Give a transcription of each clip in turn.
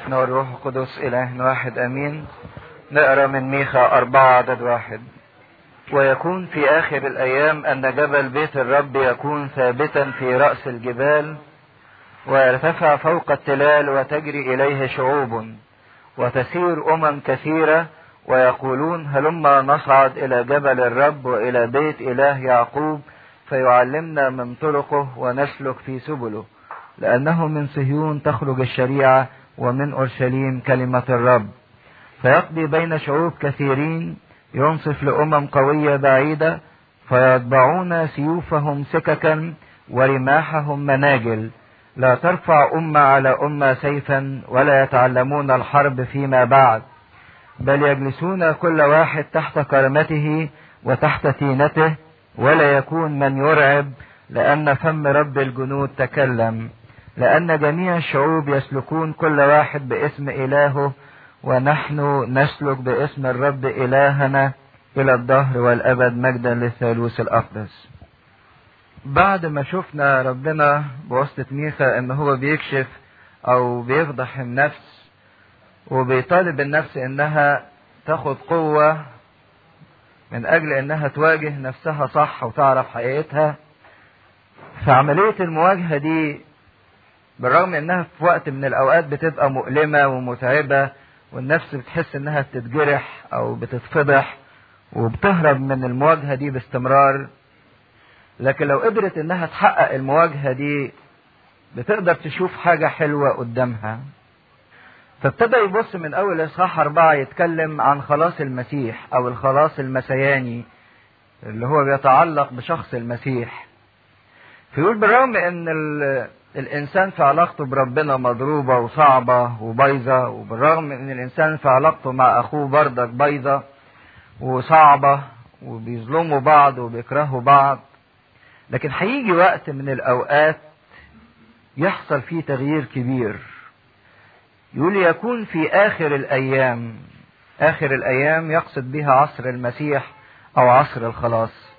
والابن والروح القدس إله واحد أمين نقرأ من ميخا أربعة عدد واحد ويكون في آخر الأيام أن جبل بيت الرب يكون ثابتا في رأس الجبال ويرتفع فوق التلال وتجري إليه شعوب وتسير أمم كثيرة ويقولون هلما نصعد إلى جبل الرب وإلى بيت إله يعقوب فيعلمنا من طرقه ونسلك في سبله لأنه من صهيون تخرج الشريعة ومن أورشليم كلمة الرب فيقضي بين شعوب كثيرين ينصف لأمم قوية بعيدة فيتبعون سيوفهم سككا ورماحهم مناجل لا ترفع أمة على أمة سيفا ولا يتعلمون الحرب فيما بعد بل يجلسون كل واحد تحت كرمته وتحت تينته ولا يكون من يرعب لأن فم رب الجنود تكلم لأن جميع الشعوب يسلكون كل واحد باسم إلهه ونحن نسلك باسم الرب إلهنا إلى الدهر والأبد مجدا للثالوث الأقدس بعد ما شفنا ربنا بواسطة ميخا ان هو بيكشف او بيفضح النفس وبيطالب النفس انها تاخد قوة من اجل انها تواجه نفسها صح وتعرف حقيقتها فعملية المواجهة دي بالرغم انها في وقت من الاوقات بتبقى مؤلمة ومتعبة والنفس بتحس انها بتتجرح او بتتفضح وبتهرب من المواجهة دي باستمرار لكن لو قدرت انها تحقق المواجهة دي بتقدر تشوف حاجة حلوة قدامها فابتدى يبص من اول اصحاح اربعة يتكلم عن خلاص المسيح او الخلاص المسياني اللي هو بيتعلق بشخص المسيح فيقول بالرغم ان الانسان في علاقته بربنا مضروبة وصعبة وبايظة وبالرغم ان الانسان في علاقته مع اخوه بردك بايظة وصعبة وبيظلموا بعض وبيكرهوا بعض لكن هيجي وقت من الاوقات يحصل فيه تغيير كبير يقول يكون في اخر الايام اخر الايام يقصد بها عصر المسيح او عصر الخلاص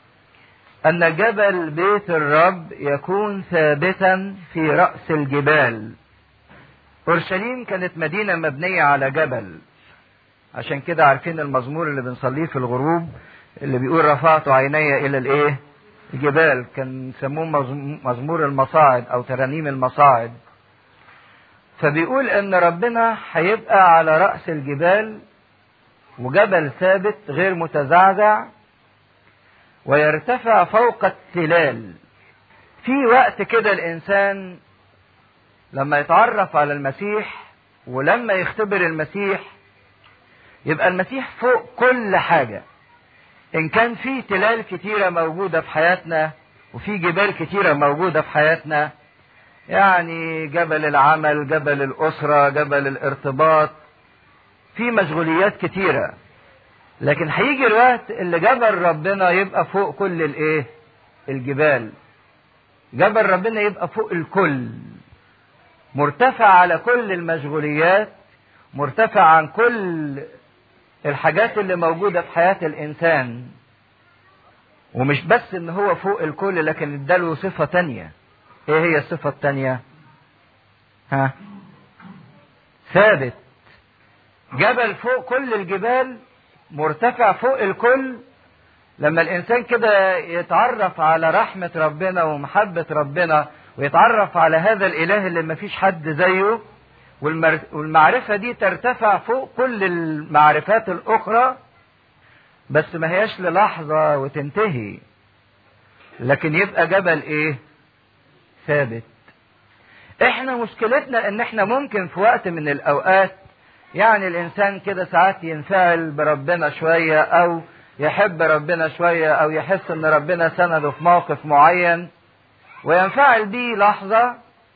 ان جبل بيت الرب يكون ثابتا في راس الجبال اورشليم كانت مدينه مبنيه على جبل عشان كده عارفين المزمور اللي بنصليه في الغروب اللي بيقول رفعت عيني الى الايه الجبال كان يسموه مزمور المصاعد او ترانيم المصاعد فبيقول ان ربنا هيبقى على رأس الجبال وجبل ثابت غير متزعزع ويرتفع فوق التلال في وقت كده الانسان لما يتعرف على المسيح ولما يختبر المسيح يبقى المسيح فوق كل حاجه ان كان في تلال كتيرة موجودة في حياتنا وفي جبال كتيرة موجودة في حياتنا يعني جبل العمل جبل الأسرة جبل الارتباط في مشغوليات كتيرة لكن هيجي الوقت اللي جبل ربنا يبقى فوق كل الايه الجبال جبل ربنا يبقى فوق الكل مرتفع على كل المشغوليات مرتفع عن كل الحاجات اللي موجودة في حياة الإنسان ومش بس إن هو فوق الكل لكن اداله صفة تانية إيه هي الصفة التانية؟ ها؟ ثابت جبل فوق كل الجبال مرتفع فوق الكل لما الإنسان كده يتعرف على رحمة ربنا ومحبة ربنا ويتعرف على هذا الإله اللي مفيش حد زيه والمعرفة دي ترتفع فوق كل المعرفات الأخرى بس ما هياش للحظة وتنتهي لكن يبقى جبل إيه؟ ثابت. إحنا مشكلتنا إن إحنا ممكن في وقت من الأوقات يعني الإنسان كده ساعات ينفعل بربنا شوية أو يحب ربنا شوية أو يحس إن ربنا سنده في موقف معين وينفعل بيه لحظة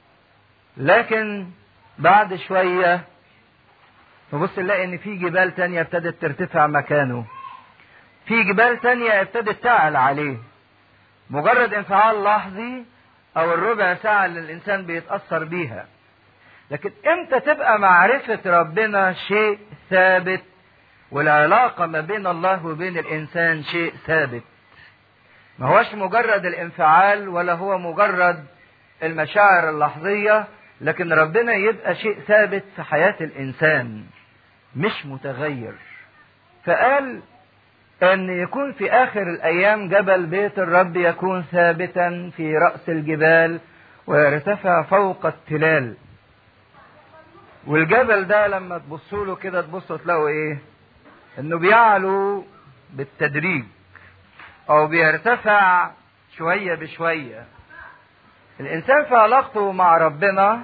لكن بعد شوية نبص نلاقي ان في جبال تانية ابتدت ترتفع مكانه في جبال تانية ابتدت تعلى عليه مجرد انفعال لحظي او الربع ساعة اللي الانسان بيتأثر بيها لكن امتى تبقى معرفة ربنا شيء ثابت والعلاقة ما بين الله وبين الانسان شيء ثابت ما هوش مجرد الانفعال ولا هو مجرد المشاعر اللحظية لكن ربنا يبقى شيء ثابت في حياة الإنسان مش متغير فقال أن يكون في آخر الأيام جبل بيت الرب يكون ثابتا في رأس الجبال ويرتفع فوق التلال والجبل ده لما تبصوا له كده تبصوا تلاقوا ايه انه بيعلو بالتدريج او بيرتفع شوية بشوية الانسان في علاقته مع ربنا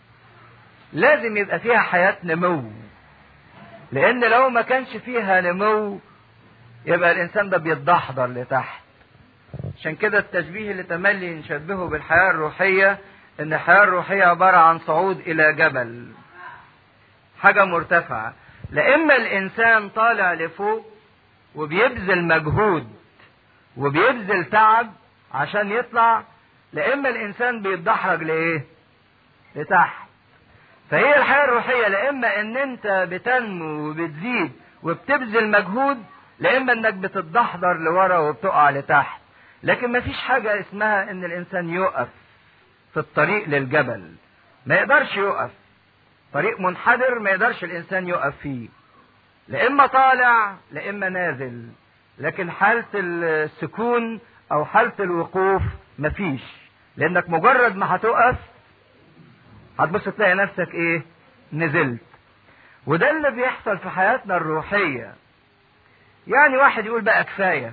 لازم يبقى فيها حياة نمو لان لو ما كانش فيها نمو يبقى الانسان ده بيتدحضر لتحت عشان كده التشبيه اللي تملي نشبهه بالحياة الروحية ان الحياة الروحية عبارة عن صعود الى جبل حاجة مرتفعة لإما الإنسان طالع لفوق وبيبذل مجهود وبيبذل تعب عشان يطلع لإما الإنسان بيتدحرج لإيه؟ لتحت فهي الحياة الروحية لإما إن أنت بتنمو وبتزيد وبتبذل مجهود لإما إنك بتتدحضر لورا وبتقع لتحت لكن مفيش حاجة اسمها إن الإنسان يقف في الطريق للجبل ما يقدرش يقف طريق منحدر ما يقدرش الانسان يقف فيه لا اما طالع لا اما نازل لكن حالة السكون او حالة الوقوف مفيش لانك مجرد ما هتقف هتبص تلاقي نفسك ايه نزلت وده اللي بيحصل في حياتنا الروحية يعني واحد يقول بقى كفاية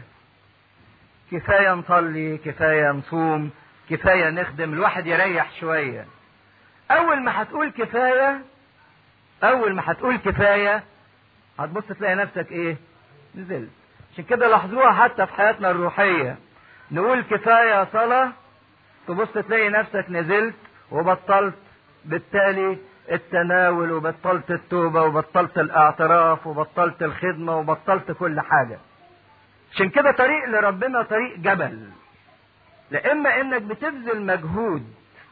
كفاية نصلي كفاية نصوم كفاية نخدم الواحد يريح شوية اول ما هتقول كفاية اول ما هتقول كفاية هتبص تلاقي نفسك ايه نزلت عشان كده لاحظوها حتى في حياتنا الروحية نقول كفاية صلاة تبص تلاقي نفسك نزلت وبطلت بالتالي التناول وبطلت التوبة وبطلت الاعتراف وبطلت الخدمة وبطلت كل حاجة عشان كده طريق لربنا طريق جبل لا اما انك بتبذل مجهود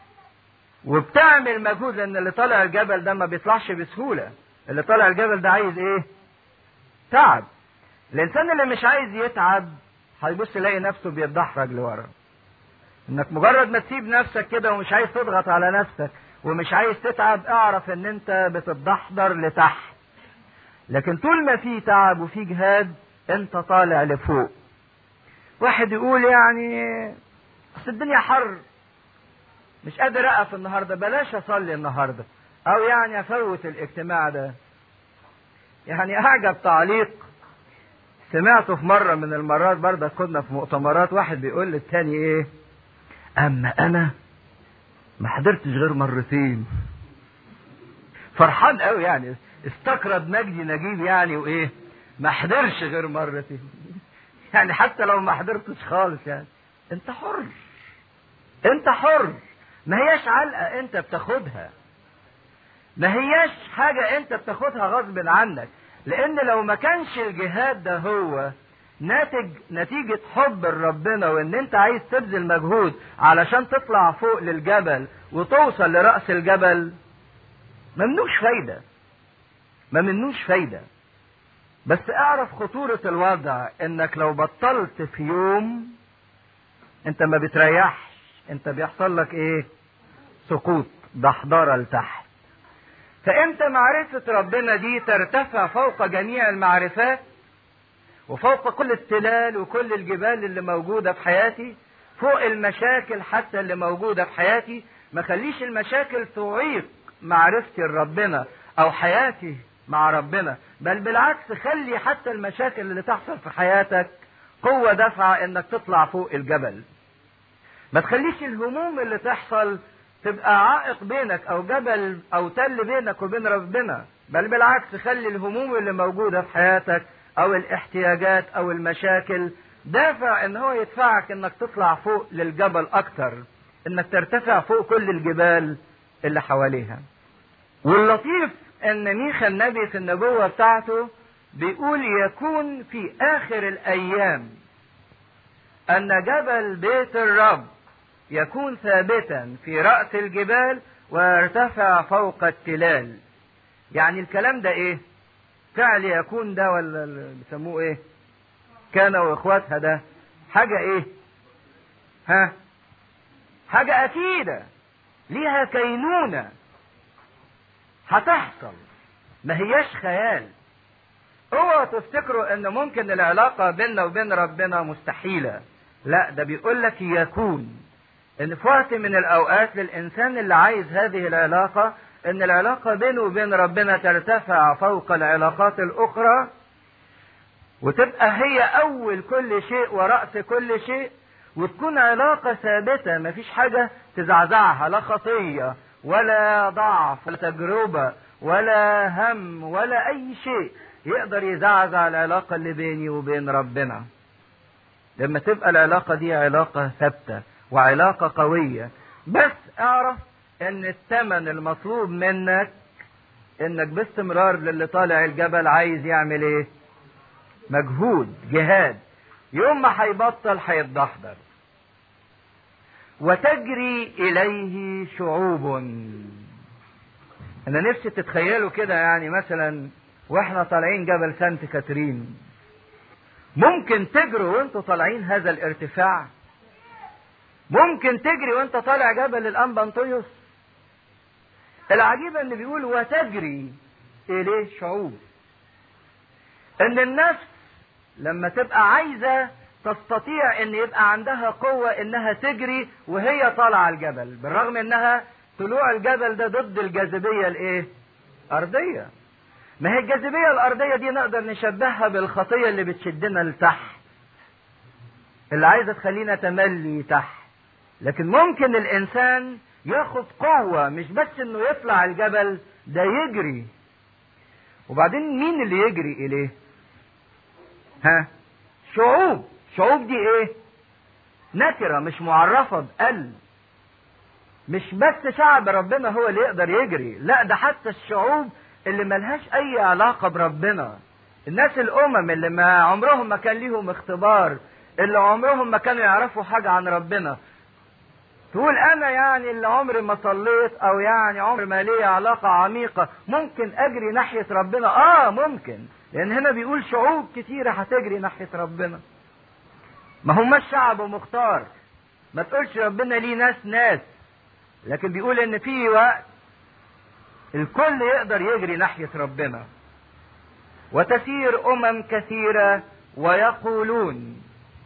وبتعمل مجهود لان اللي طالع الجبل ده ما بيطلعش بسهولة اللي طالع الجبل ده عايز ايه تعب الانسان اللي مش عايز يتعب هيبص يلاقي نفسه بيتدحرج لورا انك مجرد ما تسيب نفسك كده ومش عايز تضغط على نفسك ومش عايز تتعب اعرف ان انت بتتدحضر لتحت لكن طول ما في تعب وفي جهاد انت طالع لفوق واحد يقول يعني اصل الدنيا حر مش قادر اقف النهارده بلاش اصلي النهارده او يعني افوت الاجتماع ده يعني اعجب تعليق سمعته في مرة من المرات برضه كنا في مؤتمرات واحد بيقول للتاني ايه اما انا ما حضرتش غير مرتين فرحان قوي يعني استقرض مجدي نجيب يعني وايه ما حضرش غير مرتين يعني حتى لو ما حضرتش خالص يعني انت حر انت حر ما هياش علقة انت بتاخدها ما هياش حاجة انت بتاخدها غصب عنك لان لو ما كانش الجهاد ده هو ناتج نتيجة حب ربنا وان انت عايز تبذل مجهود علشان تطلع فوق للجبل وتوصل لرأس الجبل ممنوش فايدة ما منوش فايدة بس اعرف خطورة الوضع انك لو بطلت في يوم انت ما بتريحش انت بيحصل لك ايه سقوط دحضرة لتحت فانت معرفة ربنا دي ترتفع فوق جميع المعرفات وفوق كل التلال وكل الجبال اللي موجودة في حياتي فوق المشاكل حتى اللي موجودة في حياتي ما خليش المشاكل تعيق معرفتي لربنا او حياتي مع ربنا بل بالعكس خلي حتى المشاكل اللي تحصل في حياتك قوة دفعة انك تطلع فوق الجبل ما تخليش الهموم اللي تحصل تبقى عائق بينك او جبل او تل بينك وبين ربنا بل بالعكس خلي الهموم اللي موجودة في حياتك او الاحتياجات او المشاكل دافع ان هو يدفعك انك تطلع فوق للجبل اكتر انك ترتفع فوق كل الجبال اللي حواليها واللطيف ان ميخا النبي في النبوة بتاعته بيقول يكون في اخر الايام ان جبل بيت الرب يكون ثابتا في رأس الجبال ويرتفع فوق التلال يعني الكلام ده ايه فعل يكون ده ولا بيسموه ايه كان واخواتها ده حاجة ايه ها حاجة اكيدة ليها كينونة هتحصل ما هياش خيال اوعوا تفتكروا ان ممكن العلاقة بيننا وبين ربنا مستحيلة لا ده بيقول لك يكون ان في وقت من الاوقات للانسان اللي عايز هذه العلاقة ان العلاقة بينه وبين ربنا ترتفع فوق العلاقات الاخرى وتبقى هي اول كل شيء ورأس كل شيء وتكون علاقة ثابتة مفيش حاجة تزعزعها لا خطية ولا ضعف ولا تجربة ولا هم ولا أي شيء يقدر يزعزع العلاقة اللي بيني وبين ربنا لما تبقى العلاقة دي علاقة ثابتة وعلاقة قوية بس اعرف ان الثمن المطلوب منك انك باستمرار للي طالع الجبل عايز يعمل ايه مجهود جهاد يوم ما هيبطل هيتدحضر وتجري اليه شعوب انا نفسي تتخيلوا كده يعني مثلا واحنا طالعين جبل سانت كاترين ممكن تجروا وانتوا طالعين هذا الارتفاع ممكن تجري وانت طالع جبل الانبنطيوس العجيب ان بيقول وتجري اليه شعوب ان النفس لما تبقى عايزة تستطيع ان يبقى عندها قوة انها تجري وهي طالعة الجبل بالرغم انها طلوع الجبل ده ضد الجاذبية الايه ارضية ما هي الجاذبية الارضية دي نقدر نشبهها بالخطية اللي بتشدنا لتحت اللي عايزة تخلينا تملي تحت لكن ممكن الانسان ياخد قوة مش بس انه يطلع الجبل ده يجري وبعدين مين اللي يجري اليه ها شعوب شعوب دي ايه نكرة مش معرفة بقلب مش بس شعب ربنا هو اللي يقدر يجري لا ده حتى الشعوب اللي ملهاش اي علاقة بربنا الناس الامم اللي ما عمرهم ما كان ليهم اختبار اللي عمرهم ما كانوا يعرفوا حاجة عن ربنا تقول انا يعني اللي عمري ما صليت او يعني عمري ما ليا علاقة عميقة ممكن اجري ناحية ربنا اه ممكن لان هنا بيقول شعوب كتيرة هتجري ناحية ربنا ما هماش شعب مختار ما تقولش ربنا ليه ناس ناس لكن بيقول ان في وقت الكل يقدر يجري ناحية ربنا وتسير امم كثيرة ويقولون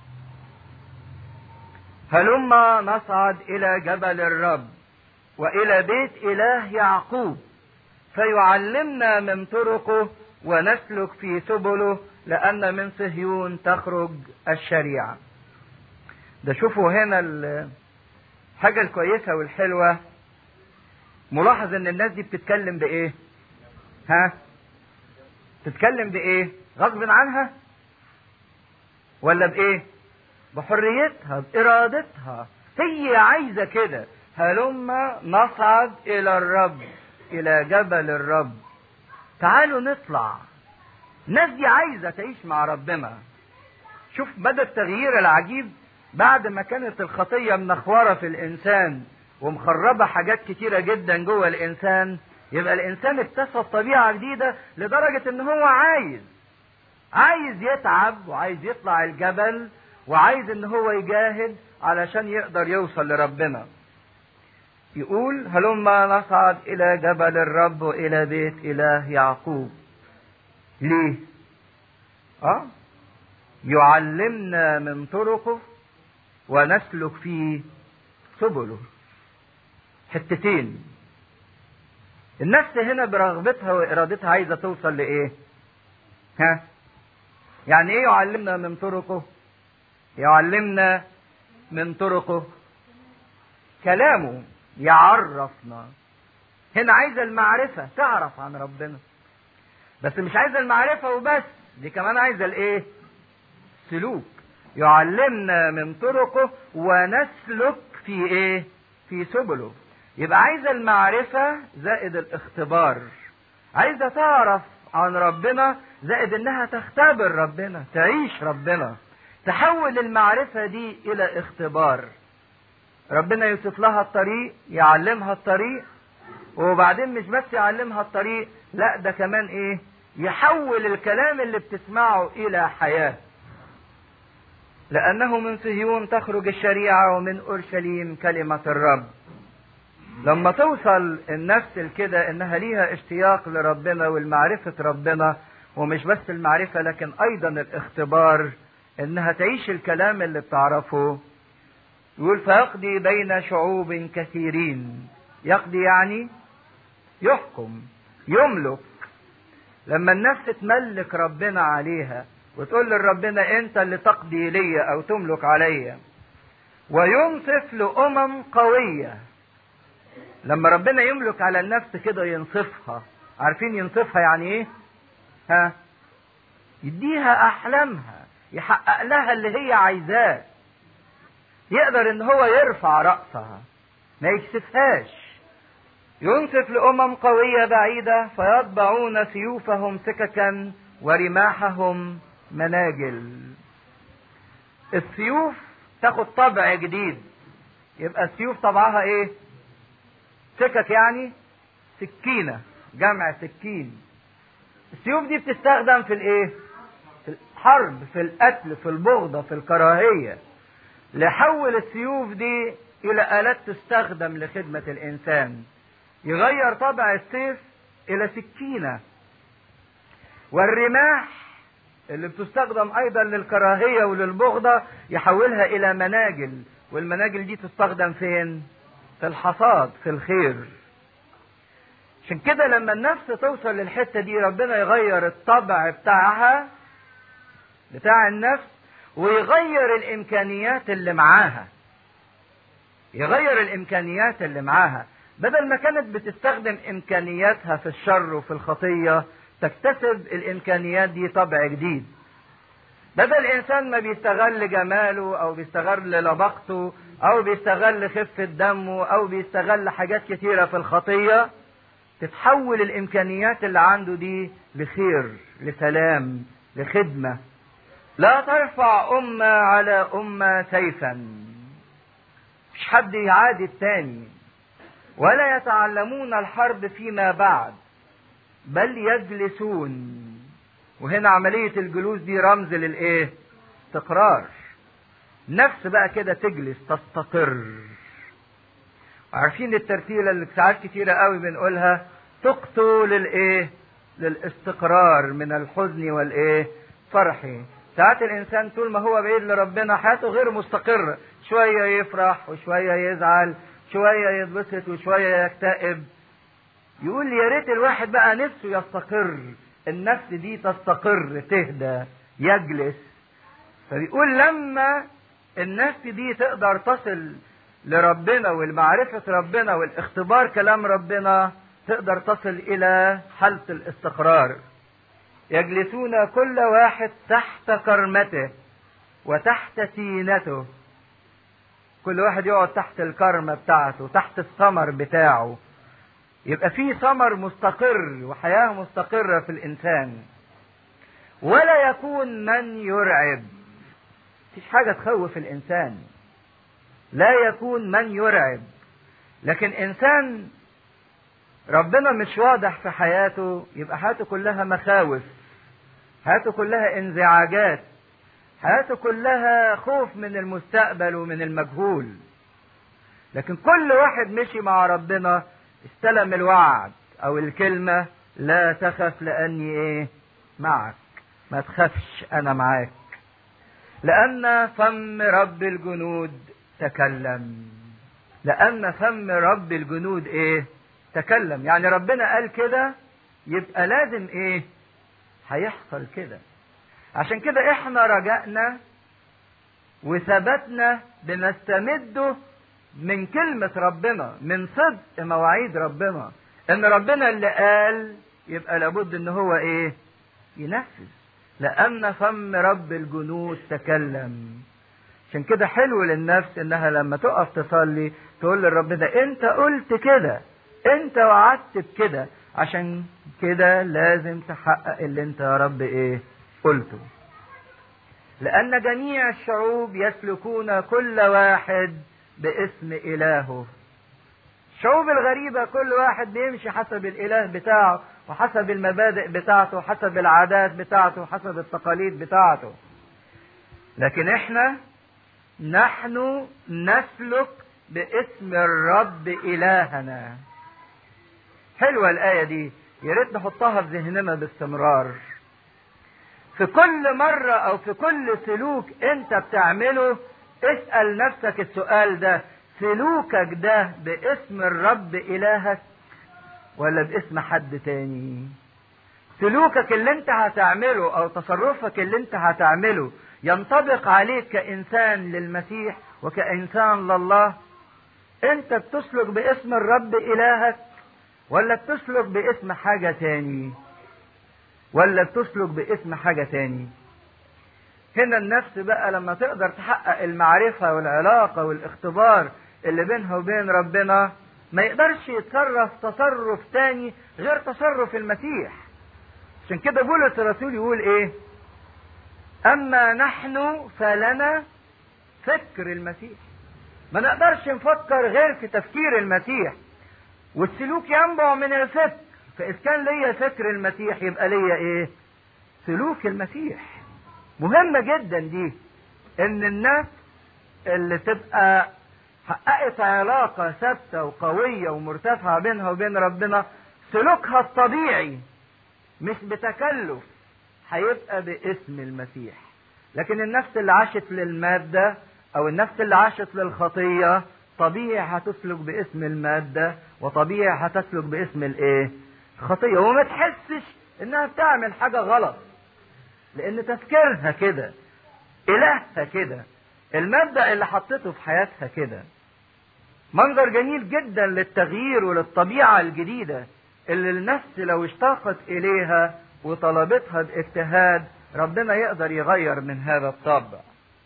هلما نصعد الى جبل الرب والى بيت اله يعقوب فيعلمنا من طرقه ونسلك في سبله لان من صهيون تخرج الشريعه ده شوفوا هنا الحاجه الكويسه والحلوه ملاحظ ان الناس دي بتتكلم بايه ها تتكلم بايه غصب عنها ولا بايه بحريتها بإرادتها هي عايزة كده هلما نصعد إلى الرب إلى جبل الرب تعالوا نطلع الناس دي عايزة تعيش مع ربنا شوف بدأ التغيير العجيب بعد ما كانت الخطية منخورة في الإنسان ومخربة حاجات كتيرة جدا جوه الإنسان يبقى الإنسان اكتسب طبيعة جديدة لدرجة إن هو عايز عايز يتعب وعايز يطلع الجبل وعايز ان هو يجاهد علشان يقدر يوصل لربنا يقول هلما نصعد الى جبل الرب والى بيت اله يعقوب ليه اه يعلمنا من طرقه ونسلك في سبله حتتين النفس هنا برغبتها وارادتها عايزه توصل لايه ها يعني ايه يعلمنا من طرقه يعلمنا من طرقه كلامه يعرفنا هنا عايزه المعرفه تعرف عن ربنا بس مش عايزه المعرفه وبس دي كمان عايزه الايه سلوك يعلمنا من طرقه ونسلك في ايه في سبله يبقى عايزه المعرفه زائد الاختبار عايزه تعرف عن ربنا زائد انها تختبر ربنا تعيش ربنا تحول المعرفة دي إلى اختبار ربنا يوصف لها الطريق يعلمها الطريق وبعدين مش بس يعلمها الطريق لا ده كمان ايه يحول الكلام اللي بتسمعه إلى حياة لأنه من صهيون تخرج الشريعة ومن أورشليم كلمة الرب لما توصل النفس لكده انها ليها اشتياق لربنا والمعرفة ربنا ومش بس المعرفة لكن ايضا الاختبار انها تعيش الكلام اللي بتعرفه يقول فيقضي بين شعوب كثيرين يقضي يعني يحكم يملك لما النفس تملك ربنا عليها وتقول لربنا انت اللي تقضي لي او تملك عليا وينصف لامم قويه لما ربنا يملك على النفس كده ينصفها عارفين ينصفها يعني ايه ها يديها احلامها يحقق لها اللي هي عايزاه يقدر ان هو يرفع رأسها ما يكسفهاش ينصف لأمم قوية بعيدة فيطبعون سيوفهم سككا ورماحهم مناجل السيوف تاخد طبع جديد يبقى السيوف طبعها ايه سكك يعني سكينة جمع سكين السيوف دي بتستخدم في الايه في الحرب في القتل في البغضة في الكراهية لحول السيوف دي الى الات تستخدم لخدمة الانسان يغير طبع السيف الى سكينة والرماح اللي بتستخدم ايضا للكراهية وللبغضة يحولها الى مناجل والمناجل دي تستخدم فين في الحصاد في الخير عشان كده لما النفس توصل للحتة دي ربنا يغير الطبع بتاعها بتاع النفس ويغير الامكانيات اللي معاها يغير الامكانيات اللي معاها بدل ما كانت بتستخدم امكانياتها في الشر وفي الخطيه تكتسب الامكانيات دي طبع جديد بدل الانسان ما بيستغل جماله او بيستغل لبقته او بيستغل خفه دمه او بيستغل حاجات كتيره في الخطيه تتحول الامكانيات اللي عنده دي لخير لسلام لخدمه لا ترفع أمة على أمة سيفا مش حد يعادي التاني ولا يتعلمون الحرب فيما بعد بل يجلسون وهنا عملية الجلوس دي رمز للإيه؟ استقرار نفس بقى كده تجلس تستقر عارفين الترتيلة اللي ساعات كتيرة قوي بنقولها تقتل للإيه؟ للاستقرار من الحزن والإيه؟ فرحي ساعات الانسان طول ما هو بعيد لربنا حياته غير مستقره شويه يفرح وشويه يزعل شويه يتبسط وشويه يكتئب يقول يا ريت الواحد بقى نفسه يستقر النفس دي تستقر تهدى يجلس فبيقول لما النفس دي تقدر تصل لربنا والمعرفة ربنا والاختبار كلام ربنا تقدر تصل إلى حالة الاستقرار يجلسون كل واحد تحت كرمته وتحت تينته كل واحد يقعد تحت الكرمة بتاعته تحت الثمر بتاعه يبقى في ثمر مستقر وحياة مستقرة في الإنسان ولا يكون من يرعب مفيش حاجة تخوف الإنسان لا يكون من يرعب لكن إنسان ربنا مش واضح في حياته يبقى حياته كلها مخاوف حياته كلها انزعاجات حياته كلها خوف من المستقبل ومن المجهول لكن كل واحد مشي مع ربنا استلم الوعد او الكلمة لا تخف لاني ايه معك ما تخافش انا معاك لان فم رب الجنود تكلم لان فم رب الجنود ايه تكلم يعني ربنا قال كده يبقى لازم ايه هيحصل كده عشان كده احنا رجعنا وثبتنا بنستمده من كلمة ربنا من صدق مواعيد ربنا ان ربنا اللي قال يبقى لابد ان هو ايه ينفذ لان فم رب الجنود تكلم عشان كده حلو للنفس انها لما تقف تصلي تقول لربنا انت قلت كده انت وعدت بكده عشان كده لازم تحقق اللي انت يا رب ايه قلته لان جميع الشعوب يسلكون كل واحد باسم الهه الشعوب الغريبة كل واحد بيمشي حسب الاله بتاعه وحسب المبادئ بتاعته وحسب العادات بتاعته وحسب التقاليد بتاعته لكن احنا نحن نسلك باسم الرب إلهنا حلوة الآية دي يا ريت نحطها في ذهننا باستمرار في كل مرة أو في كل سلوك أنت بتعمله اسأل نفسك السؤال ده سلوكك ده باسم الرب إلهك ولا باسم حد تاني سلوكك اللي انت هتعمله او تصرفك اللي انت هتعمله ينطبق عليك كإنسان للمسيح وكإنسان لله انت بتسلك باسم الرب إلهك ولا بتسلك باسم حاجة تاني ولا بتسلك باسم حاجة تاني هنا النفس بقى لما تقدر تحقق المعرفة والعلاقة والاختبار اللي بينها وبين ربنا ما يقدرش يتصرف تصرف تاني غير تصرف المسيح عشان كده بولس الرسول يقول ايه اما نحن فلنا فكر المسيح ما نقدرش نفكر غير في تفكير المسيح والسلوك ينبع من الفكر فإذا كان ليا فكر المسيح يبقى ليا إيه؟ سلوك المسيح مهمة جدا دي إن الناس اللي تبقى حققت علاقة ثابتة وقوية ومرتفعة بينها وبين ربنا سلوكها الطبيعي مش بتكلف هيبقى باسم المسيح لكن النفس اللي عاشت للمادة أو النفس اللي عاشت للخطية طبيعي هتسلك باسم المادة وطبيعي هتسلك باسم الايه خطية وما تحسش انها بتعمل حاجة غلط لان تفكيرها كده الهها كده المبدأ اللي حطيته في حياتها كده منظر جميل جدا للتغيير وللطبيعة الجديدة اللي النفس لو اشتاقت اليها وطلبتها باجتهاد ربنا يقدر يغير من هذا الطبع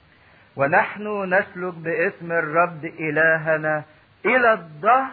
ونحن نسلك باسم الرب إلهنا إلى الظهر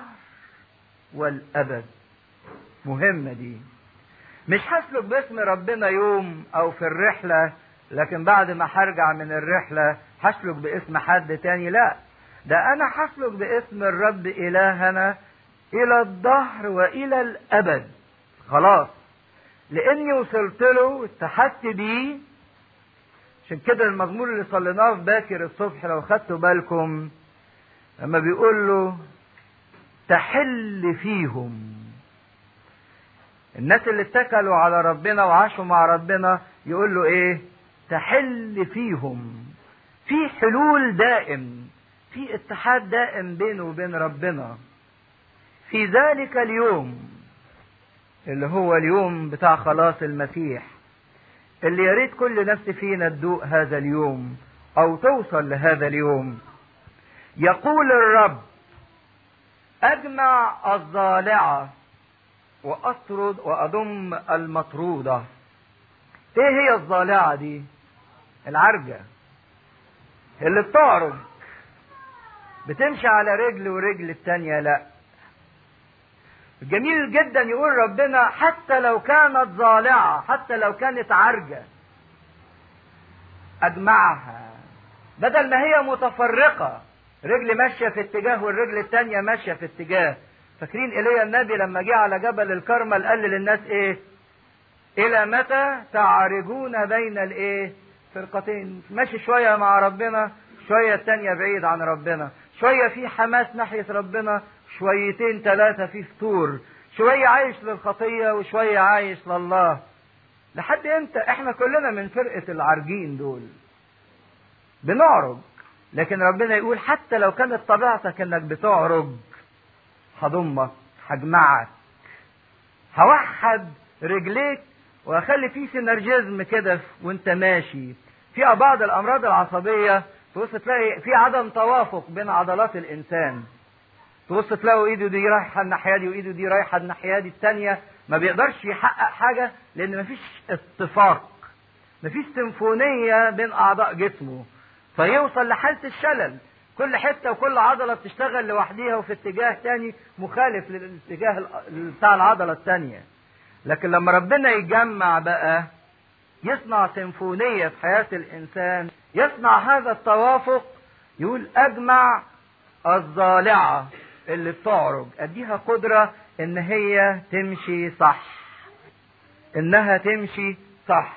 والأبد مهمة دي مش هسلك باسم ربنا يوم أو في الرحلة لكن بعد ما هرجع من الرحلة هسلك باسم حد تاني لا ده أنا هسلك باسم الرب إلهنا إلى الظهر وإلى الأبد خلاص لأني وصلت له واتحدت بيه عشان كده المزمور اللي صليناه في باكر الصبح لو خدتوا بالكم لما بيقول له تحل فيهم الناس اللي اتكلوا على ربنا وعاشوا مع ربنا يقول له ايه تحل فيهم في حلول دائم في اتحاد دائم بينه وبين ربنا في ذلك اليوم اللي هو اليوم بتاع خلاص المسيح اللي يا ريت كل نفس فينا تدوق هذا اليوم او توصل لهذا اليوم يقول الرب اجمع الضالعه واطرد واضم المطروده ايه هي الضالعه دي العرجه اللي بتعرج بتمشي على رجل ورجل التانية لا جميل جدا يقول ربنا حتى لو كانت ضالعة حتى لو كانت عرجة أجمعها بدل ما هي متفرقة رجل ماشية في اتجاه والرجل التانية ماشية في اتجاه فاكرين إيليا النبي لما جه على جبل الكرمل قال للناس إيه إلى متى تعرجون بين الإيه فرقتين ماشي شوية مع ربنا شوية التانية بعيد عن ربنا شوية في حماس ناحية ربنا شويتين ثلاثة في فتور شوية عايش للخطية وشوية عايش لله لحد امتى احنا كلنا من فرقة العارجين دول بنعرج لكن ربنا يقول حتى لو كانت طبيعتك انك بتعرج هضمك هجمعك هوحد رجليك واخلي فيه سينرجيزم كده وانت ماشي في بعض الامراض العصبيه تبص تلاقي في عدم توافق بين عضلات الانسان تبص تلاقوا ايده دي رايحه الناحيه دي وايده دي رايحه الناحيه دي الثانيه ما بيقدرش يحقق حاجه لان مفيش اتفاق مفيش سيمفونيه بين اعضاء جسمه فيوصل لحاله الشلل كل حته وكل عضله بتشتغل لوحديها وفي اتجاه تاني مخالف للاتجاه بتاع العضله الثانيه لكن لما ربنا يجمع بقى يصنع سيمفونيه في حياه الانسان يصنع هذا التوافق يقول اجمع الضالعه اللي بتعرج اديها قدره ان هي تمشي صح انها تمشي صح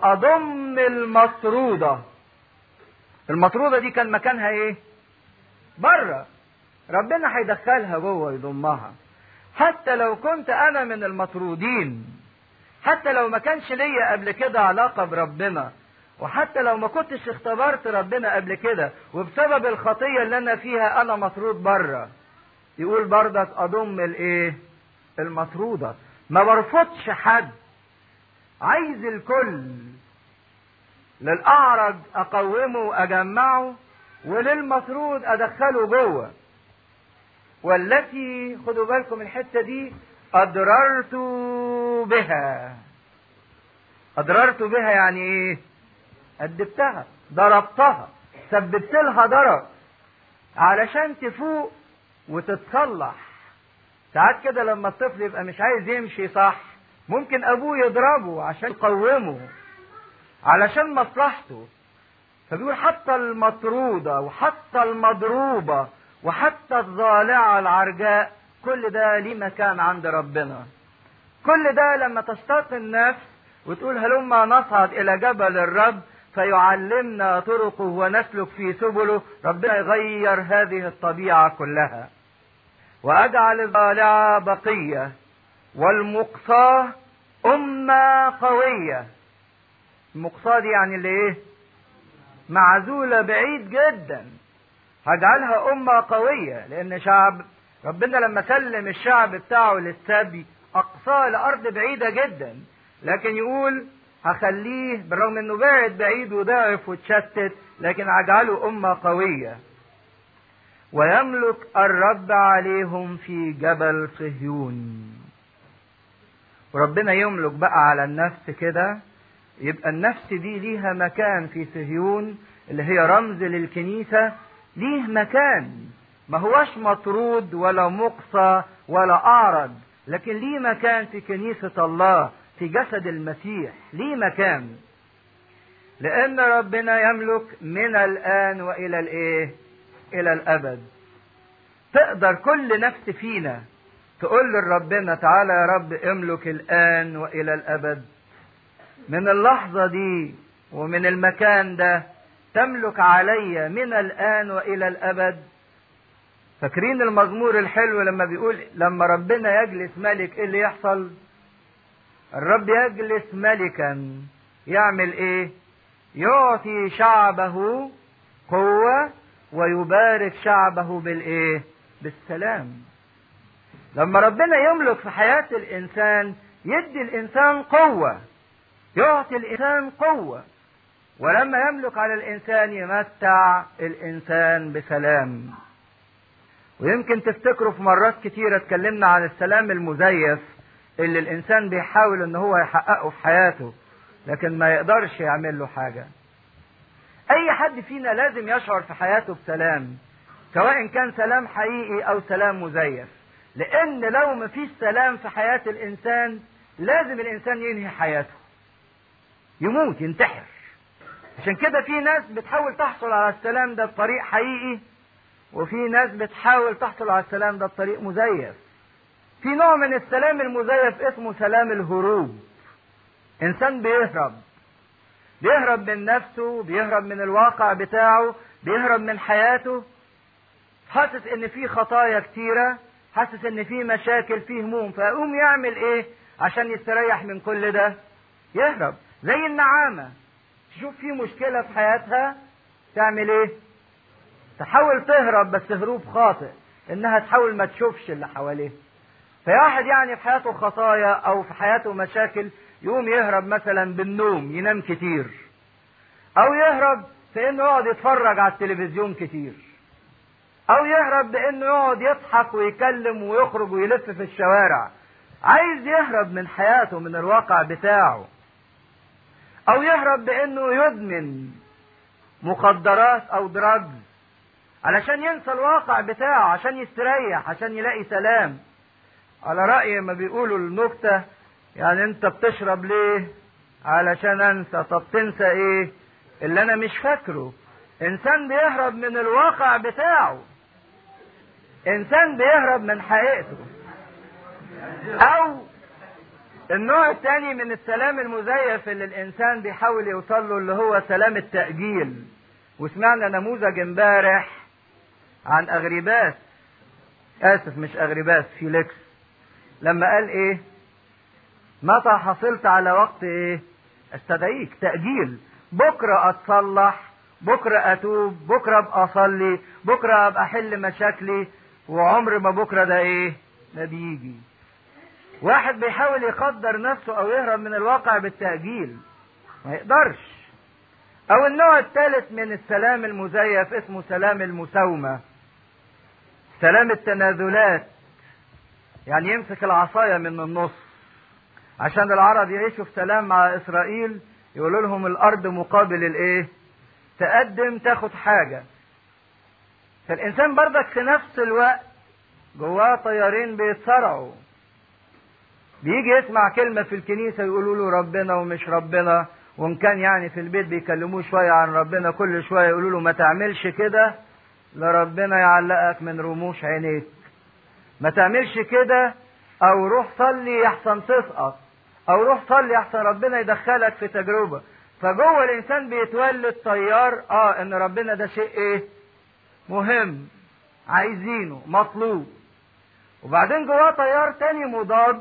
واضم المطروده المطروده دي كان مكانها ايه بره ربنا هيدخلها جوه يضمها حتى لو كنت انا من المطرودين حتى لو ما كانش ليا قبل كده علاقه بربنا وحتى لو ما كنتش اختبرت ربنا قبل كده وبسبب الخطيه اللي انا فيها انا مطرود بره يقول بردك اضم الايه المطروده ما برفضش حد عايز الكل للاعرج اقومه واجمعه وللمطرود ادخله جوه والتي خدوا بالكم الحته دي اضررت بها اضررت بها يعني ايه ادبتها ضربتها سببت لها ضرر علشان تفوق وتتصلح ساعات كده لما الطفل يبقى مش عايز يمشي صح ممكن ابوه يضربه عشان يقومه علشان مصلحته فبيقول حتى المطرودة وحتى المضروبة وحتى الضالعة العرجاء كل ده ليه مكان عند ربنا كل ده لما تشتاق النفس وتقول هلما نصعد إلى جبل الرب فيعلمنا طرقه ونسلك في سبله ربنا يغير هذه الطبيعة كلها وأجعل الضالعة بقية والمقصاة أمة قوية المقصاة دي يعني اللي إيه؟ معزولة بعيد جدا هجعلها أمة قوية لأن شعب ربنا لما سلم الشعب بتاعه للسبي أقصاه لأرض بعيدة جدا لكن يقول هخليه بالرغم انه بعد بعيد وضعف وتشتت لكن هجعله أمة قوية ويملك الرب عليهم في جبل صهيون وربنا يملك بقى على النفس كده يبقى النفس دي ليها مكان في صهيون اللي هي رمز للكنيسة ليه مكان ما هوش مطرود ولا مقصى ولا أعرض لكن ليه مكان في كنيسة الله في جسد المسيح ليه مكان لأن ربنا يملك من الآن وإلى الإيه؟ إلى الأبد تقدر كل نفس فينا تقول لربنا تعالى يا رب املك الآن وإلى الأبد من اللحظة دي ومن المكان ده تملك علي من الآن وإلى الأبد فاكرين المزمور الحلو لما بيقول لما ربنا يجلس ملك ايه اللي يحصل الرب يجلس ملكا يعمل ايه يعطي شعبه قوة ويبارك شعبه بالايه بالسلام لما ربنا يملك في حياة الانسان يدي الانسان قوة يعطي الانسان قوة ولما يملك على الانسان يمتع الانسان بسلام ويمكن تفتكروا في مرات كتيرة اتكلمنا عن السلام المزيف اللي الانسان بيحاول ان هو يحققه في حياته لكن ما يقدرش يعمل له حاجة اي حد فينا لازم يشعر في حياته بسلام سواء كان سلام حقيقي او سلام مزيف لان لو ما فيش سلام في حياة الانسان لازم الانسان ينهي حياته يموت ينتحر عشان كده في ناس بتحاول تحصل على السلام ده بطريق حقيقي وفي ناس بتحاول تحصل على السلام ده بطريق مزيف في نوع من السلام المزيف اسمه سلام الهروب انسان بيهرب بيهرب من نفسه بيهرب من الواقع بتاعه بيهرب من حياته حاسس ان في خطايا كتيره حاسس ان في مشاكل في هموم فيقوم يعمل ايه عشان يستريح من كل ده يهرب زي النعامه تشوف في مشكله في حياتها تعمل ايه تحاول تهرب بس هروب خاطئ انها تحاول ما تشوفش اللي حواليه في واحد يعني في حياته خطايا او في حياته مشاكل يقوم يهرب مثلا بالنوم ينام كتير او يهرب في انه يقعد يتفرج على التلفزيون كتير او يهرب بانه يقعد يضحك ويكلم ويخرج ويلف في الشوارع عايز يهرب من حياته من الواقع بتاعه او يهرب بانه يدمن مخدرات او دراجز علشان ينسى الواقع بتاعه عشان يستريح عشان يلاقي سلام على رأي ما بيقولوا النكتة يعني انت بتشرب ليه علشان انسى طب تنسى ايه اللي انا مش فاكره انسان بيهرب من الواقع بتاعه انسان بيهرب من حقيقته او النوع الثاني من السلام المزيف اللي الانسان بيحاول يوصل له اللي هو سلام التأجيل وسمعنا نموذج امبارح عن اغريباس اسف مش اغريباس فيليكس لما قال ايه متى حصلت على وقت ايه استدعيك تأجيل بكرة اتصلح بكرة اتوب بكرة ابقى اصلي بكرة ابقى احل مشاكلي وعمر ما بكرة ده ايه ما بيجي واحد بيحاول يقدر نفسه او يهرب من الواقع بالتأجيل ما يقدرش او النوع الثالث من السلام المزيف اسمه سلام المساومة سلام التنازلات يعني يمسك العصاية من النص عشان العرب يعيشوا في سلام مع اسرائيل يقولوا لهم الارض مقابل الايه تقدم تاخد حاجة فالانسان برضك في نفس الوقت جواه طيارين بيتصارعوا بيجي يسمع كلمة في الكنيسة يقولوا له ربنا ومش ربنا وان كان يعني في البيت بيكلموه شوية عن ربنا كل شوية يقولوا له ما تعملش كده لربنا يعلقك من رموش عينيك ما تعملش كده او روح صلي احسن تسقط او روح صلي احسن ربنا يدخلك في تجربة فجوه الانسان بيتولد طيار اه ان ربنا ده شيء ايه مهم عايزينه مطلوب وبعدين جواه طيار تاني مضاد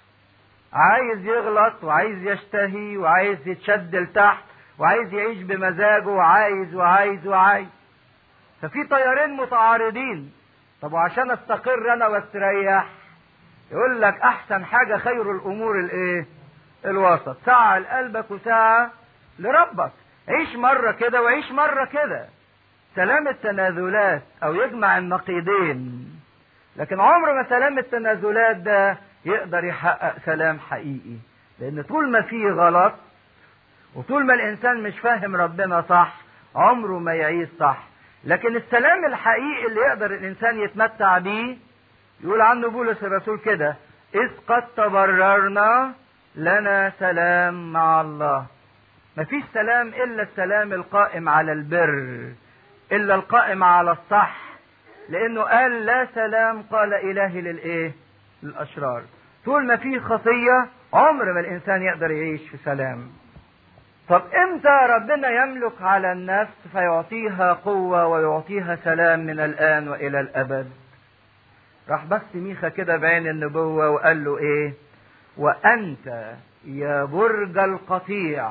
عايز يغلط وعايز يشتهي وعايز يتشد لتحت وعايز يعيش بمزاجه وعايز وعايز وعايز ففي طيارين متعارضين طب وعشان استقر انا واستريح يقول لك احسن حاجة خير الامور الايه الوسط ساعة لقلبك وساعة لربك عيش مرة كده وعيش مرة كده سلام التنازلات او يجمع النقيضين لكن عمر ما سلام التنازلات ده يقدر يحقق سلام حقيقي لان طول ما فيه غلط وطول ما الانسان مش فاهم ربنا صح عمره ما يعيش صح لكن السلام الحقيقي اللي يقدر الانسان يتمتع بيه يقول عنه بولس الرسول كده اذ قد تبررنا لنا سلام مع الله مفيش سلام الا السلام القائم على البر الا القائم على الصح لانه قال لا سلام قال الهي للايه للاشرار طول ما فيه خطيه عمر ما الانسان يقدر يعيش في سلام طب امتى ربنا يملك على النفس فيعطيها قوه ويعطيها سلام من الان والى الابد راح بس ميخا كده بعين النبوه وقال له ايه وانت يا برج القطيع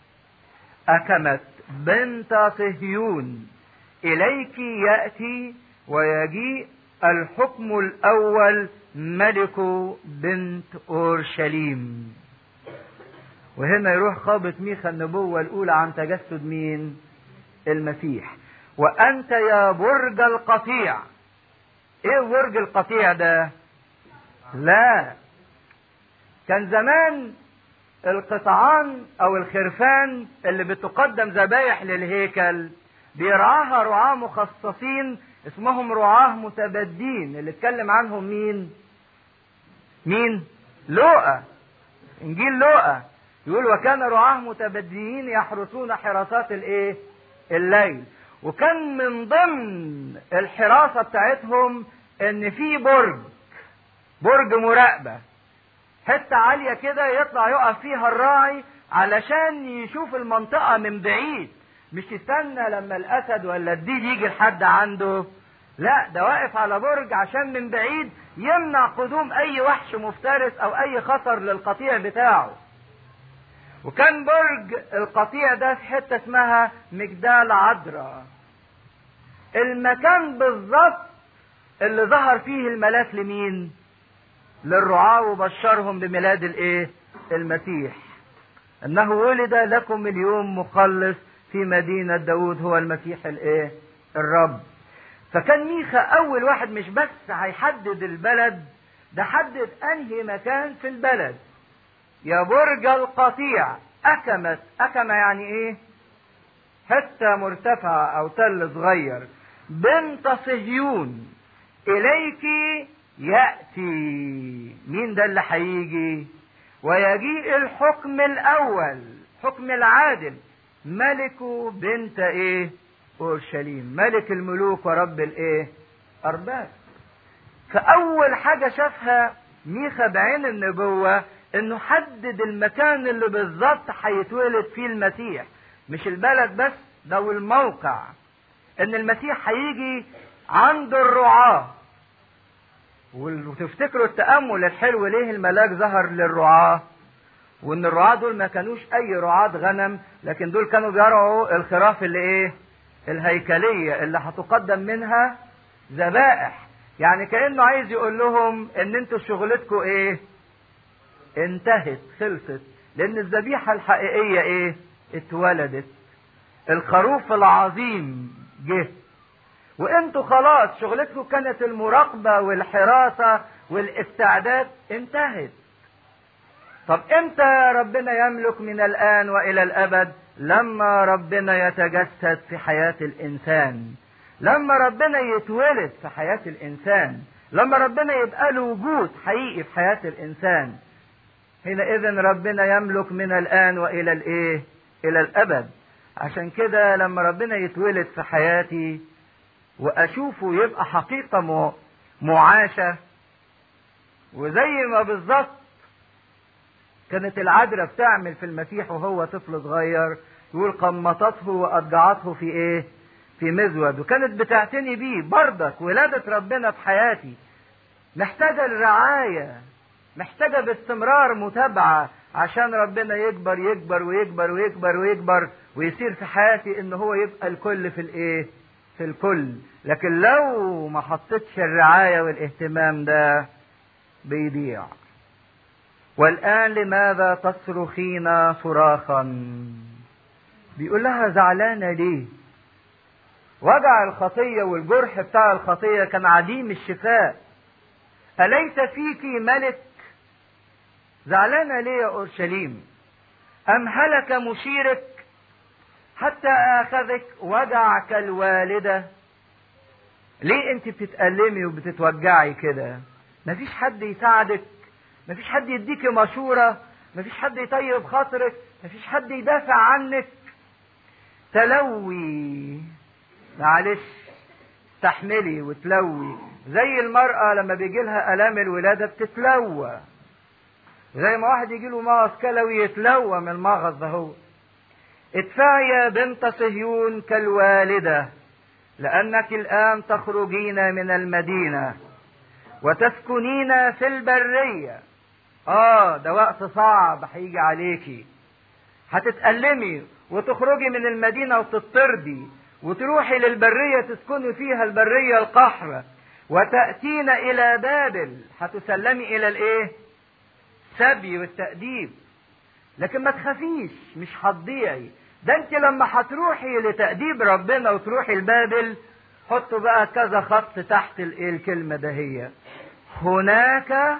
اكمت بنت صهيون اليك ياتي ويجيء الحكم الاول ملك بنت اورشليم وهنا يروح خابط ميخا النبوة الأولى عن تجسد مين؟ المسيح. وأنت يا برج القطيع. إيه برج القطيع ده؟ لا. كان زمان القطعان أو الخرفان اللي بتقدم ذبايح للهيكل بيرعاها رعاة مخصصين اسمهم رعاة متبدين اللي اتكلم عنهم مين؟ مين؟ لوقا. إنجيل لوقا. يقول وكان رعاه متبديين يحرسون حراسات الايه الليل وكان من ضمن الحراسة بتاعتهم ان في برج برج مراقبة حتة عالية كده يطلع يقف فيها الراعي علشان يشوف المنطقة من بعيد مش يستنى لما الاسد ولا الديب يجي لحد عنده لا ده واقف على برج عشان من بعيد يمنع قدوم اي وحش مفترس او اي خطر للقطيع بتاعه وكان برج القطيع ده في حته اسمها مجدال عذراء المكان بالظبط اللي ظهر فيه الملاك لمين للرعاة وبشرهم بميلاد الايه المسيح انه ولد لكم اليوم مخلص في مدينة داود هو المسيح الايه الرب فكان ميخا اول واحد مش بس هيحدد البلد ده حدد انهي مكان في البلد يا برج القطيع أكمت أكمة يعني إيه؟ حتة مرتفعة أو تل صغير بنت صهيون إليك يأتي مين ده اللي هيجي؟ ويجيء الحكم الأول حكم العادل ملك بنت إيه؟ أورشليم ملك الملوك ورب الإيه؟ أرباب فأول حاجة شافها ميخا بعين النبوة انه حدد المكان اللي بالظبط هيتولد فيه المسيح مش البلد بس ده والموقع ان المسيح هيجي عند الرعاة وتفتكروا التأمل الحلو ليه الملاك ظهر للرعاة وان الرعاة دول ما كانوش اي رعاة غنم لكن دول كانوا بيرعوا الخراف اللي ايه الهيكلية اللي هتقدم منها ذبائح يعني كأنه عايز يقول لهم ان انتوا شغلتكم ايه انتهت خلصت لان الذبيحة الحقيقية ايه اتولدت الخروف العظيم جه وانتوا خلاص شغلتكم كانت المراقبة والحراسة والاستعداد انتهت طب امتى ربنا يملك من الان والى الابد لما ربنا يتجسد في حياة الانسان لما ربنا يتولد في حياة الانسان لما ربنا يبقى له وجود حقيقي في حياة الانسان حينئذ ربنا يملك من الان والى الايه الى الابد عشان كده لما ربنا يتولد في حياتي واشوفه يبقى حقيقة معاشة وزي ما بالظبط كانت العذراء بتعمل في المسيح وهو طفل صغير يقول قمطته واضجعته في ايه في مزود وكانت بتعتني بيه برضك ولادة ربنا في حياتي محتاجة الرعاية محتاجة باستمرار متابعة عشان ربنا يكبر يكبر ويكبر ويكبر ويكبر ويصير في حياتي ان هو يبقى الكل في الايه في الكل لكن لو ما حطيتش الرعاية والاهتمام ده بيضيع والآن لماذا تصرخين صراخا بيقول لها زعلانة ليه وجع الخطية والجرح بتاع الخطية كان عديم الشفاء أليس فيك ملك زعلانة ليه يا أورشليم أم هلك مشيرك حتى آخذك وجع كالوالدة ليه انت بتتألمي وبتتوجعي كده مفيش حد يساعدك مفيش حد يديكي مشورة مفيش حد يطيب خاطرك مفيش حد يدافع عنك تلوي معلش استحملي وتلوي زي المرأة لما بيجي لها آلام الولادة بتتلوى زي ما واحد يجي له مغص كلوي يتلوى من المغص ده هو ادفعي يا بنت صهيون كالوالدة لأنك الآن تخرجين من المدينة وتسكنين في البرية اه ده وقت صعب هيجي عليكي هتتألمي وتخرجي من المدينة وتضطردي وتروحي للبرية تسكني فيها البرية القحرة وتأتين إلى بابل هتسلمي إلى الإيه؟ السبي والتأديب لكن ما تخافيش مش هتضيعي ده انت لما هتروحي لتأديب ربنا وتروحي لبابل حطوا بقى كذا خط تحت الايه الكلمة ده هي هناك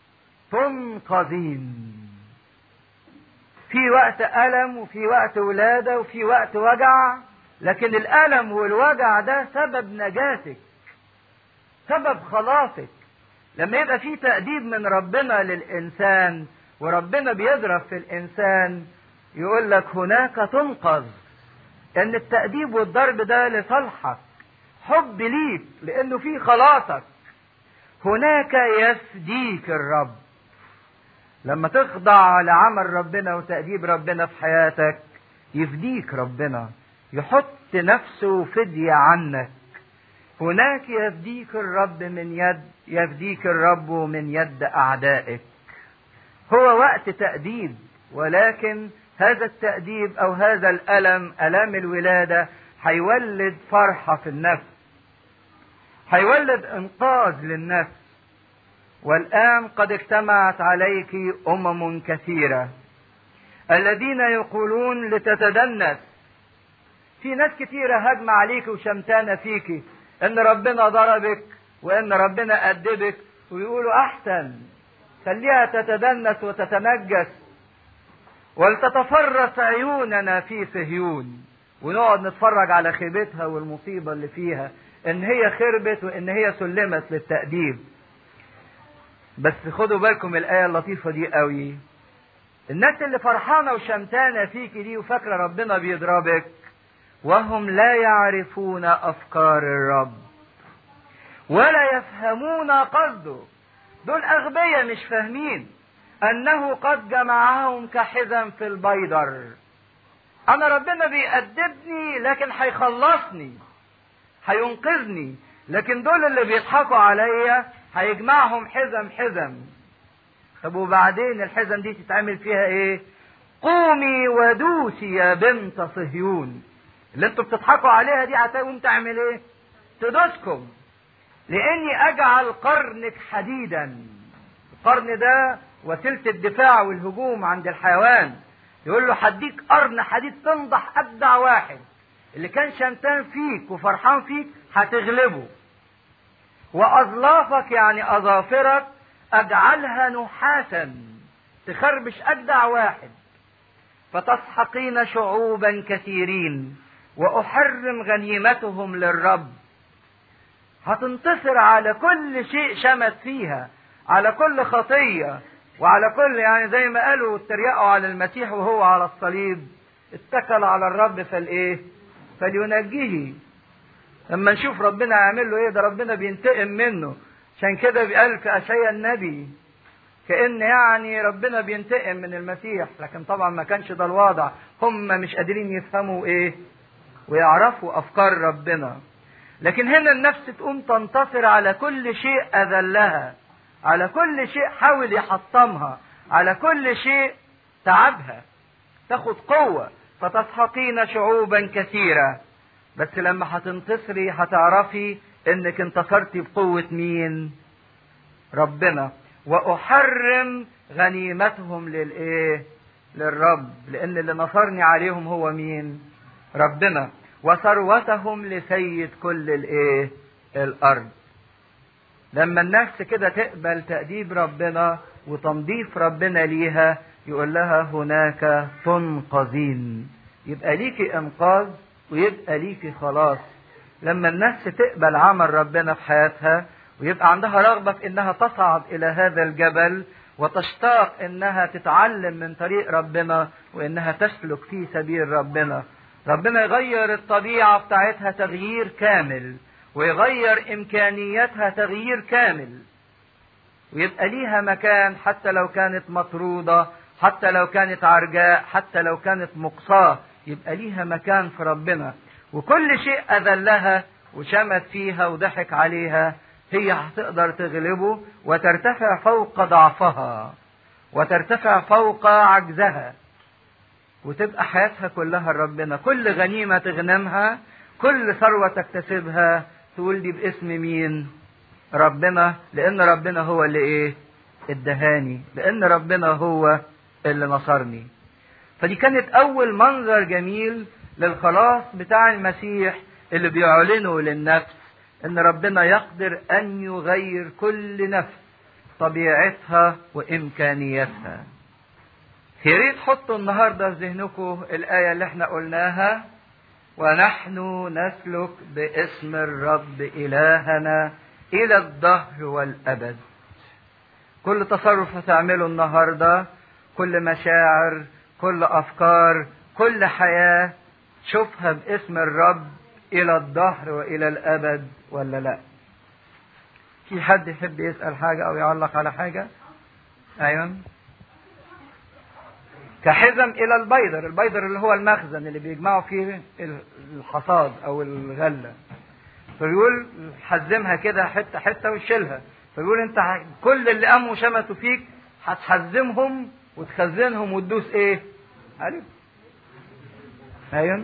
تنقذين في وقت ألم وفي وقت ولادة وفي وقت وجع لكن الألم والوجع ده سبب نجاتك سبب خلاصك لما يبقى في تأديب من ربنا للإنسان وربنا بيضرب في الإنسان يقول لك هناك تنقذ ان التأديب والضرب ده لصالحك حب ليك لانه في خلاصك هناك يفديك الرب لما تخضع لعمل ربنا وتأديب ربنا في حياتك يفديك ربنا يحط نفسه فدية عنك هناك يفديك الرب من يد يفديك الرب من يد أعدائك هو وقت تأديب ولكن هذا التأديب أو هذا الألم ألام الولادة هيولد فرحة في النفس هيولد إنقاذ للنفس والآن قد اجتمعت عليك أمم كثيرة الذين يقولون لتتدنس في ناس كثيرة هجمة عليك وشمتانة فيك إن ربنا ضربك وإن ربنا أدبك ويقولوا أحسن خليها تتدنس وتتنجس ولتتفرس عيوننا في صهيون ونقعد نتفرج على خيبتها والمصيبة اللي فيها ان هي خربت وان هي سلمت للتأديب بس خدوا بالكم الآية اللطيفة دي قوي الناس اللي فرحانة وشمتانة فيك دي وفاكرة ربنا بيضربك وهم لا يعرفون أفكار الرب ولا يفهمون قصده دول أغبياء مش فاهمين أنه قد جمعهم كحزم في البيدر أنا ربنا بيأدبني لكن هيخلصني هينقذني لكن دول اللي بيضحكوا عليا هيجمعهم حزم حزم طب وبعدين الحزم دي تتعمل فيها ايه قومي ودوسي يا بنت صهيون اللي انتوا بتضحكوا عليها دي هتقوم تعمل ايه تدوسكم لاني اجعل قرنك حديدا القرن ده وسيله الدفاع والهجوم عند الحيوان يقول له هديك قرن حديد تنضح ابدع واحد اللي كان شمتان فيك وفرحان فيك هتغلبه واظلافك يعني اظافرك اجعلها نحاسا تخربش اجدع واحد فتسحقين شعوبا كثيرين واحرم غنيمتهم للرب هتنتصر على كل شيء شمت فيها على كل خطيه وعلى كل يعني زي ما قالوا اتريقوا على المسيح وهو على الصليب اتكل على الرب فالايه فلينجيه لما نشوف ربنا يعمل له ايه ده ربنا بينتقم منه عشان كده بيقال في اشعيا النبي كان يعني ربنا بينتقم من المسيح لكن طبعا ما كانش ده الوضع هم مش قادرين يفهموا ايه ويعرفوا افكار ربنا لكن هنا النفس تقوم تنتصر على كل شيء اذلها على كل شيء حاول يحطمها على كل شيء تعبها تاخد قوة فتسحقين شعوبا كثيرة بس لما هتنتصري هتعرفي انك انتصرتي بقوة مين ربنا واحرم غنيمتهم للايه للرب لان اللي نصرني عليهم هو مين ربنا وثروتهم لسيد كل الايه الارض لما النفس كده تقبل تأديب ربنا وتنظيف ربنا ليها يقول لها هناك تنقذين يبقى ليكي انقاذ ويبقى ليكي خلاص لما النفس تقبل عمل ربنا في حياتها ويبقى عندها رغبة في انها تصعد الى هذا الجبل وتشتاق انها تتعلم من طريق ربنا وانها تسلك في سبيل ربنا ربنا يغير الطبيعة بتاعتها تغيير كامل ويغير امكانياتها تغيير كامل ويبقى ليها مكان حتى لو كانت مطرودة حتى لو كانت عرجاء حتى لو كانت مقصاة يبقى ليها مكان في ربنا وكل شيء أذلها وشمت فيها وضحك عليها هي هتقدر تغلبه وترتفع فوق ضعفها وترتفع فوق عجزها وتبقى حياتها كلها لربنا كل غنيمة تغنمها كل ثروة تكتسبها تقول دي باسم مين ربنا لان ربنا هو اللي ايه ادهاني لان ربنا هو اللي نصرني فدي كانت اول منظر جميل للخلاص بتاع المسيح اللي بيعلنه للنفس ان ربنا يقدر ان يغير كل نفس طبيعتها وامكانياتها يا ريت حطوا النهارده في ذهنكم الايه اللي احنا قلناها ونحن نسلك باسم الرب إلهنا إلى الدهر والأبد كل تصرف هتعمله النهاردة كل مشاعر كل أفكار كل حياة شوفها باسم الرب إلى الدهر وإلى الأبد ولا لا في حد يحب يسأل حاجة أو يعلق على حاجة أيوة كحزم الى البيدر البيدر اللي هو المخزن اللي بيجمعوا فيه الحصاد او الغله فبيقول حزمها كده حته حته وشيلها فبيقول انت كل اللي قاموا شمتوا فيك هتحزمهم وتخزنهم وتدوس ايه عارف ايوه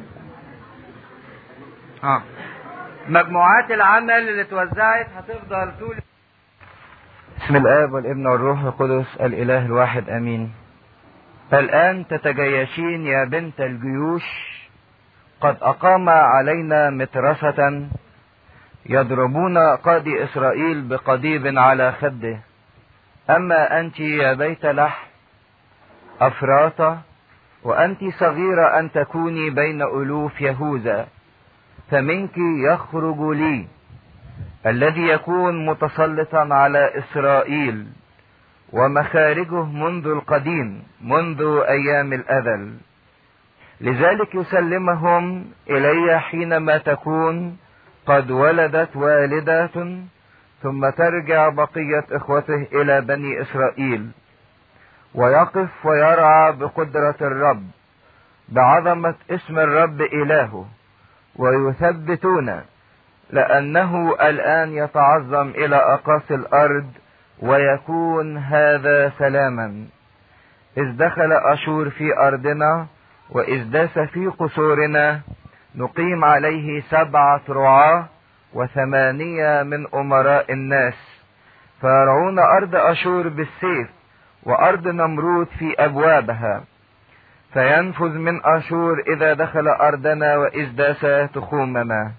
اه مجموعات العمل اللي اتوزعت هتفضل طول بسم الاب والابن والروح القدس الاله الواحد امين فالآن تتجيشين يا بنت الجيوش قد أقام علينا مترسة يضربون قاضي إسرائيل بقضيب على خده أما أنت يا بيت لحم أفراطة وأنت صغيرة أن تكوني بين ألوف يهوذا فمنك يخرج لي الذي يكون متسلطا على إسرائيل ومخارجه منذ القديم منذ ايام الازل لذلك يسلمهم الي حينما تكون قد ولدت والدة ثم ترجع بقية اخوته الى بني اسرائيل ويقف ويرعى بقدرة الرب بعظمة اسم الرب الهه ويثبتون لأنه الآن يتعظم إلى أقاصي الأرض ويكون هذا سلاما إذ دخل أشور في أرضنا وإذ داس في قصورنا نقيم عليه سبعة رعاة وثمانية من أمراء الناس فيرعون أرض أشور بالسيف وأرض نمرود في أبوابها فينفذ من أشور إذا دخل أرضنا وإذ داس تخومنا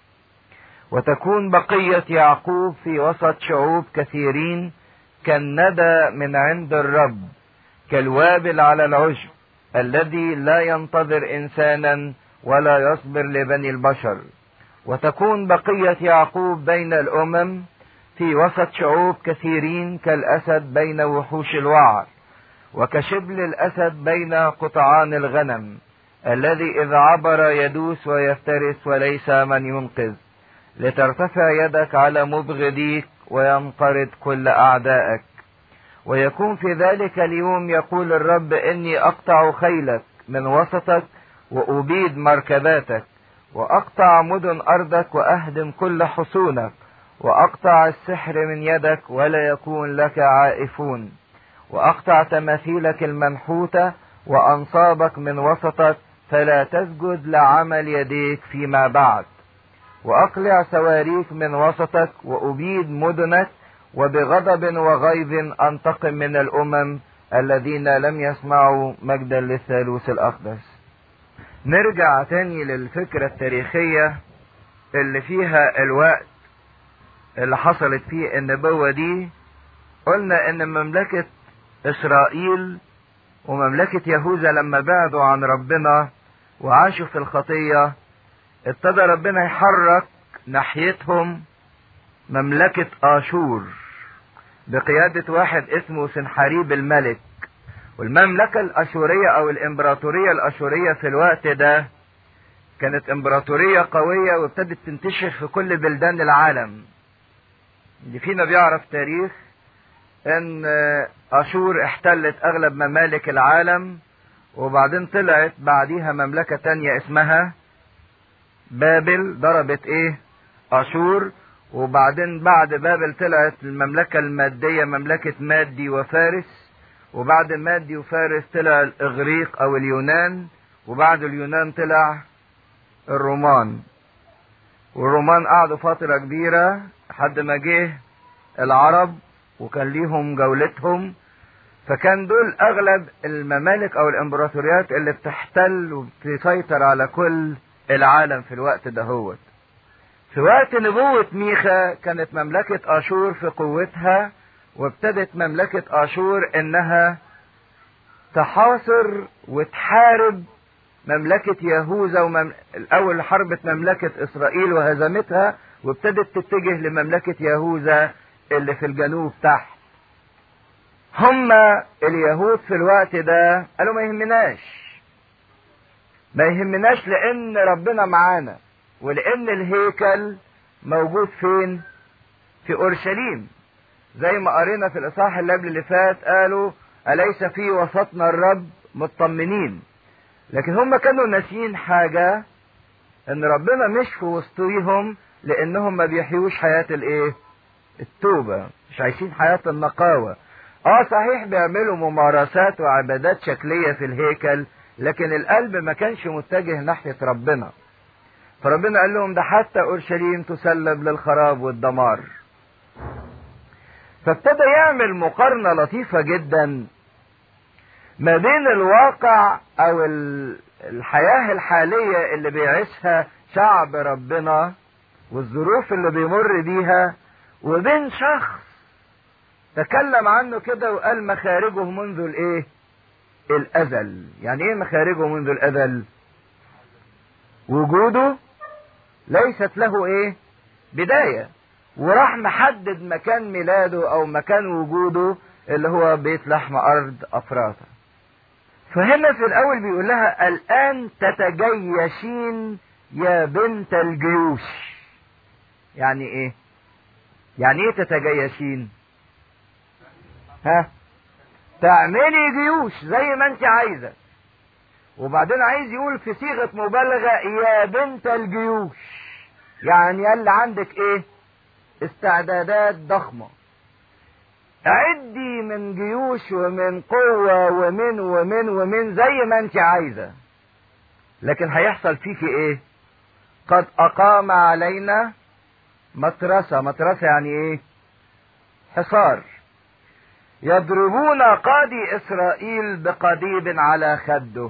وتكون بقية يعقوب في وسط شعوب كثيرين كالندى من عند الرب كالوابل على العشب الذي لا ينتظر إنسانا ولا يصبر لبني البشر وتكون بقية يعقوب بين الأمم في وسط شعوب كثيرين كالأسد بين وحوش الوعر وكشبل الأسد بين قطعان الغنم الذي إذا عبر يدوس ويفترس وليس من ينقذ لترتفع يدك على مبغضيك وينقرض كل أعدائك ويكون في ذلك اليوم يقول الرب إني أقطع خيلك من وسطك وأبيد مركباتك وأقطع مدن أرضك وأهدم كل حصونك وأقطع السحر من يدك ولا يكون لك عائفون وأقطع تماثيلك المنحوتة وأنصابك من وسطك فلا تسجد لعمل يديك فيما بعد وأقلع سواريك من وسطك وأبيد مدنك وبغضب وغيظ أنتقم من الأمم الذين لم يسمعوا مجدا للثالوث الأقدس نرجع تاني للفكرة التاريخية اللي فيها الوقت اللي حصلت فيه النبوة دي قلنا ان مملكة اسرائيل ومملكة يهوذا لما بعدوا عن ربنا وعاشوا في الخطية ابتدى ربنا يحرك ناحيتهم مملكة آشور بقيادة واحد اسمه سنحاريب الملك والمملكة الأشورية أو الإمبراطورية الأشورية في الوقت ده كانت إمبراطورية قوية وابتدت تنتشر في كل بلدان العالم اللي فينا بيعرف تاريخ ان اشور احتلت اغلب ممالك العالم وبعدين طلعت بعديها مملكة تانية اسمها بابل ضربت ايه اشور وبعدين بعد بابل طلعت المملكة المادية مملكة مادي وفارس وبعد مادي وفارس طلع الاغريق او اليونان وبعد اليونان طلع الرومان والرومان قعدوا فترة كبيرة لحد ما جه العرب وكان ليهم جولتهم فكان دول اغلب الممالك او الامبراطوريات اللي بتحتل وبتسيطر على كل العالم في الوقت دهوت في وقت نبوة ميخا كانت مملكة اشور في قوتها وابتدت مملكة اشور انها تحاصر وتحارب مملكة يهوذا ومم... الأول حربت مملكة إسرائيل وهزمتها وابتدت تتجه لمملكة يهوذا اللي في الجنوب تحت هم اليهود في الوقت ده قالوا ما يهمناش ما يهمناش لأن ربنا معانا ولأن الهيكل موجود فين في أورشليم زي ما قرينا في الإصحاح اللي قبل اللي فات قالوا أليس في وسطنا الرب مطمنين لكن هم كانوا ناسيين حاجة ان ربنا مش في وسطيهم لانهم ما بيحيوش حياة الايه التوبة مش عايشين حياة النقاوة اه صحيح بيعملوا ممارسات وعبادات شكلية في الهيكل لكن القلب ما كانش متجه ناحية ربنا فربنا قال لهم ده حتى اورشليم تسلب للخراب والدمار فابتدى يعمل مقارنة لطيفة جدا ما بين الواقع او الحياة الحالية اللي بيعيشها شعب ربنا والظروف اللي بيمر بيها وبين شخص تكلم عنه كده وقال مخارجه منذ الايه الازل يعني ايه مخارجه منذ الازل وجوده ليست له ايه بداية وراح محدد مكان ميلاده او مكان وجوده اللي هو بيت لحم ارض افراطه فهنا في الاول بيقول لها الان تتجيشين يا بنت الجيوش يعني ايه يعني ايه تتجيشين ها تعملي جيوش زي ما انت عايزة وبعدين عايز يقول في صيغة مبالغة يا بنت الجيوش يعني اللي عندك ايه استعدادات ضخمة عدي من جيوش ومن قوة ومن ومن ومن زي ما انت عايزة لكن هيحصل فيك ايه قد اقام علينا مترسة مترسة يعني ايه حصار يضربون قاضي اسرائيل بقضيب على خده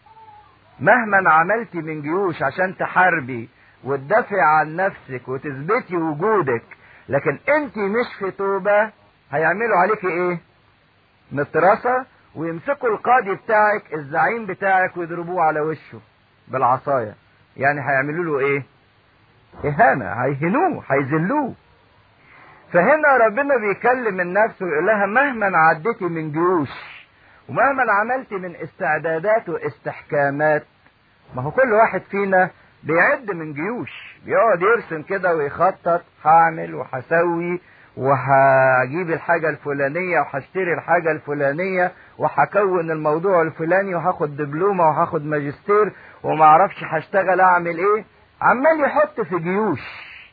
مهما عملتي من جيوش عشان تحاربي وتدافع عن نفسك وتثبتي وجودك لكن انت مش في توبة هيعملوا عليك ايه مترسة ويمسكوا القاضي بتاعك الزعيم بتاعك ويضربوه على وشه بالعصاية يعني هيعملوا له ايه اهانة هيهنوه هيذلوه فهنا ربنا بيكلم النفس ويقول لها مهما عديتي من جيوش ومهما عملتي من استعدادات واستحكامات ما هو كل واحد فينا بيعد من جيوش بيقعد يرسم كده ويخطط هعمل وهسوي وهجيب الحاجة الفلانية وهشتري الحاجة الفلانية وهكون الموضوع الفلاني وهاخد دبلومة وهاخد ماجستير ومعرفش هشتغل اعمل ايه عمال يحط في جيوش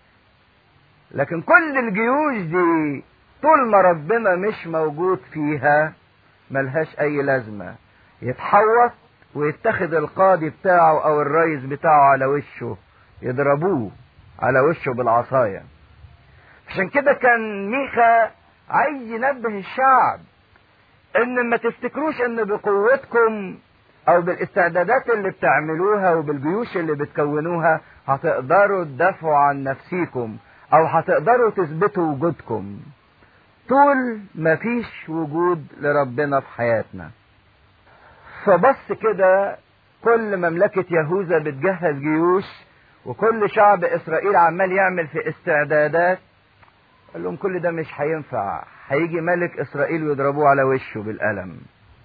لكن كل الجيوش دي طول ما ربنا مش موجود فيها ملهاش اي لازمة يتحوط ويتخذ القاضي بتاعه او الرئيس بتاعه على وشه يضربوه على وشه بالعصاية عشان كده كان ميخا عايز ينبه الشعب ان ما تفتكروش ان بقوتكم او بالاستعدادات اللي بتعملوها وبالجيوش اللي بتكونوها هتقدروا تدافعوا عن نفسيكم او هتقدروا تثبتوا وجودكم طول ما فيش وجود لربنا في حياتنا فبص كده كل مملكة يهوذا بتجهز جيوش وكل شعب اسرائيل عمال يعمل في استعدادات قال لهم كل ده مش هينفع هيجي ملك اسرائيل ويضربوه على وشه بالقلم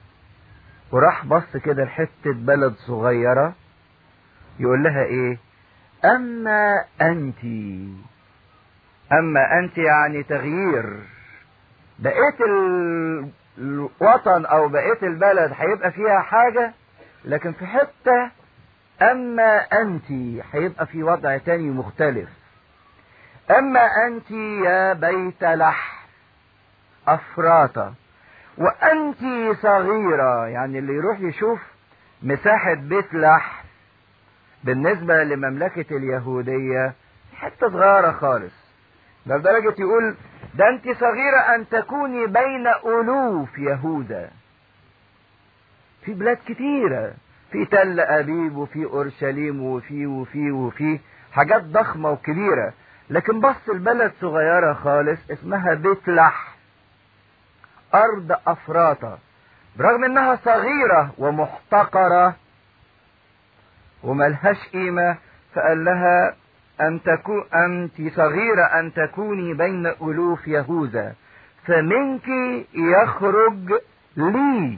وراح بص كده لحتة بلد صغيرة يقول لها ايه اما انت اما انت يعني تغيير بقيت الوطن او بقيت البلد هيبقى فيها حاجة لكن في حتة اما انت هيبقى في وضع تاني مختلف اما انت يا بيت لحم افراطة وانت صغيرة يعني اللي يروح يشوف مساحة بيت لحم بالنسبة لمملكة اليهودية حتة صغيرة خالص ده لدرجة يقول ده انت صغيرة ان تكوني بين الوف يهوذا في بلاد كتيرة في تل ابيب وفي اورشليم وفي وفي وفي حاجات ضخمة وكبيرة لكن بص البلد صغيرة خالص اسمها بيت لحم ارض افراطة برغم انها صغيرة ومحتقرة وملهاش قيمة فقال لها أن تكون أنت صغيرة أن تكوني بين ألوف يهوذا فمنك يخرج لي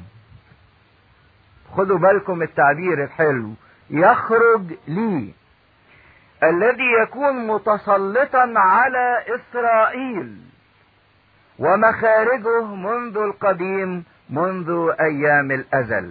خدوا بالكم التعبير الحلو يخرج لي الذي يكون متسلطا على إسرائيل ومخارجه منذ القديم منذ أيام الأزل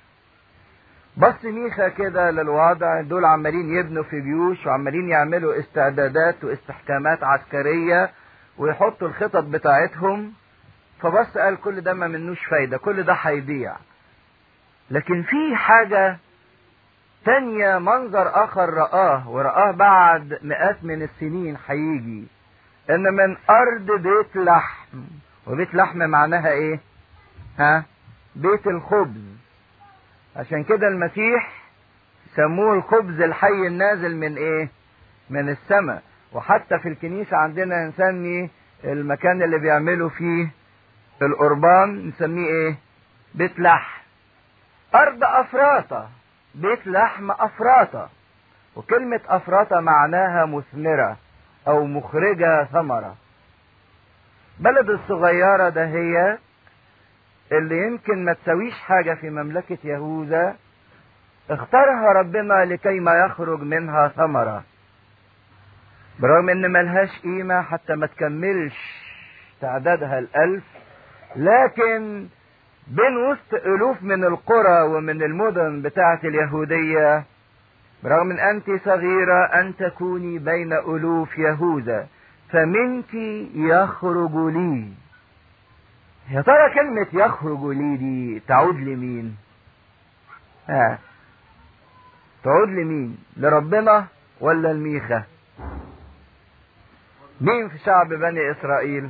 بص ميخا كده للوضع دول عمالين يبنوا في جيوش وعمالين يعملوا استعدادات واستحكامات عسكرية ويحطوا الخطط بتاعتهم فبص قال كل ده ما منوش فايدة كل ده هيضيع لكن في حاجة تانية منظر آخر رآه ورآه بعد مئات من السنين هيجي إن من أرض بيت لحم وبيت لحم معناها إيه؟ ها؟ بيت الخبز عشان كده المسيح سموه الخبز الحي النازل من ايه من السماء وحتى في الكنيسة عندنا نسمي المكان اللي بيعملوا فيه القربان نسميه ايه بيت لحم ارض افراطة بيت لحم افراطة وكلمة افراطة معناها مثمرة او مخرجة ثمرة بلد الصغيرة ده هي اللي يمكن ما تسويش حاجة في مملكة يهوذا اختارها ربنا لكي ما يخرج منها ثمرة برغم ان ملهاش قيمة حتى ما تكملش تعدادها الالف لكن بين وسط الوف من القرى ومن المدن بتاعة اليهودية برغم ان انت صغيرة ان تكوني بين الوف يهوذا فمنك يخرج لي يا ترى كلمة يخرج لي دي تعود لمين ها تعود لمين لربنا ولا الميخة مين في شعب بني اسرائيل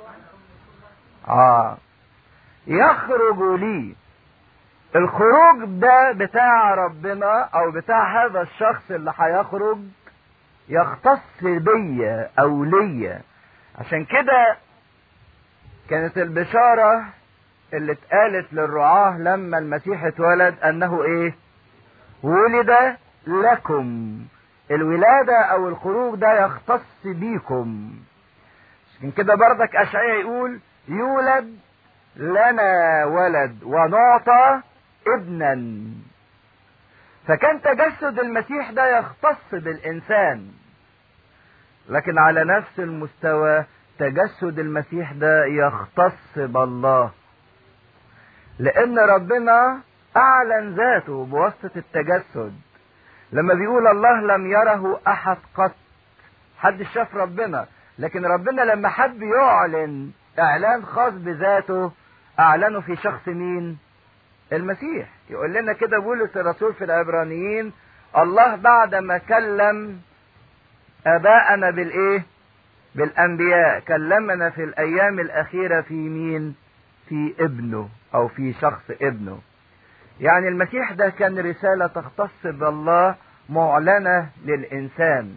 اه يخرج لي الخروج ده بتاع ربنا او بتاع هذا الشخص اللي هيخرج يختص بيا او ليا عشان كده كانت البشارة اللي اتقالت للرعاة لما المسيح اتولد انه ايه ولد لكم الولادة او الخروج ده يختص بيكم عشان كده بردك اشعياء يقول يولد لنا ولد ونعطى ابنا فكان تجسد المسيح ده يختص بالانسان لكن على نفس المستوى تجسد المسيح ده يختص بالله لان ربنا اعلن ذاته بواسطة التجسد لما بيقول الله لم يره احد قط حد شاف ربنا لكن ربنا لما حب يعلن اعلان خاص بذاته اعلنه في شخص مين المسيح يقول لنا كده بولس الرسول في العبرانيين الله بعد ما كلم اباءنا بالايه بالانبياء كلمنا في الايام الاخيره في مين في ابنه او في شخص ابنه يعني المسيح ده كان رساله تختص بالله معلنه للانسان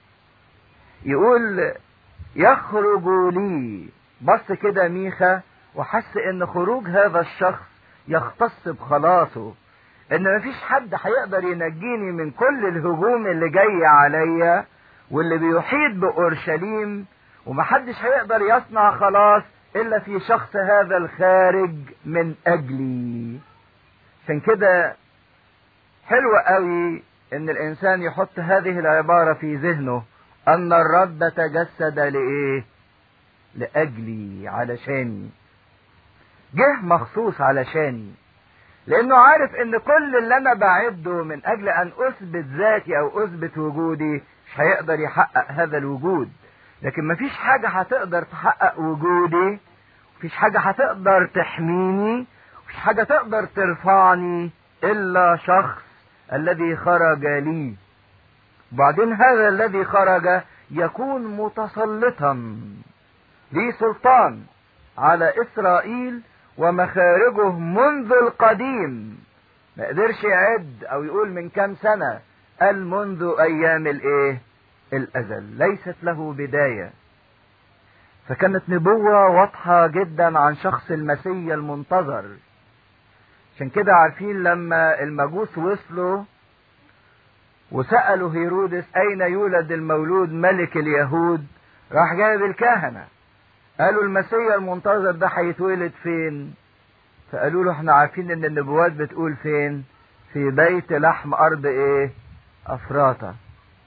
يقول يخرج لي بص كده ميخا وحس ان خروج هذا الشخص يختص بخلاصه ان مفيش حد هيقدر ينجيني من كل الهجوم اللي جاي عليا واللي بيحيط باورشليم ومحدش هيقدر يصنع خلاص الا في شخص هذا الخارج من اجلي عشان كده حلو قوي ان الانسان يحط هذه العبارة في ذهنه ان الرب تجسد لايه لاجلي علشاني جه مخصوص علشاني لانه عارف ان كل اللي انا بعده من اجل ان اثبت ذاتي او اثبت وجودي مش هيقدر يحقق هذا الوجود لكن مفيش حاجة هتقدر تحقق وجودي مفيش حاجة هتقدر تحميني مفيش حاجة تقدر ترفعني الا شخص الذي خرج لي وبعدين هذا الذي خرج يكون متسلطا ليه سلطان على اسرائيل ومخارجه منذ القديم ما قدرش يعد او يقول من كام سنة قال منذ ايام الايه الازل ليست له بداية فكانت نبوة واضحة جدا عن شخص المسيا المنتظر عشان كده عارفين لما المجوس وصلوا وسألوا هيرودس أين يولد المولود ملك اليهود راح جايب الكهنة قالوا المسيا المنتظر ده هيتولد فين فقالوا له احنا عارفين ان النبوات بتقول فين في بيت لحم ارض ايه افراطة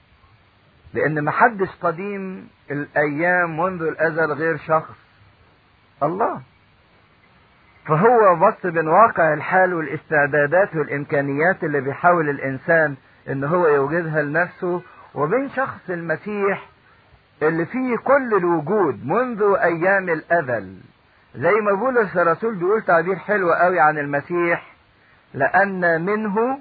لان محدش قديم الايام منذ الازل غير شخص الله فهو بص بين واقع الحال والاستعدادات والامكانيات اللي بيحاول الانسان ان هو يوجدها لنفسه وبين شخص المسيح اللي فيه كل الوجود منذ ايام الازل زي ما بولس الرسول بيقول تعبير حلو قوي عن المسيح لان منه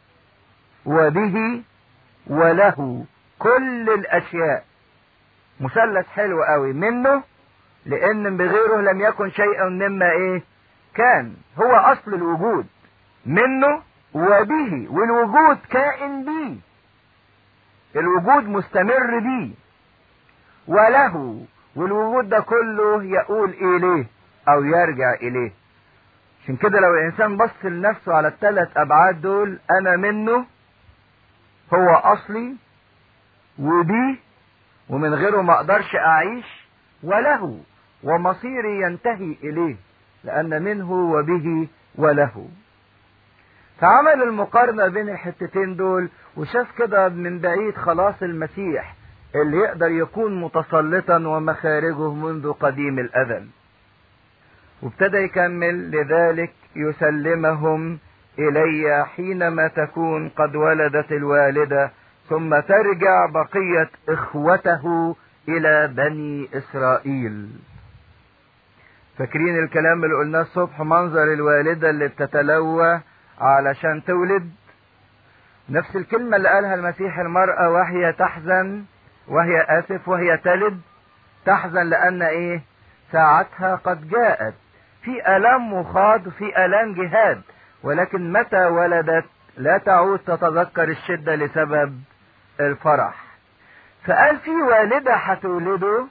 وبه وله كل الاشياء مثلث حلو قوي منه لان بغيره لم يكن شيئا مما ايه كان هو اصل الوجود منه وبه والوجود كائن بيه الوجود مستمر بيه وله والوجود ده كله يقول اليه او يرجع اليه عشان كده لو الانسان بص لنفسه على الثلاث ابعاد دول انا منه هو اصلي وبيه ومن غيره ما اقدرش اعيش وله ومصيري ينتهي اليه لان منه وبه وله فعمل المقارنة بين الحتتين دول وشاف كده من بعيد خلاص المسيح اللي يقدر يكون متسلطا ومخارجه منذ قديم الأزل وابتدى يكمل لذلك يسلمهم إلي حينما تكون قد ولدت الوالدة ثم ترجع بقية إخوته إلى بني إسرائيل فاكرين الكلام اللي قلناه الصبح منظر الوالدة اللي بتتلوى علشان تولد نفس الكلمة اللي قالها المسيح المرأة وهي تحزن وهي آسف وهي تلد تحزن لأن إيه ساعتها قد جاءت في ألم مخاض في ألم جهاد ولكن متى ولدت لا تعود تتذكر الشدة لسبب الفرح فقال في والدة هتولده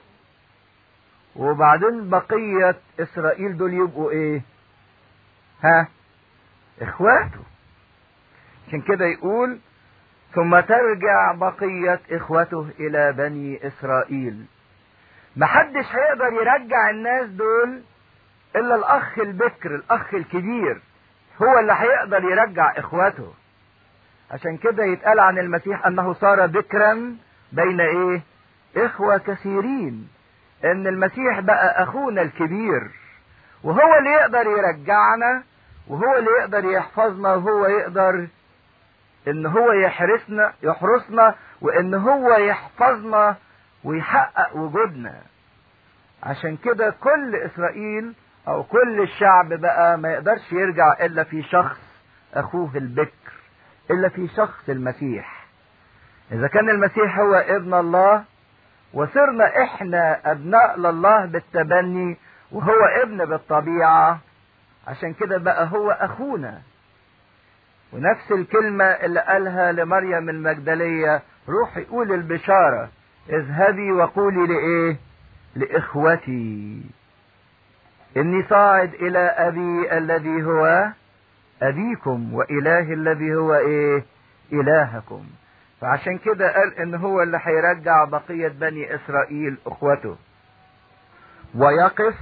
وبعدين بقية إسرائيل دول يبقوا إيه؟ ها؟ إخواته عشان كده يقول ثم ترجع بقية إخوته إلى بني إسرائيل محدش هيقدر يرجع الناس دول إلا الأخ البكر الأخ الكبير هو اللي هيقدر يرجع إخواته عشان كده يتقال عن المسيح أنه صار بكرا بين إيه؟ إخوة كثيرين إن المسيح بقى أخونا الكبير وهو اللي يقدر يرجعنا وهو اللي يقدر يحفظنا وهو يقدر ان هو يحرسنا يحرسنا وان هو يحفظنا ويحقق وجودنا عشان كده كل اسرائيل او كل الشعب بقى ما يقدرش يرجع الا في شخص اخوه البكر الا في شخص المسيح اذا كان المسيح هو ابن الله وصرنا احنا ابناء لله بالتبني وهو ابن بالطبيعه عشان كده بقى هو اخونا ونفس الكلمة اللي قالها لمريم المجدلية روحي قول البشارة اذهبي وقولي لإيه لإخوتي إني صاعد إلى أبي الذي هو أبيكم وإله الذي هو إيه إلهكم فعشان كده قال إن هو اللي هيرجع بقية بني إسرائيل أخوته ويقف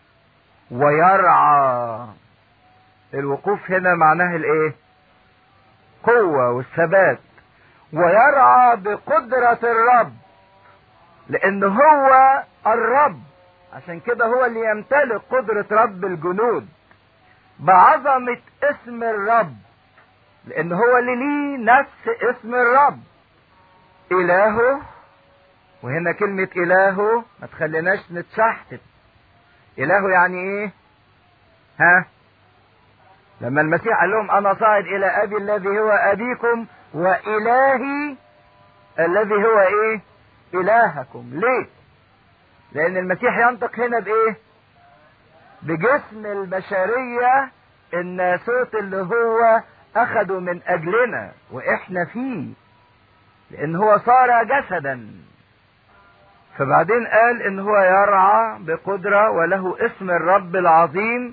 ويرعى الوقوف هنا معناه الايه قوة والثبات ويرعى بقدرة الرب لان هو الرب عشان كده هو اللي يمتلك قدرة رب الجنود بعظمة اسم الرب لان هو اللي ليه نفس اسم الرب الهه وهنا كلمة الهه ما تخليناش نتشحتت إله يعني إيه؟ ها؟ لما المسيح قال لهم أنا صاعد إلى أبي الذي هو أبيكم وإلهي الذي هو إيه؟ إلهكم، ليه؟ لأن المسيح ينطق هنا بإيه؟ بجسم البشرية الناسوت اللي هو أخده من أجلنا وإحنا فيه لأن هو صار جسدا فبعدين قال ان هو يرعى بقدرة وله اسم الرب العظيم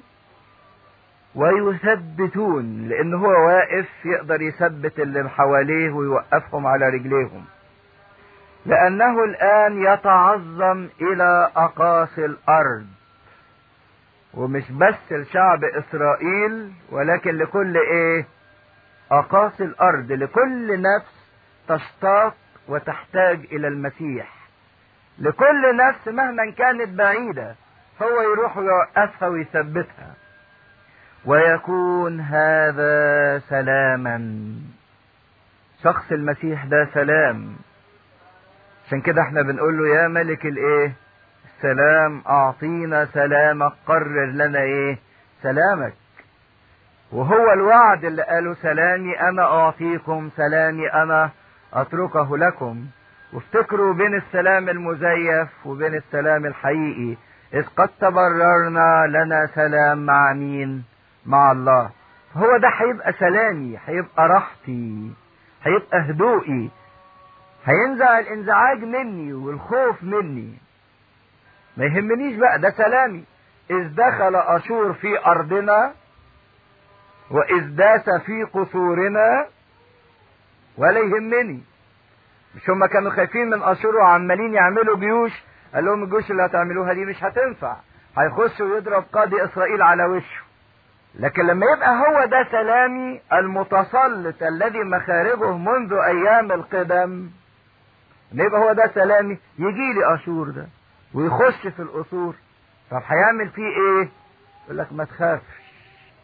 ويثبتون لان هو واقف يقدر يثبت اللي حواليه ويوقفهم على رجليهم لانه الان يتعظم الى اقاصي الارض ومش بس لشعب اسرائيل ولكن لكل ايه اقاصي الارض لكل نفس تشتاق وتحتاج الى المسيح لكل نفس مهما كانت بعيدة هو يروح يوقفها ويثبتها ويكون هذا سلاما شخص المسيح ده سلام عشان كده احنا بنقول له يا ملك الايه السلام اعطينا سلامك قرر لنا ايه سلامك وهو الوعد اللي قاله سلامي انا اعطيكم سلامي انا اتركه لكم وافتكروا بين السلام المزيف وبين السلام الحقيقي إذ قد تبررنا لنا سلام مع مين؟ مع الله. هو ده هيبقى سلامي، هيبقى راحتي، هيبقى هدوئي، هينزع الانزعاج مني والخوف مني. ما يهمنيش بقى ده سلامي. إذ دخل أشور في أرضنا وإذ داس في قصورنا ولا يهمني. مش هم كانوا خايفين من اشور وعمالين يعملوا جيوش قال لهم الجيوش اللي هتعملوها دي مش هتنفع هيخش ويضرب قاضي اسرائيل على وشه لكن لما يبقى هو ده سلامي المتسلط الذي مخارجه منذ ايام القدم لما يبقى هو ده سلامي يجي لي اشور ده ويخش في القصور طب هيعمل فيه ايه يقول لك ما تخافش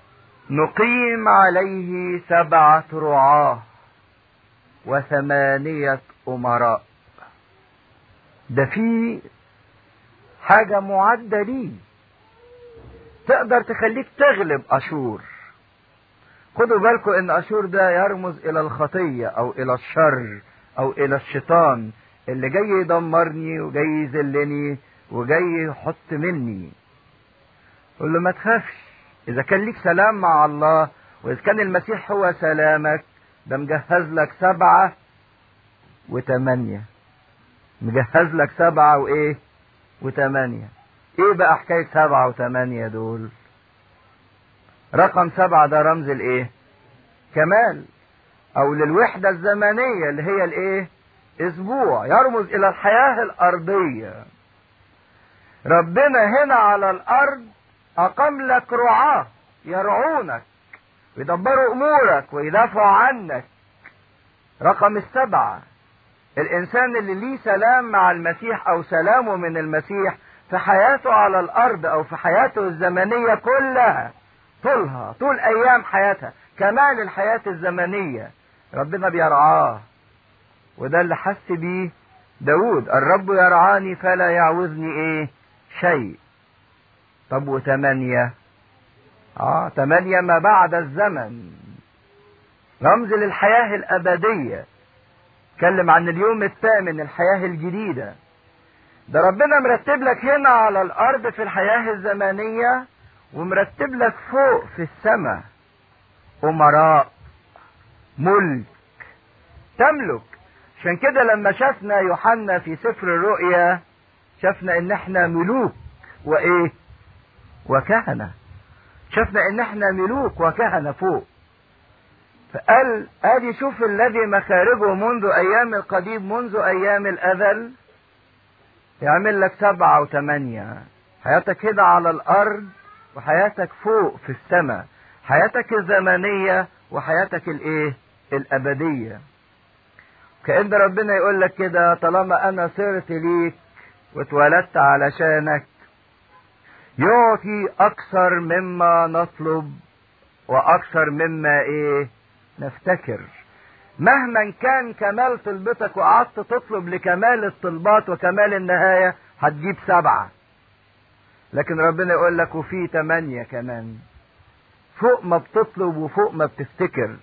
نقيم عليه سبعة رعاة وثمانية أمراء ده في حاجة معدة ليه تقدر تخليك تغلب أشور خدوا بالكم ان أشور ده يرمز إلى الخطية أو إلى الشر أو إلى الشيطان اللي جاي يدمرني وجاي يذلني وجاي يحط مني قول له ما تخافش إذا كان ليك سلام مع الله وإذا كان المسيح هو سلامك ده مجهز لك سبعة وثمانية مجهز لك سبعة وإيه وثمانية إيه بقى حكاية سبعة وثمانية دول رقم سبعة ده رمز الإيه كمال أو للوحدة الزمنية اللي هي الإيه أسبوع يرمز إلى الحياة الأرضية ربنا هنا على الأرض أقام لك رعاة يرعونك ويدبروا أمورك ويدافعوا عنك رقم السبعة الإنسان اللي ليه سلام مع المسيح أو سلامه من المسيح في حياته على الأرض أو في حياته الزمنية كلها طولها طول أيام حياتها كمال الحياة الزمنية ربنا بيرعاه وده اللي حس بيه داود الرب يرعاني فلا يعوزني ايه شيء طب وثمانية اه ثمانية ما بعد الزمن رمز للحياة الأبدية اتكلم عن اليوم الثامن الحياة الجديدة ده ربنا مرتب لك هنا على الأرض في الحياة الزمنية ومرتب لك فوق في السماء أمراء ملك تملك عشان كده لما شفنا يوحنا في سفر الرؤيا شفنا ان احنا ملوك وايه وكهنة شفنا ان احنا ملوك وكهنة فوق فقال ادي شوف الذي مخارجه منذ ايام القديم منذ ايام الازل يعمل لك سبعة وثمانية حياتك هنا على الارض وحياتك فوق في السماء حياتك الزمنية وحياتك الايه الابدية كأن ربنا يقول لك كده طالما انا صرت ليك واتولدت علشانك يعطي اكثر مما نطلب واكثر مما ايه نفتكر مهما كان كمال طلبتك وقعدت تطلب لكمال الطلبات وكمال النهاية هتجيب سبعة لكن ربنا يقول لك وفي تمانية كمان فوق ما بتطلب وفوق ما بتفتكر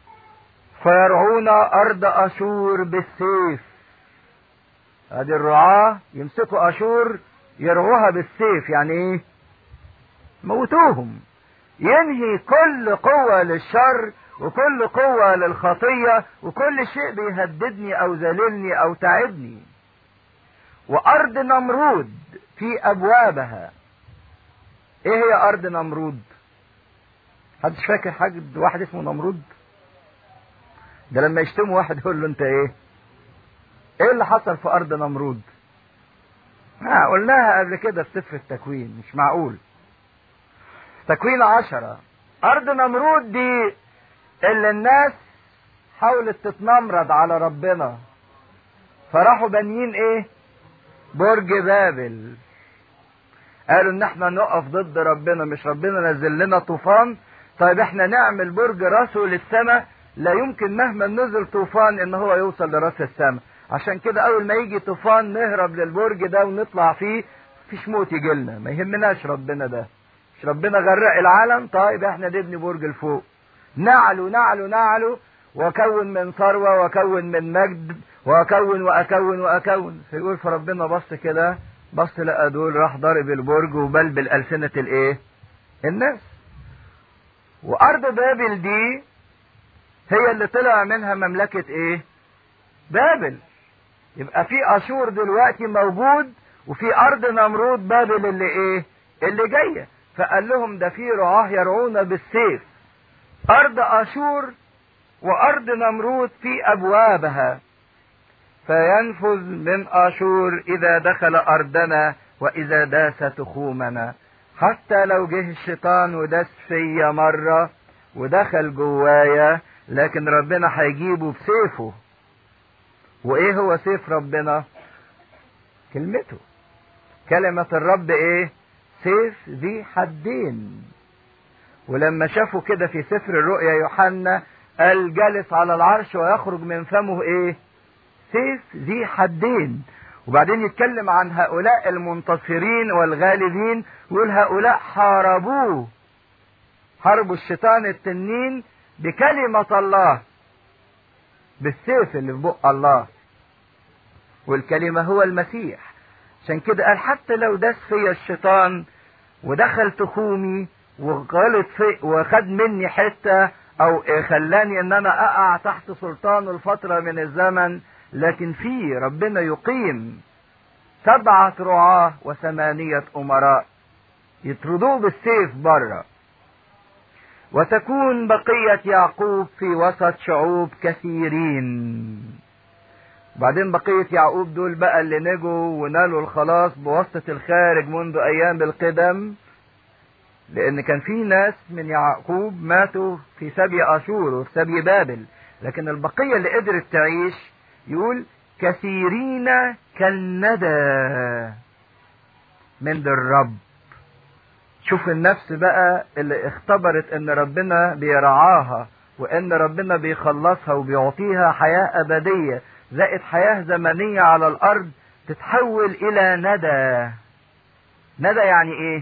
فيرعون أرض أشور بالسيف ادي الرعاة يمسكوا أشور يرعوها بالسيف يعني ايه موتوهم ينهي كل قوة للشر وكل قوة للخطية وكل شيء بيهددني او ذللني او تعبني وارض نمرود في ابوابها ايه هي ارض نمرود حدش فاكر حاجة واحد اسمه نمرود ده لما يشتموا واحد يقول له انت ايه ايه اللي حصل في ارض نمرود آه قلناها قبل كده في سفر التكوين مش معقول تكوين عشرة ارض نمرود دي اللي الناس حاولت تتنمرد على ربنا فراحوا بانيين ايه برج بابل قالوا ان احنا نقف ضد ربنا مش ربنا نزل لنا طوفان طيب احنا نعمل برج راسه للسماء لا يمكن مهما نزل طوفان ان هو يوصل لراس السماء عشان كده اول ما يجي طوفان نهرب للبرج ده ونطلع فيه مفيش موت يجيلنا ما يهمناش ربنا ده مش ربنا غرق العالم طيب احنا نبني برج لفوق نعلو نعلو نعلو واكون من ثروه واكون من مجد واكون واكون واكون فيقول فربنا بص كده بص لقى دول راح ضارب البرج وبلبل السنه الايه الناس وارض بابل دي هي اللي طلع منها مملكه ايه بابل يبقى في اشور دلوقتي موجود وفي ارض نمرود بابل اللي ايه اللي جايه فقال لهم ده في رعاه يرعون بالسيف ارض اشور وارض نمرود في ابوابها فينفذ من اشور اذا دخل ارضنا واذا داس تخومنا حتى لو جه الشيطان وداس فيا مره ودخل جوايا لكن ربنا هيجيبه بسيفه وايه هو سيف ربنا كلمته كلمة الرب ايه سيف ذي حدين ولما شافوا كده في سفر الرؤيا يوحنا قال جالس على العرش ويخرج من فمه ايه سيف ذي حدين وبعدين يتكلم عن هؤلاء المنتصرين والغالبين ويقول هؤلاء حاربوه حاربوا الشيطان التنين بكلمة الله بالسيف اللي في بق الله والكلمة هو المسيح عشان كده قال حتى لو داس فيا الشيطان ودخل تخومي وغلط في وخد مني حتة او خلاني ان انا اقع تحت سلطان الفترة من الزمن لكن في ربنا يقيم سبعة رعاة وثمانية امراء يطردوه بالسيف بره وتكون بقية يعقوب في وسط شعوب كثيرين بعدين بقية يعقوب دول بقى اللي نجوا ونالوا الخلاص بواسطة الخارج منذ أيام القدم لأن كان في ناس من يعقوب ماتوا في سبي أشور وفي سبي بابل لكن البقية اللي قدرت تعيش يقول كثيرين كالندى من الرب شوف النفس بقى اللي اختبرت ان ربنا بيرعاها وان ربنا بيخلصها وبيعطيها حياة ابدية زائد حياة زمنية على الارض تتحول الى ندى ندى يعني ايه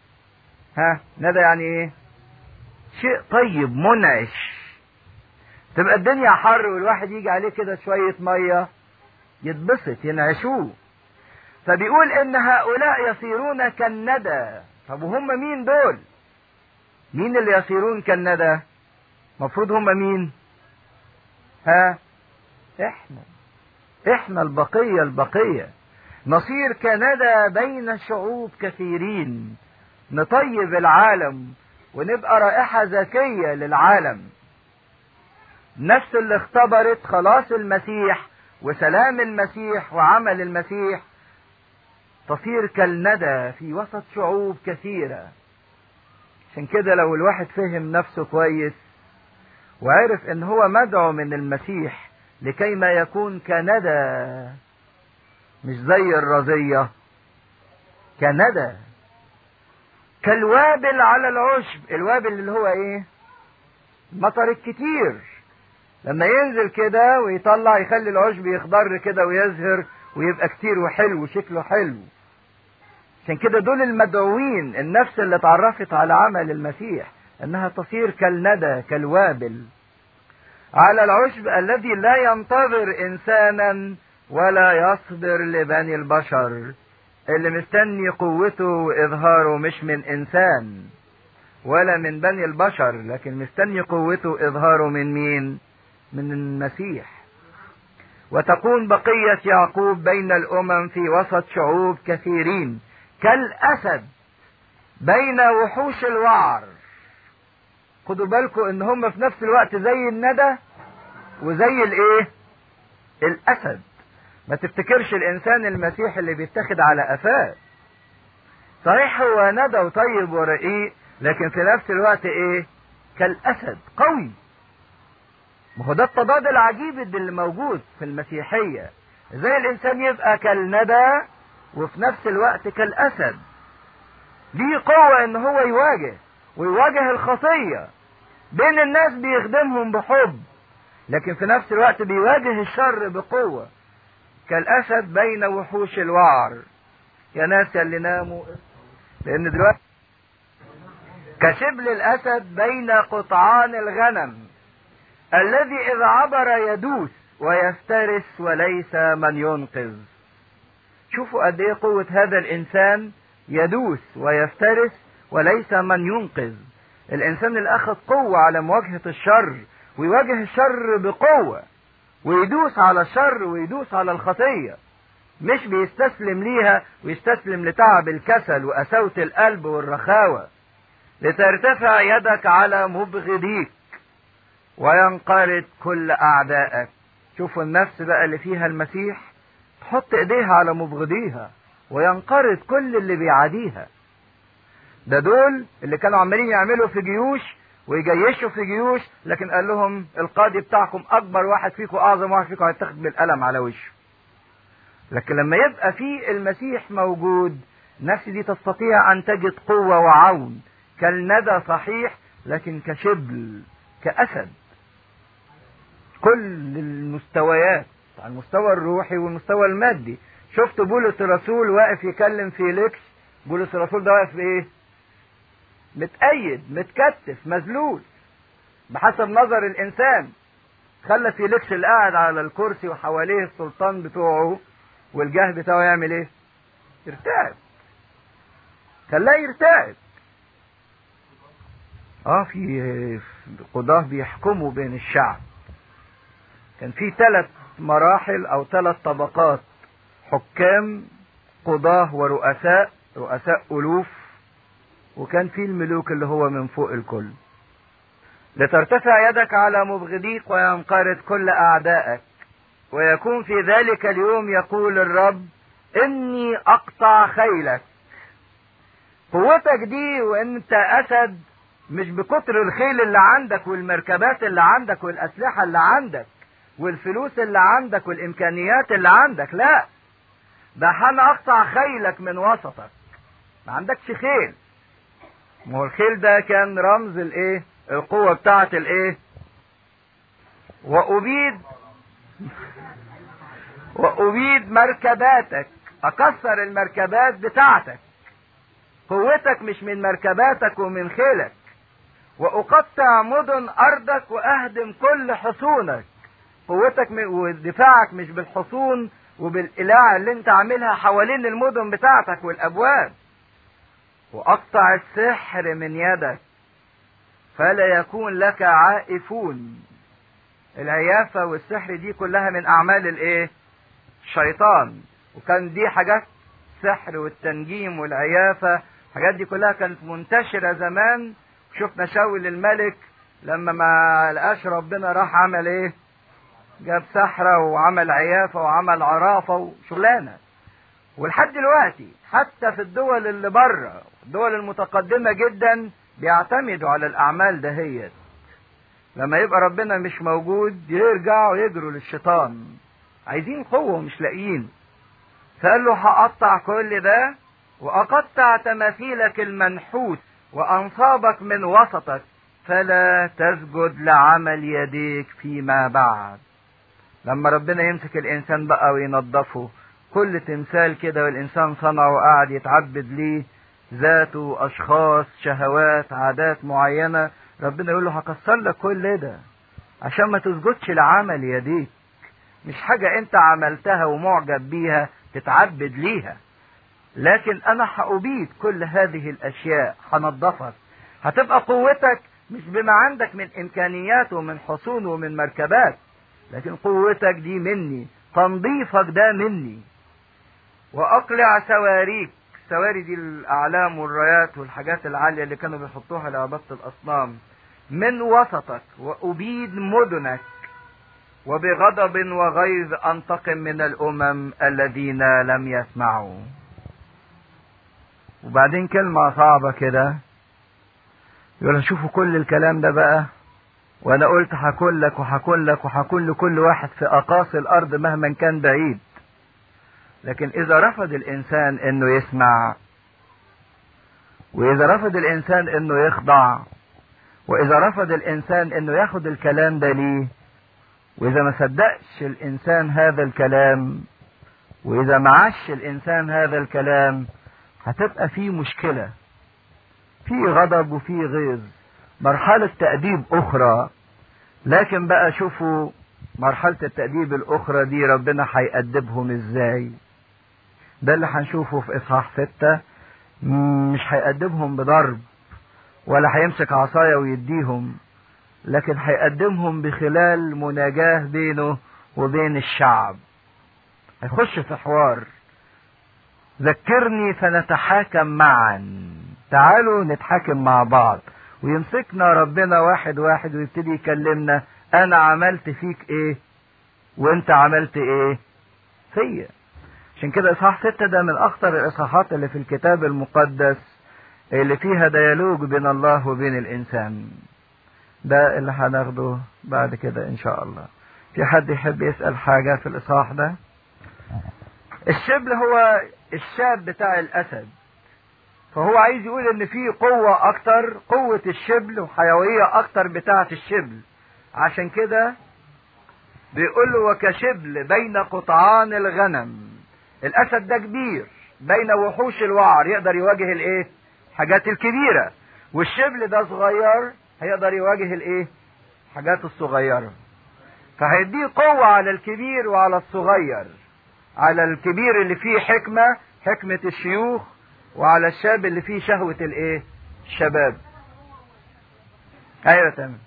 ها ندى يعني ايه شيء طيب منعش تبقى الدنيا حر والواحد يجي عليه كده شوية مية يتبسط ينعشوه فبيقول ان هؤلاء يصيرون كالندى طب وهم مين دول مين اللي يصيرون كالندى مفروض هم مين ها احنا احنا البقية البقية نصير كندى بين شعوب كثيرين نطيب العالم ونبقى رائحة ذكية للعالم نفس اللي اختبرت خلاص المسيح وسلام المسيح وعمل المسيح تصير كالندى في وسط شعوب كثيرة عشان كده لو الواحد فهم نفسه كويس وعرف ان هو مدعو من المسيح لكي ما يكون كندى مش زي الرزية كندى كالوابل على العشب الوابل اللي هو ايه المطر الكتير لما ينزل كده ويطلع يخلي العشب يخضر كده ويزهر ويبقى كتير وحلو وشكله حلو عشان كده دول المدعوين النفس اللي اتعرفت على عمل المسيح انها تصير كالندى كالوابل على العشب الذي لا ينتظر انسانا ولا يصبر لبني البشر اللي مستني قوته واظهاره مش من انسان ولا من بني البشر لكن مستني قوته واظهاره من مين من المسيح وتكون بقية يعقوب بين الامم في وسط شعوب كثيرين كالاسد بين وحوش الوعر خدوا بالكم ان هم في نفس الوقت زي الندى وزي الايه الاسد ما تفتكرش الانسان المسيح اللي بيتاخد على قفاه صحيح هو ندى وطيب ورقيق لكن في نفس الوقت ايه كالاسد قوي ما هو ده التضاد العجيب اللي موجود في المسيحيه ازاي الانسان يبقى كالندى وفي نفس الوقت كالاسد ليه قوه ان هو يواجه ويواجه الخطيه بين الناس بيخدمهم بحب لكن في نفس الوقت بيواجه الشر بقوه كالاسد بين وحوش الوعر يا ناس اللي ناموا لان دلوقتي كشبل الاسد بين قطعان الغنم الذي اذا عبر يدوس ويفترس وليس من ينقذ شوفوا قد ايه قوة هذا الانسان يدوس ويفترس وليس من ينقذ الانسان اللي اخذ قوة على مواجهة الشر ويواجه الشر بقوة ويدوس على الشر ويدوس على الخطية مش بيستسلم ليها ويستسلم لتعب الكسل وقساوة القلب والرخاوة لترتفع يدك على مبغضيك وينقرض كل أعدائك شوفوا النفس بقى اللي فيها المسيح تحط ايديها على مبغضيها وينقرض كل اللي بيعاديها ده دول اللي كانوا عمالين يعملوا في جيوش ويجيشوا في جيوش لكن قال لهم القاضي بتاعكم اكبر واحد فيكم اعظم واحد فيكم هيتاخد بالقلم على وشه لكن لما يبقى في المسيح موجود النفس دي تستطيع ان تجد قوة وعون كالندى صحيح لكن كشبل كأسد كل المستويات على المستوى الروحي والمستوى المادي شفت بولس الرسول واقف يكلم فيليكس بولس الرسول ده واقف ايه متأيد متكتف مذلول بحسب نظر الانسان خلى فيليكس اللي قاعد على الكرسي وحواليه السلطان بتوعه والجاه بتاعه يعمل ايه يرتعب خلاه يرتعب اه في قضاه بيحكموا بين الشعب كان في ثلاث مراحل او ثلاث طبقات حكام قضاه ورؤساء رؤساء الوف وكان في الملوك اللي هو من فوق الكل لترتفع يدك على مبغضيك وينقرض كل اعدائك ويكون في ذلك اليوم يقول الرب اني اقطع خيلك قوتك دي وانت اسد مش بكتر الخيل اللي عندك والمركبات اللي عندك والاسلحه اللي عندك والفلوس اللي عندك والامكانيات اللي عندك لا ده انا اقطع خيلك من وسطك ما عندكش خيل ما هو الخيل ده كان رمز الايه القوه بتاعه الايه وابيد وابيد مركباتك اكسر المركبات بتاعتك قوتك مش من مركباتك ومن خيلك واقطع مدن ارضك واهدم كل حصونك قوتك ودفاعك مش بالحصون وبالقلاع اللي انت عاملها حوالين المدن بتاعتك والابواب واقطع السحر من يدك فلا يكون لك عائفون العيافة والسحر دي كلها من اعمال الايه الشيطان وكان دي حاجات السحر والتنجيم والعيافة الحاجات دي كلها كانت منتشرة زمان شفنا شاول الملك لما ما لقاش ربنا راح عمل ايه جاب سحرة وعمل عيافة وعمل عرافة وشغلانة ولحد دلوقتي حتى في الدول اللي بره الدول المتقدمة جدا بيعتمدوا على الأعمال دهيت لما يبقى ربنا مش موجود يرجعوا يجروا للشيطان عايزين قوة مش لاقيين فقال له هقطع كل ده وأقطع تماثيلك المنحوت وأنصابك من وسطك فلا تسجد لعمل يديك فيما بعد لما ربنا يمسك الإنسان بقى وينظفه كل تمثال كده والإنسان صنعه وقعد يتعبد ليه ذاته أشخاص شهوات عادات معينة ربنا يقول له هكسر لك كل ده عشان ما تسجدش لعمل يديك مش حاجة انت عملتها ومعجب بيها تتعبد ليها لكن انا هأبيد كل هذه الاشياء هنضفك هتبقى قوتك مش بما عندك من امكانيات ومن حصون ومن مركبات لكن قوتك دي مني تنظيفك ده مني واقلع سواريك السواري دي الاعلام والرايات والحاجات العاليه اللي كانوا بيحطوها لعباده الاصنام من وسطك وابيد مدنك وبغضب وغيظ انتقم من الامم الذين لم يسمعوا وبعدين كلمة صعبة كده يقول شوفوا كل الكلام ده بقى وانا قلت هكون لك وهكون لك وهكون لكل واحد في اقاصي الارض مهما كان بعيد لكن اذا رفض الانسان انه يسمع واذا رفض الانسان انه يخضع واذا رفض الانسان انه ياخد الكلام ده ليه واذا ما صدقش الانسان هذا الكلام واذا ما عاش الانسان هذا الكلام هتبقى في مشكله في غضب وفي غيظ مرحله تاديب اخرى لكن بقى شوفوا مرحله التاديب الاخرى دي ربنا هيأدبهم ازاي ده اللي هنشوفه في اصحاح ستة مش هيقدمهم بضرب ولا هيمسك عصاية ويديهم لكن هيقدمهم بخلال مناجاة بينه وبين الشعب هيخش في حوار ذكرني فنتحاكم معا تعالوا نتحاكم مع بعض ويمسكنا ربنا واحد واحد ويبتدي يكلمنا انا عملت فيك ايه وانت عملت ايه فيا عشان كده اصحاح ستة ده من اخطر الاصحاحات اللي في الكتاب المقدس اللي فيها ديالوج بين الله وبين الانسان ده اللي هناخده بعد كده ان شاء الله في حد يحب يسأل حاجة في الاصحاح ده الشبل هو الشاب بتاع الاسد فهو عايز يقول ان في قوة اكتر قوة الشبل وحيوية اكتر بتاعة الشبل عشان كده بيقول له وكشبل بين قطعان الغنم الاسد ده كبير بين وحوش الوعر يقدر يواجه الايه حاجات الكبيرة والشبل ده صغير هيقدر يواجه الايه حاجات الصغيرة فهيديه قوة على الكبير وعلى الصغير على الكبير اللي فيه حكمة حكمة الشيوخ وعلى الشاب اللي فيه شهوة الايه الشباب ايوه تمام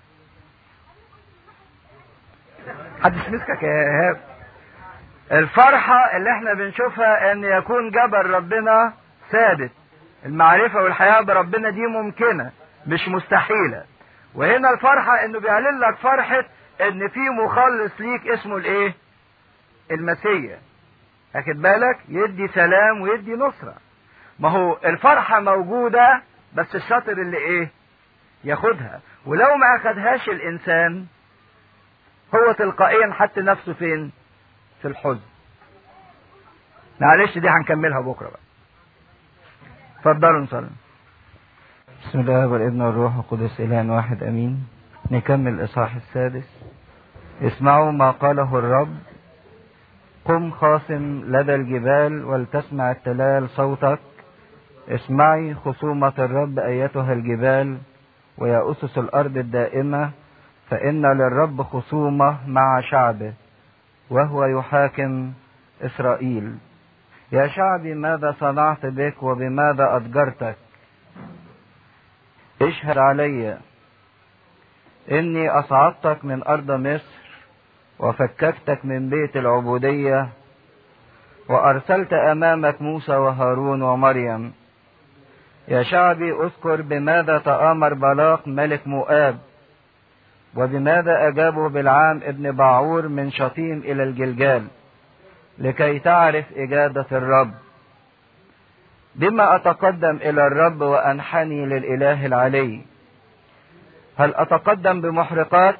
محدش مسكك يا ايهاب الفرحة اللي احنا بنشوفها ان يكون جبل ربنا ثابت المعرفة والحياة بربنا دي ممكنة مش مستحيلة وهنا الفرحة انه بيعلن لك فرحة ان في مخلص ليك اسمه الايه المسيح اخد بالك يدي سلام ويدي نصرة ما هو الفرحة موجودة بس الشاطر اللي ايه ياخدها ولو ما اخدهاش الانسان هو تلقائيا حط نفسه فين في الحزن معلش دي هنكملها بكره بقى اتفضلوا نصلي بسم الله والابن والروح القدس اله واحد امين نكمل الاصحاح السادس اسمعوا ما قاله الرب قم خاصم لدى الجبال ولتسمع التلال صوتك اسمعي خصومة الرب أيتها الجبال ويا أسس الأرض الدائمة فإن للرب خصومة مع شعبه وهو يحاكم إسرائيل يا شعبي ماذا صنعت بك وبماذا أضجرتك اشهد علي إني أصعدتك من أرض مصر وفككتك من بيت العبودية وأرسلت أمامك موسى وهارون ومريم يا شعبي اذكر بماذا تآمر بلاق ملك مؤاب وبماذا أجابه بالعام ابن باعور من شطيم إلى الجلجال لكي تعرف إجابة الرب بما أتقدم إلى الرب وأنحني للإله العلي هل أتقدم بمحرقات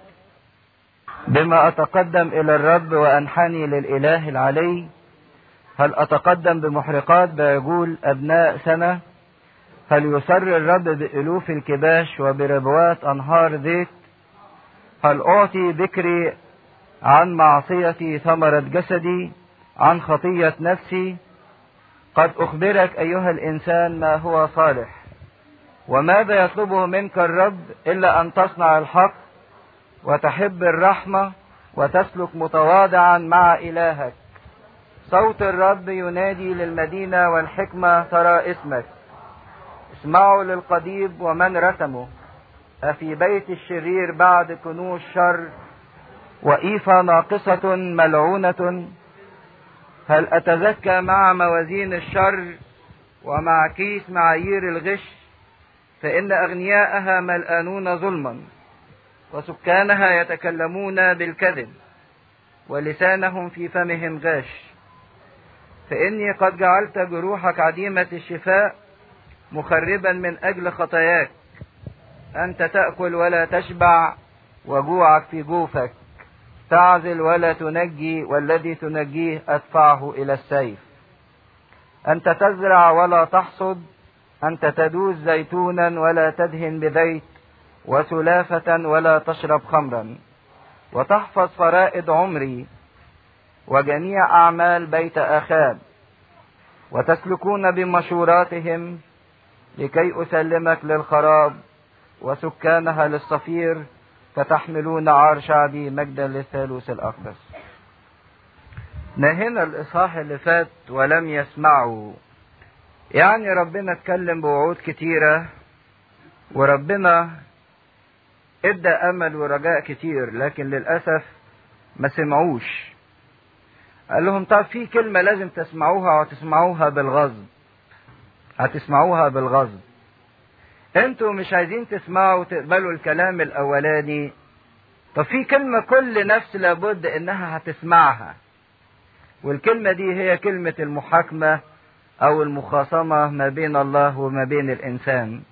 بما أتقدم إلى الرب وأنحني للإله العلي هل أتقدم بمحرقات بعجول أبناء سنة هل يسر الرب بألوف الكباش وبربوات أنهار زيت هل أعطي ذكري عن معصيتي ثمرة جسدي عن خطية نفسي قد أخبرك أيها الإنسان ما هو صالح وماذا يطلبه منك الرب إلا أن تصنع الحق وتحب الرحمة وتسلك متواضعا مع إلهك صوت الرب ينادي للمدينة والحكمة ترى اسمك اسمعوا للقضيب ومن رسمه أفي بيت الشرير بعد كنوز شر وإيفا ناقصة ملعونة هل أتزكى مع موازين الشر ومع كيس معايير الغش فإن أغنياءها ملآنون ظلما وسكانها يتكلمون بالكذب ولسانهم في فمهم غاش فإني قد جعلت جروحك عديمة الشفاء مخربا من أجل خطاياك أنت تأكل ولا تشبع وجوعك في جوفك تعزل ولا تنجي والذي تنجيه أدفعه إلى السيف أنت تزرع ولا تحصد أنت تدوس زيتونا ولا تدهن بزيت وسلافة ولا تشرب خمرا وتحفظ فرائض عمري وجميع أعمال بيت آخاب وتسلكون بمشوراتهم لكي أسلمك للخراب وسكانها للصفير فتحملون عار شعبي مجدا للثالوث الأقدس نهينا الإصحاح اللي فات ولم يسمعوا يعني ربنا اتكلم بوعود كتيرة وربنا ادى امل ورجاء كتير لكن للاسف ما سمعوش قال لهم طب في كلمه لازم تسمعوها وتسمعوها بالغصب هتسمعوها بالغصب انتوا مش عايزين تسمعوا وتقبلوا الكلام الاولاني طب في كلمه كل نفس لابد انها هتسمعها والكلمه دي هي كلمه المحاكمه او المخاصمه ما بين الله وما بين الانسان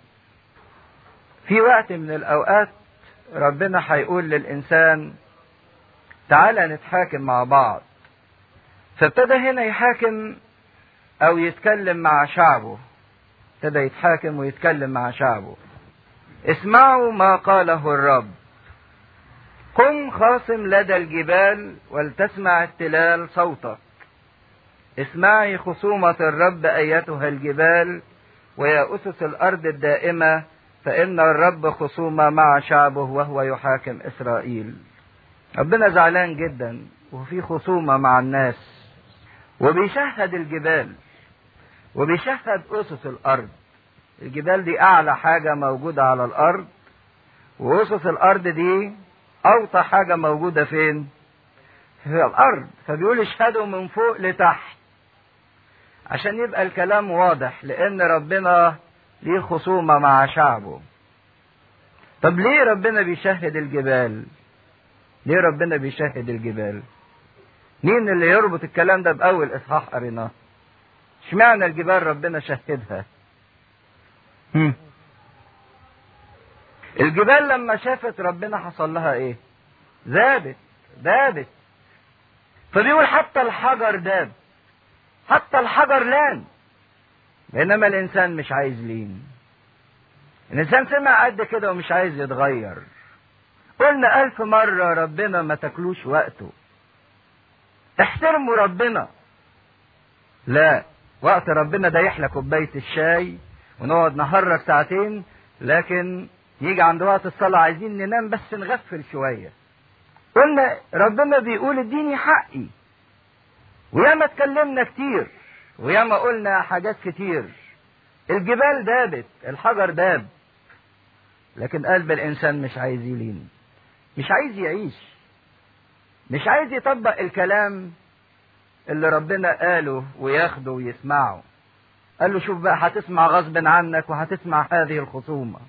في وقت من الاوقات ربنا هيقول للإنسان تعالى نتحاكم مع بعض فابتدى هنا يحاكم أو يتكلم مع شعبه ابتدى يتحاكم ويتكلم مع شعبه اسمعوا ما قاله الرب قم خاصم لدى الجبال ولتسمع التلال صوتك اسمعي خصومة الرب أيتها الجبال ويا أسس الأرض الدائمة فإن الرب خصومة مع شعبه وهو يحاكم إسرائيل ربنا زعلان جدا وفي خصومة مع الناس وبيشهد الجبال وبيشهد أسس الأرض الجبال دي أعلى حاجة موجودة على الأرض وأسس الأرض دي أوطى حاجة موجودة فين؟ في الأرض فبيقول اشهدوا من فوق لتحت عشان يبقى الكلام واضح لأن ربنا ليه خصومة مع شعبه طب ليه ربنا بيشهد الجبال؟ ليه ربنا بيشهد الجبال؟ مين اللي يربط الكلام ده بأول إصحاح قريناه؟ اشمعنى الجبال ربنا شهدها؟ هم. الجبال لما شافت ربنا حصل لها ايه ذابت ذابت فبيقول حتى الحجر داب حتى الحجر لان بينما الانسان مش عايز لين الانسان سمع قد كده ومش عايز يتغير قلنا الف مرة ربنا ما تاكلوش وقته احترموا ربنا لا وقت ربنا ده يحلى كوباية الشاي ونقعد نهرج ساعتين لكن يجي عند وقت الصلاة عايزين ننام بس نغفل شوية قلنا ربنا بيقول اديني حقي وياما اتكلمنا كتير وياما قلنا حاجات كتير الجبال دابت الحجر داب لكن قلب الانسان مش عايز يلين مش عايز يعيش مش عايز يطبق الكلام اللي ربنا قاله وياخده ويسمعه قال له شوف بقى هتسمع غصب عنك وهتسمع هذه الخصومة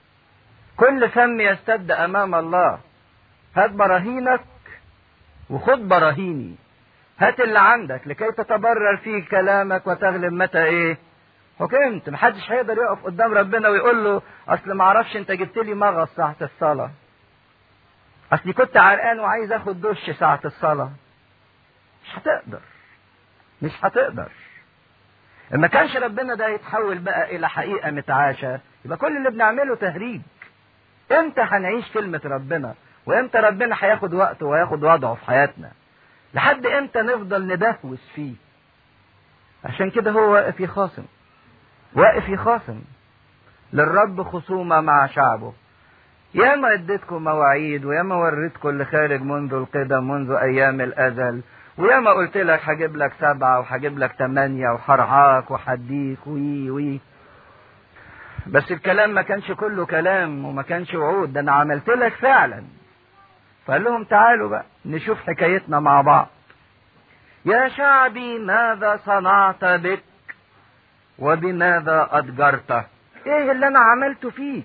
كل فم يستد أمام الله هات براهينك وخد براهيني هات اللي عندك لكي تتبرر فيه كلامك وتغلب متى ايه حكمت محدش هيقدر يقف قدام ربنا ويقول له اصل ما اعرفش انت جبت لي مغص ساعة الصلاة اصلي كنت عرقان وعايز اخد دش ساعة الصلاة مش هتقدر مش هتقدر ما كانش ربنا ده يتحول بقى الى حقيقة متعاشة يبقى كل اللي بنعمله تهريج امتى هنعيش كلمة ربنا وامتى ربنا هياخد وقته وياخد وضعه في حياتنا لحد امتى نفضل ندهوس فيه عشان كده هو واقف يخاصم واقف يخاصم للرب خصومة مع شعبه ياما اديتكم مواعيد وياما وريتكم اللي خارج منذ القدم منذ ايام الازل وياما قلت لك هجيب لك سبعة وهجيب لك ثمانية وهرعاك وهديك وي وي بس الكلام ما كانش كله كلام وما كانش وعود ده انا عملت لك فعلا فقال لهم تعالوا بقى نشوف حكايتنا مع بعض يا شعبي ماذا صنعت بك وبماذا أضجرت ايه اللي انا عملته فيك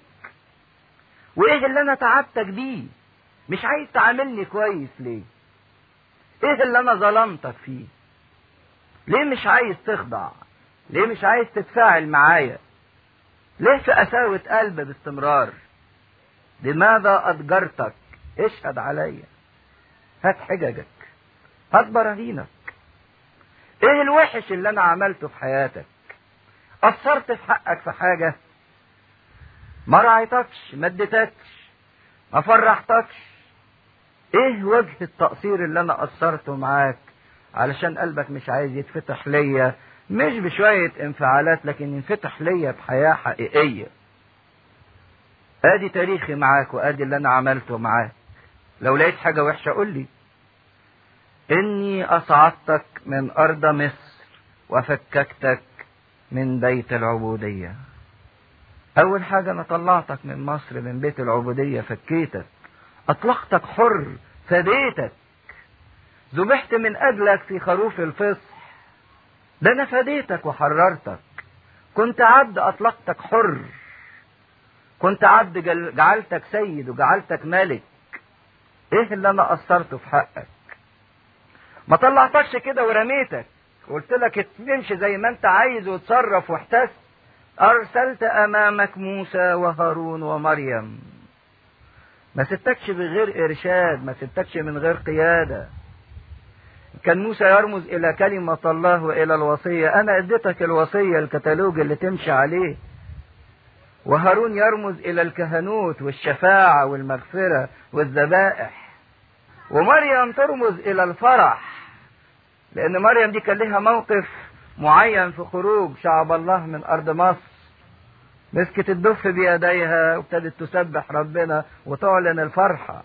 وايه اللي انا تعبتك بيه مش عايز تعاملني كويس ليه ايه اللي انا ظلمتك فيه ليه مش عايز تخضع ليه مش عايز تتفاعل معايا ليه في قساوة قلب باستمرار لماذا أضجرتك اشهد عليا هات حججك هات براهينك ايه الوحش اللي انا عملته في حياتك قصرت في حقك في حاجة ما رعيتكش ما اديتكش ما فرحتكش ايه وجه التقصير اللي انا قصرته معاك علشان قلبك مش عايز يتفتح ليا مش بشوية انفعالات لكن ينفتح ليا بحياة حقيقية ادي تاريخي معاك وادي اللي انا عملته معاك لو لقيت حاجة وحشة قول لي اني اصعدتك من ارض مصر وفككتك من بيت العبودية اول حاجة انا طلعتك من مصر من بيت العبودية فكيتك اطلقتك حر فديتك ذبحت من اجلك في خروف الفصح ده انا فديتك وحررتك كنت عبد اطلقتك حر كنت عبد جعلتك سيد وجعلتك ملك ايه اللي انا قصرته في حقك ما طلعتكش كده ورميتك قلت لك تمشي زي ما انت عايز وتصرف واحتس ارسلت امامك موسى وهارون ومريم ما سبتكش بغير ارشاد ما سبتكش من غير قياده كان موسى يرمز الى كلمة الله والى الوصية انا اديتك الوصية الكتالوج اللي تمشي عليه وهارون يرمز الى الكهنوت والشفاعة والمغفرة والذبائح ومريم ترمز الى الفرح لان مريم دي كان لها موقف معين في خروج شعب الله من ارض مصر مسكت الدف بيديها وابتدت تسبح ربنا وتعلن الفرحة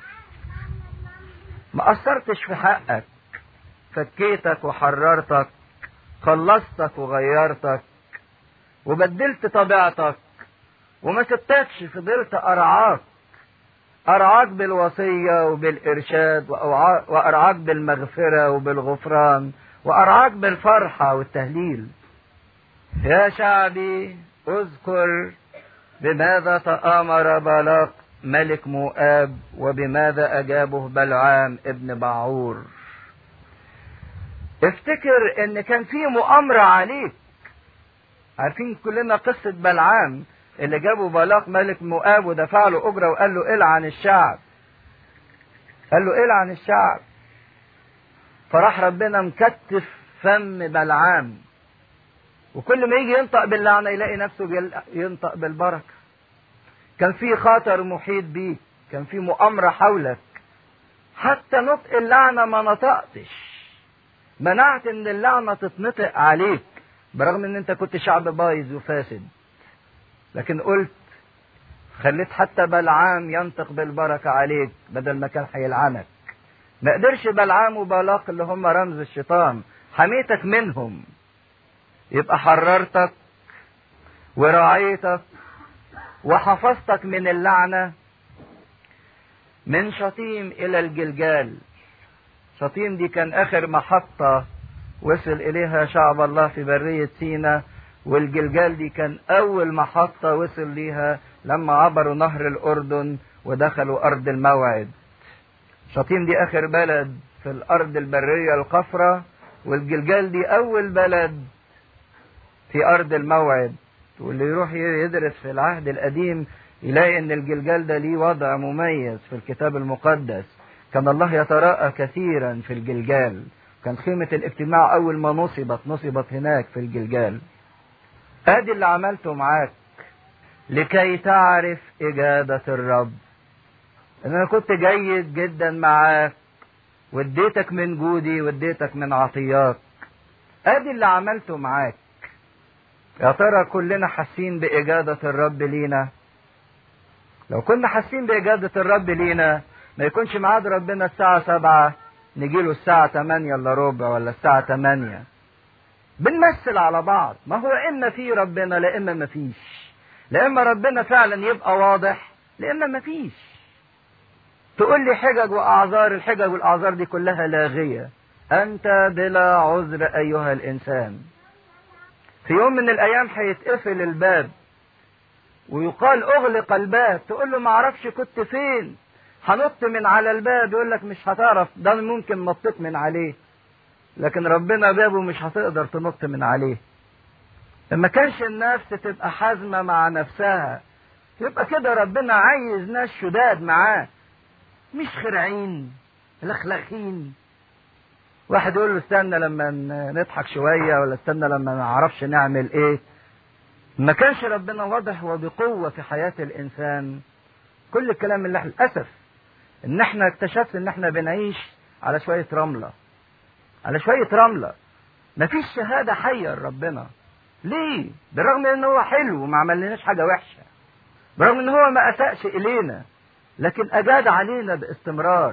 ما قصرتش في حقك فكيتك وحررتك خلصتك وغيرتك وبدلت طبيعتك وما سبتكش فضلت أرعاك أرعاك بالوصية وبالإرشاد وأرعاك بالمغفرة وبالغفران وأرعاك بالفرحة والتهليل يا شعبي اذكر بماذا تآمر بالاق ملك مؤاب وبماذا أجابه بلعام ابن بعور افتكر ان كان في مؤامرة عليك عارفين كلنا قصة بلعام اللي جابوا بالاق ملك مؤاب ودفع له أجرة وقال له العن الشعب قال له العن الشعب فراح ربنا مكتف فم بلعام وكل ما يجي ينطق باللعنة يلاقي نفسه ينطق بالبركة كان في خطر محيط بيك كان في مؤامرة حولك حتى نطق اللعنة ما نطقتش منعت ان اللعنة تتنطق عليك برغم ان انت كنت شعب بايظ وفاسد لكن قلت خليت حتى بلعام ينطق بالبركة عليك بدل ما كان هيلعنك ما قدرش بلعام وبلاق اللي هم رمز الشيطان حميتك منهم يبقى حررتك ورعيتك وحفظتك من اللعنة من شطيم إلى الجلجال شطيم دي كان آخر محطة وصل إليها شعب الله في برية سينا والجلجال دي كان أول محطة وصل ليها لما عبروا نهر الأردن ودخلوا أرض الموعد شطيم دي آخر بلد في الأرض البرية القفرة والجلجال دي أول بلد في أرض الموعد واللي يروح يدرس في العهد القديم يلاقي ان الجلجال ده ليه وضع مميز في الكتاب المقدس كان الله يتراءى كثيرا في الجلجال كان خيمة الاجتماع أول ما نصبت نصبت هناك في الجلجال ادي اللي عملته معاك لكي تعرف إجابة الرب ان انا كنت جيد جدا معاك واديتك من جودي واديتك من عطيات ادي اللي عملته معاك يا ترى كلنا حاسين بإجادة الرب لينا لو كنا حاسين بإجادة الرب لينا ما يكونش ميعاد ربنا الساعة سبعة نجيله الساعة تمانية إلا ربع ولا الساعة تمانية بنمثل على بعض ما هو إما في ربنا لا إما ما فيش لا إما ربنا فعلا يبقى واضح لا إما ما فيش تقول لي حجج وأعذار الحجج والأعذار دي كلها لاغية أنت بلا عذر أيها الإنسان في يوم من الايام هيتقفل الباب ويقال اغلق الباب تقول له ما اعرفش كنت فين هنط من على الباب يقول لك مش هتعرف ده ممكن نطيت من عليه لكن ربنا بابه مش هتقدر تنط من عليه لما كانش النفس تبقى حازمة مع نفسها يبقى كده ربنا عايز ناس شداد معاه مش خرعين لخلخين واحد يقول له استنى لما نضحك شوية ولا استنى لما ما نعرفش نعمل ايه ما كانش ربنا واضح وبقوة في حياة الإنسان كل الكلام اللي للأسف إن إحنا اكتشفت إن إحنا بنعيش على شوية رملة على شوية رملة مفيش شهادة حية لربنا ليه؟ بالرغم إن هو حلو وما عملناش حاجة وحشة بالرغم إن هو ما أساءش إلينا لكن أجاد علينا باستمرار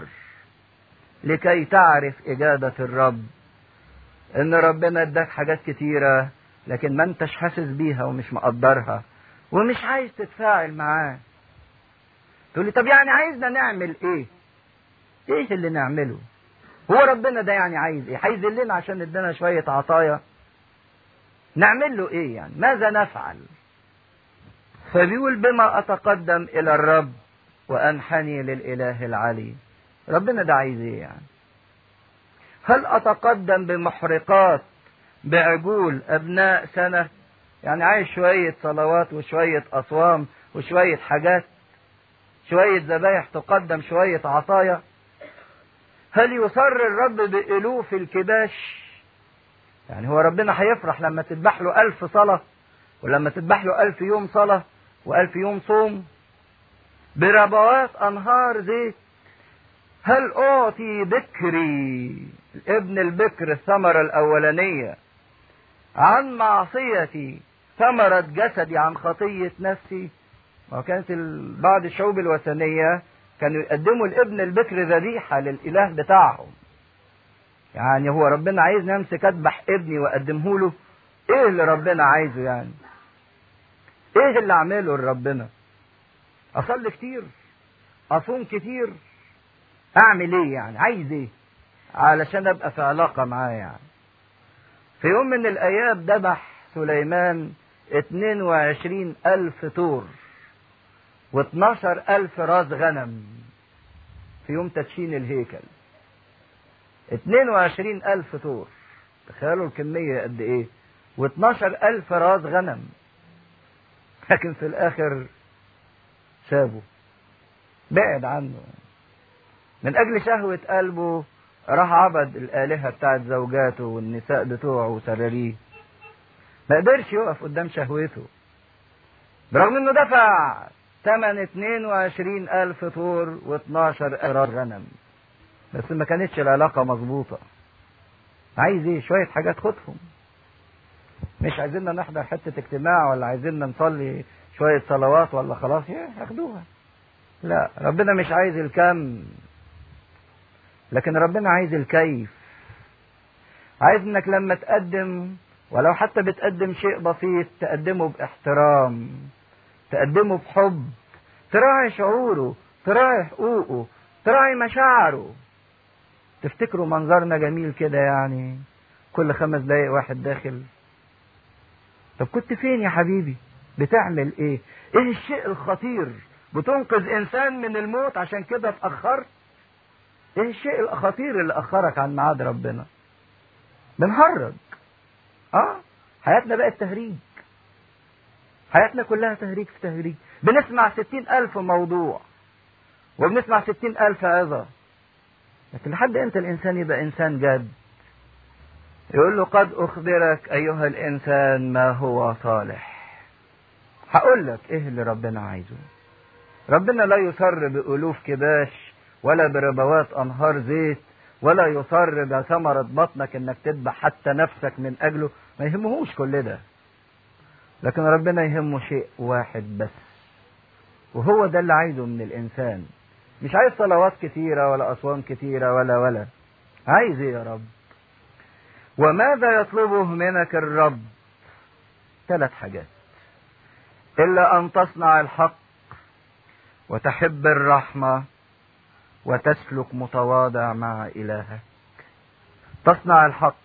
لكي تعرف إجابة الرب إن ربنا اداك حاجات كتيرة لكن ما انتش حاسس بيها ومش مقدرها ومش عايز تتفاعل معاه تقول لي طب يعني عايزنا نعمل ايه ايه اللي نعمله هو ربنا ده يعني عايز ايه عايز لنا عشان ادانا شوية عطايا نعمل له ايه يعني ماذا نفعل فبيقول بما اتقدم الى الرب وانحني للاله العلي ربنا ده عايز ايه يعني هل اتقدم بمحرقات بعجول ابناء سنة يعني عايز شوية صلوات وشوية اصوام وشوية حاجات شوية ذبايح تقدم شوية عطايا هل يصر الرب بألوف الكباش يعني هو ربنا هيفرح لما تذبح له ألف صلاة ولما تذبح له ألف يوم صلاة وألف يوم صوم بربوات أنهار زيت هل أعطي بكري ابن البكر الثمرة الأولانية عن معصيتي ثمرة جسدي عن خطية نفسي وكانت بعض الشعوب الوثنية كانوا يقدموا الابن البكر ذبيحة للإله بتاعهم يعني هو ربنا عايز نمسك اذبح ابني واقدمه له ايه اللي ربنا عايزه يعني ايه اللي اعمله لربنا اصلي كتير اصوم كتير اعمل ايه يعني عايز ايه علشان ابقى في علاقة معاه يعني في يوم من الايام ذبح سليمان 22 الف طور و12 الف راس غنم في يوم تدشين الهيكل 22 الف طور تخيلوا الكمية قد ايه و12 الف راس غنم لكن في الاخر سابه بعد عنه من اجل شهوة قلبه راح عبد الالهة بتاعت زوجاته والنساء بتوعه وسراريه ما قدرش يقف قدام شهوته برغم انه دفع ثمن 22 الف طور و12 قرار غنم بس ما كانتش العلاقة مظبوطة عايز ايه شوية حاجات خدهم مش عايزيننا نحضر حتة اجتماع ولا عايزيننا نصلي شوية صلوات ولا خلاص ياخدوها لا ربنا مش عايز الكم لكن ربنا عايز الكيف عايز انك لما تقدم ولو حتى بتقدم شيء بسيط تقدمه باحترام تقدمه بحب تراعي شعوره تراعي حقوقه تراعي مشاعره تفتكروا منظرنا جميل كده يعني كل خمس دقايق واحد داخل طب كنت فين يا حبيبي بتعمل ايه ايه الشيء الخطير بتنقذ انسان من الموت عشان كده اتاخرت ايه الشيء الخطير اللي اخرك عن ميعاد ربنا بنهرج اه حياتنا بقت تهريج حياتنا كلها تهريج في تهريج بنسمع ستين ألف موضوع وبنسمع ستين ألف عظة لكن لحد امتى الإنسان يبقى إنسان جاد يقول له قد أخبرك أيها الإنسان ما هو صالح هقول لك إيه اللي ربنا عايزه ربنا لا يصر بألوف كباش ولا بربوات أنهار زيت ولا يصر بثمرة بطنك إنك تذبح حتى نفسك من أجله ما يهمهوش كل ده لكن ربنا يهمه شيء واحد بس وهو ده اللي عايزه من الإنسان مش عايز صلوات كتيرة ولا أصوام كتيرة ولا ولا عايز إيه يا رب وماذا يطلبه منك الرب ثلاث حاجات إلا أن تصنع الحق وتحب الرحمة وتسلك متواضع مع إلهك تصنع الحق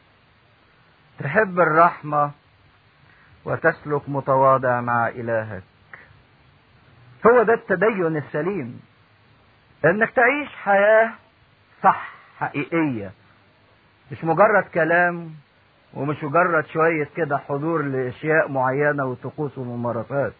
تحب الرحمة وتسلك متواضع مع إلهك هو ده التدين السليم انك تعيش حياة صح حقيقية مش مجرد كلام ومش مجرد شوية كده حضور لأشياء معينة وطقوس وممارسات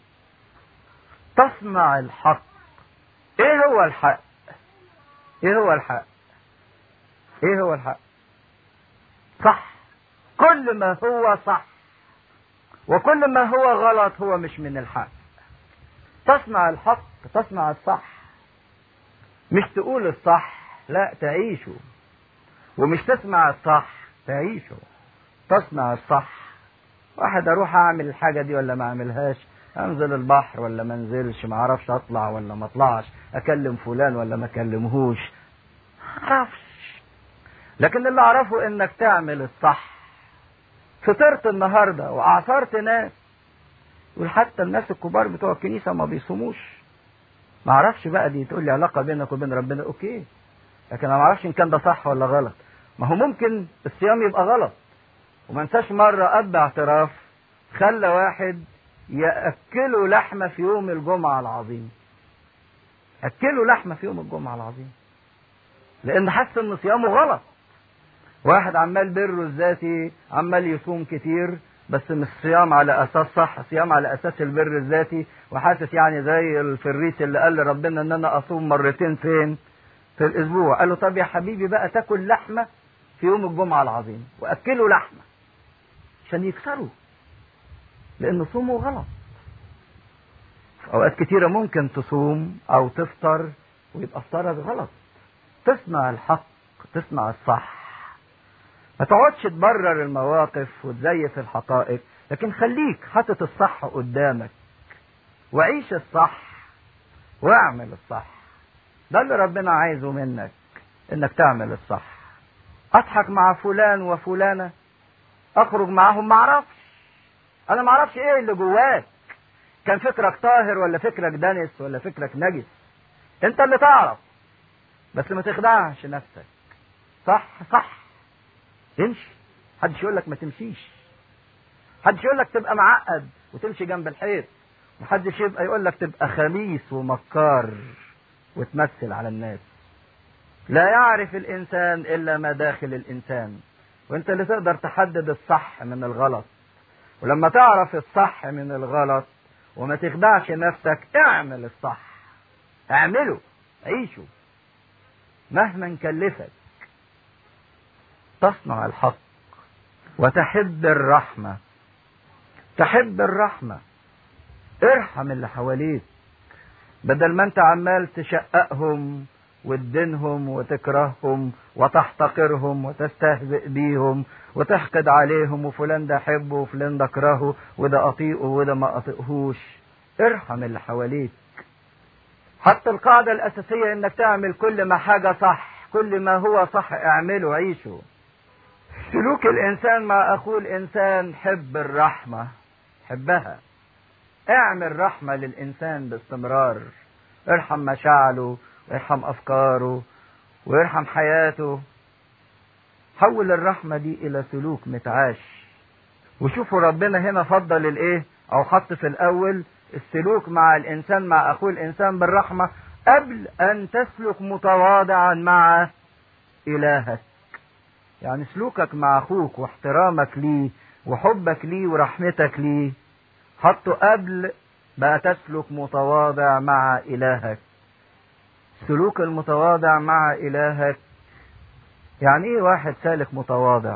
تصنع الحق ايه هو الحق ايه هو الحق ايه هو الحق صح كل ما هو صح وكل ما هو غلط هو مش من الحق تصنع الحق تصنع الصح مش تقول الصح لا تعيشه ومش تسمع الصح تعيشه تصنع الصح واحد اروح اعمل الحاجة دي ولا ما اعملهاش انزل البحر ولا ما انزلش ما اعرفش اطلع ولا ما اطلعش اكلم فلان ولا ما اكلمهوش اعرفش لكن اللي اعرفه انك تعمل الصح فطرت النهارده واعثرت ناس وحتى الناس الكبار بتوع الكنيسه ما بيصوموش ما اعرفش بقى دي تقول لي علاقه بينك وبين ربنا اوكي لكن انا ما اعرفش ان كان ده صح ولا غلط ما هو ممكن الصيام يبقى غلط وما انساش مره اب اعتراف خلى واحد ياكلوا لحمه في يوم الجمعه العظيم اكلوا لحمه في يوم الجمعه العظيم لان حس ان صيامه غلط واحد عمال بره الذاتي عمال يصوم كتير بس مش صيام على اساس صح صيام على اساس البر الذاتي وحاسس يعني زي الفريس اللي قال لربنا ان انا اصوم مرتين فين في الاسبوع قال له طب يا حبيبي بقى تاكل لحمه في يوم الجمعه العظيم واكله لحمه عشان يكسروا لان صومه غلط في اوقات كتيره ممكن تصوم او تفطر ويبقى افطارك غلط تصنع الحق تصنع الصح ما تقعدش تبرر المواقف وتزيف الحقائق لكن خليك حاطط الصح قدامك وعيش الصح واعمل الصح ده اللي ربنا عايزه منك انك تعمل الصح اضحك مع فلان وفلانة اخرج معاهم معرفش انا معرفش ايه اللي جواك كان فكرك طاهر ولا فكرك دنس ولا فكرك نجس انت اللي تعرف بس ما تخدعش نفسك صح صح امشي محدش يقول لك ما تمشيش محدش يقول لك تبقى معقد وتمشي جنب الحيط محدش يبقى يقول لك تبقى خميس ومكار وتمثل على الناس لا يعرف الانسان الا ما داخل الانسان وانت اللي تقدر تحدد الصح من الغلط ولما تعرف الصح من الغلط وما تخدعش نفسك اعمل الصح اعمله عيشه مهما كلفك تصنع الحق وتحب الرحمة تحب الرحمة ارحم اللي حواليك بدل ما انت عمال تشققهم وتدينهم وتكرههم وتحتقرهم وتستهزئ بيهم وتحقد عليهم وفلان ده احبه وفلان ده اكرهه وده اطيقه وده ما اطيقهوش ارحم اللي حواليك حتى القاعدة الأساسية إنك تعمل كل ما حاجة صح كل ما هو صح اعمله عيشه سلوك الإنسان مع أخوه الإنسان حب الرحمة حبها اعمل رحمة للإنسان باستمرار ارحم مشاعره وارحم أفكاره وارحم حياته حول الرحمة دي إلى سلوك متعاش وشوفوا ربنا هنا فضل الإيه أو حط في الأول السلوك مع الإنسان مع أخوه الإنسان بالرحمة قبل أن تسلك متواضعا مع إلهك يعني سلوكك مع أخوك واحترامك ليه وحبك ليه ورحمتك ليه حطه قبل بقى تسلك متواضع مع إلهك سلوك المتواضع مع إلهك يعني إيه واحد سالك متواضع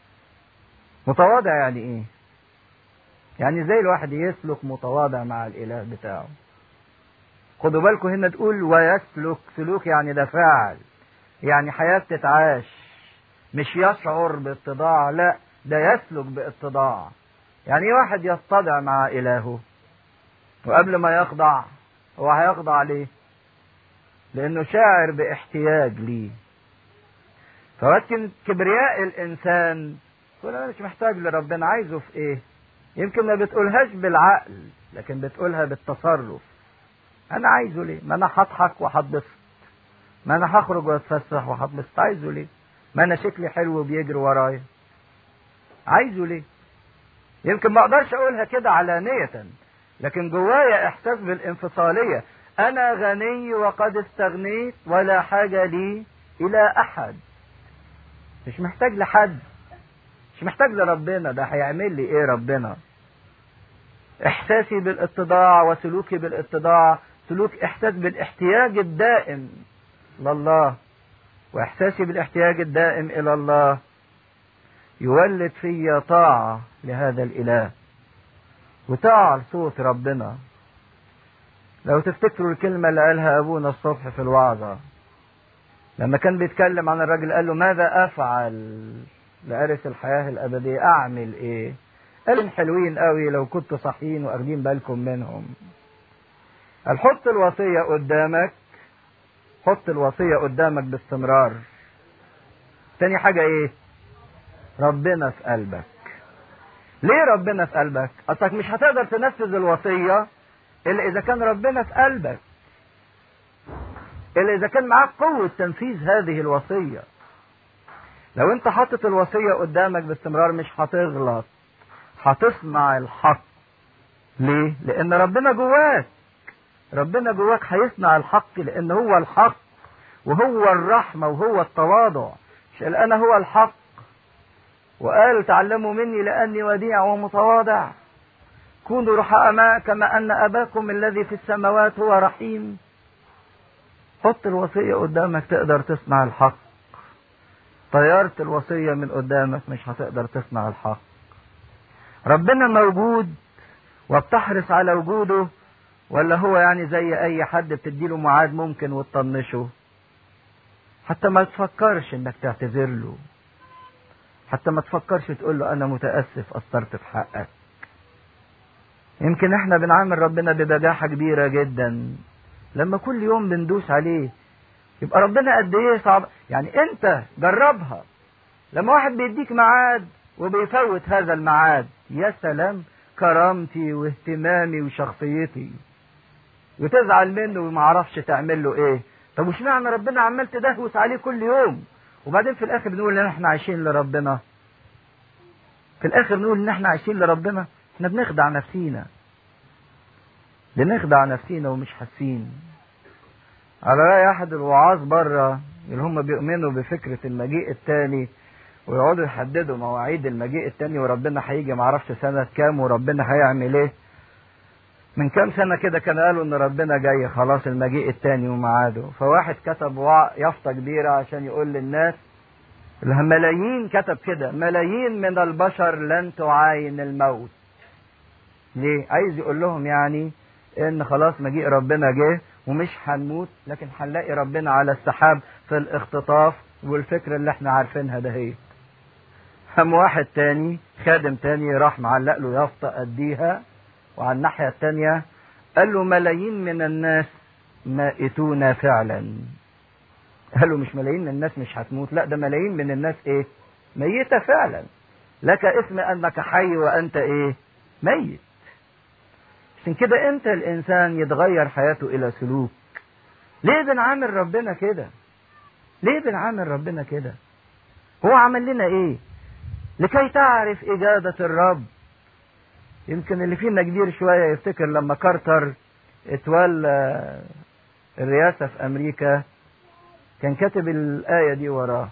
متواضع يعني إيه يعني زي الواحد يسلك متواضع مع الإله بتاعه خدوا بالكم هنا تقول ويسلك سلوك يعني ده فعل يعني حياة تتعاش مش يشعر باتضاع لا ده يسلك باتضاع يعني ايه واحد يتضع مع إلهه وقبل ما يخضع هو هيخضع ليه لأنه شاعر باحتياج ليه فولكن كبرياء الإنسان يقول أنا مش محتاج لربنا عايزه في إيه يمكن ما بتقولهاش بالعقل لكن بتقولها بالتصرف انا عايزه ليه ما انا هضحك وهتبسط ما انا هخرج واتفسح وهتبسط عايزه ليه ما انا شكلي حلو وبيجري ورايا عايزه ليه يمكن ما اقدرش اقولها كده علانية لكن جوايا احساس بالانفصالية انا غني وقد استغنيت ولا حاجة لي الى احد مش محتاج لحد مش محتاج لربنا ده هيعمل لي ايه ربنا احساسي بالاتضاع وسلوكي بالاتضاع سلوك احساس بالاحتياج الدائم لله واحساسي بالاحتياج الدائم الى الله يولد في طاعة لهذا الاله وطاعة لصوت ربنا لو تفتكروا الكلمة اللي قالها ابونا الصبح في الوعظة لما كان بيتكلم عن الراجل قال له ماذا افعل لأرث الحياة الأبدية أعمل إيه؟ قال حلوين قوي لو كنتوا صحيين واخدين بالكم منهم. قال حط الوصية قدامك حط الوصية قدامك باستمرار. تاني حاجة إيه؟ ربنا في قلبك. ليه ربنا في قلبك؟ أصلك مش هتقدر تنفذ الوصية إلا إذا كان ربنا في قلبك. إلا إذا كان معاك قوة تنفيذ هذه الوصية. لو انت حاطط الوصية قدامك باستمرار مش هتغلط هتصنع الحق ليه؟ لأن ربنا جواك ربنا جواك هيصنع الحق لأن هو الحق وهو الرحمة وهو التواضع مش قال أنا هو الحق وقال تعلموا مني لأني وديع ومتواضع كونوا رحماء كما أن أباكم الذي في السماوات هو رحيم حط الوصية قدامك تقدر تصنع الحق طيرت الوصية من قدامك مش هتقدر تصنع الحق ربنا موجود وبتحرص على وجوده ولا هو يعني زي اي حد بتديله ميعاد ممكن وتطنشه حتى ما تفكرش انك تعتذر له حتى ما تفكرش تقول له انا متاسف قصرت في حقك يمكن احنا بنعامل ربنا ببجاحة كبيرة جدا لما كل يوم بندوس عليه يبقى ربنا قد ايه صعب يعني انت جربها لما واحد بيديك ميعاد وبيفوت هذا الميعاد يا سلام كرامتي واهتمامي وشخصيتي وتزعل منه وما عرفش تعمل له ايه طب وش معنى ربنا عمال تدهوس عليه كل يوم وبعدين في الاخر بنقول ان احنا عايشين لربنا في الاخر نقول ان احنا عايشين لربنا احنا بنخدع نفسينا بنخدع نفسينا ومش حاسين على رأي أحد الوعاظ بره اللي هم بيؤمنوا بفكرة المجيء التاني ويقعدوا يحددوا مواعيد المجيء التاني وربنا هيجي معرفش سنة كام وربنا هيعمل ايه من كام سنة كده كان قالوا ان ربنا جاي خلاص المجيء التاني وميعاده فواحد كتب وع- يافطة كبيرة عشان يقول للناس ملايين كتب كده ملايين من البشر لن تعاين الموت ليه عايز يقول لهم يعني ان خلاص مجيء ربنا جه ومش هنموت لكن هنلاقي ربنا على السحاب في الاختطاف والفكرة اللي احنا عارفينها ده هي هم واحد تاني خادم تاني راح معلق له يافطة قديها وعلى الناحية التانية قال له ملايين من الناس مائتون فعلا قال له مش ملايين من الناس مش هتموت لا ده ملايين من الناس ايه ميتة فعلا لك اسم انك حي وانت ايه ميت عشان كده امتى الانسان يتغير حياته الى سلوك ليه بنعامل ربنا كده ليه بنعامل ربنا كده هو عمل لنا ايه لكي تعرف اجابة الرب يمكن اللي فينا كبير شوية يفتكر لما كارتر اتولى الرئاسة في امريكا كان كاتب الآية دي وراه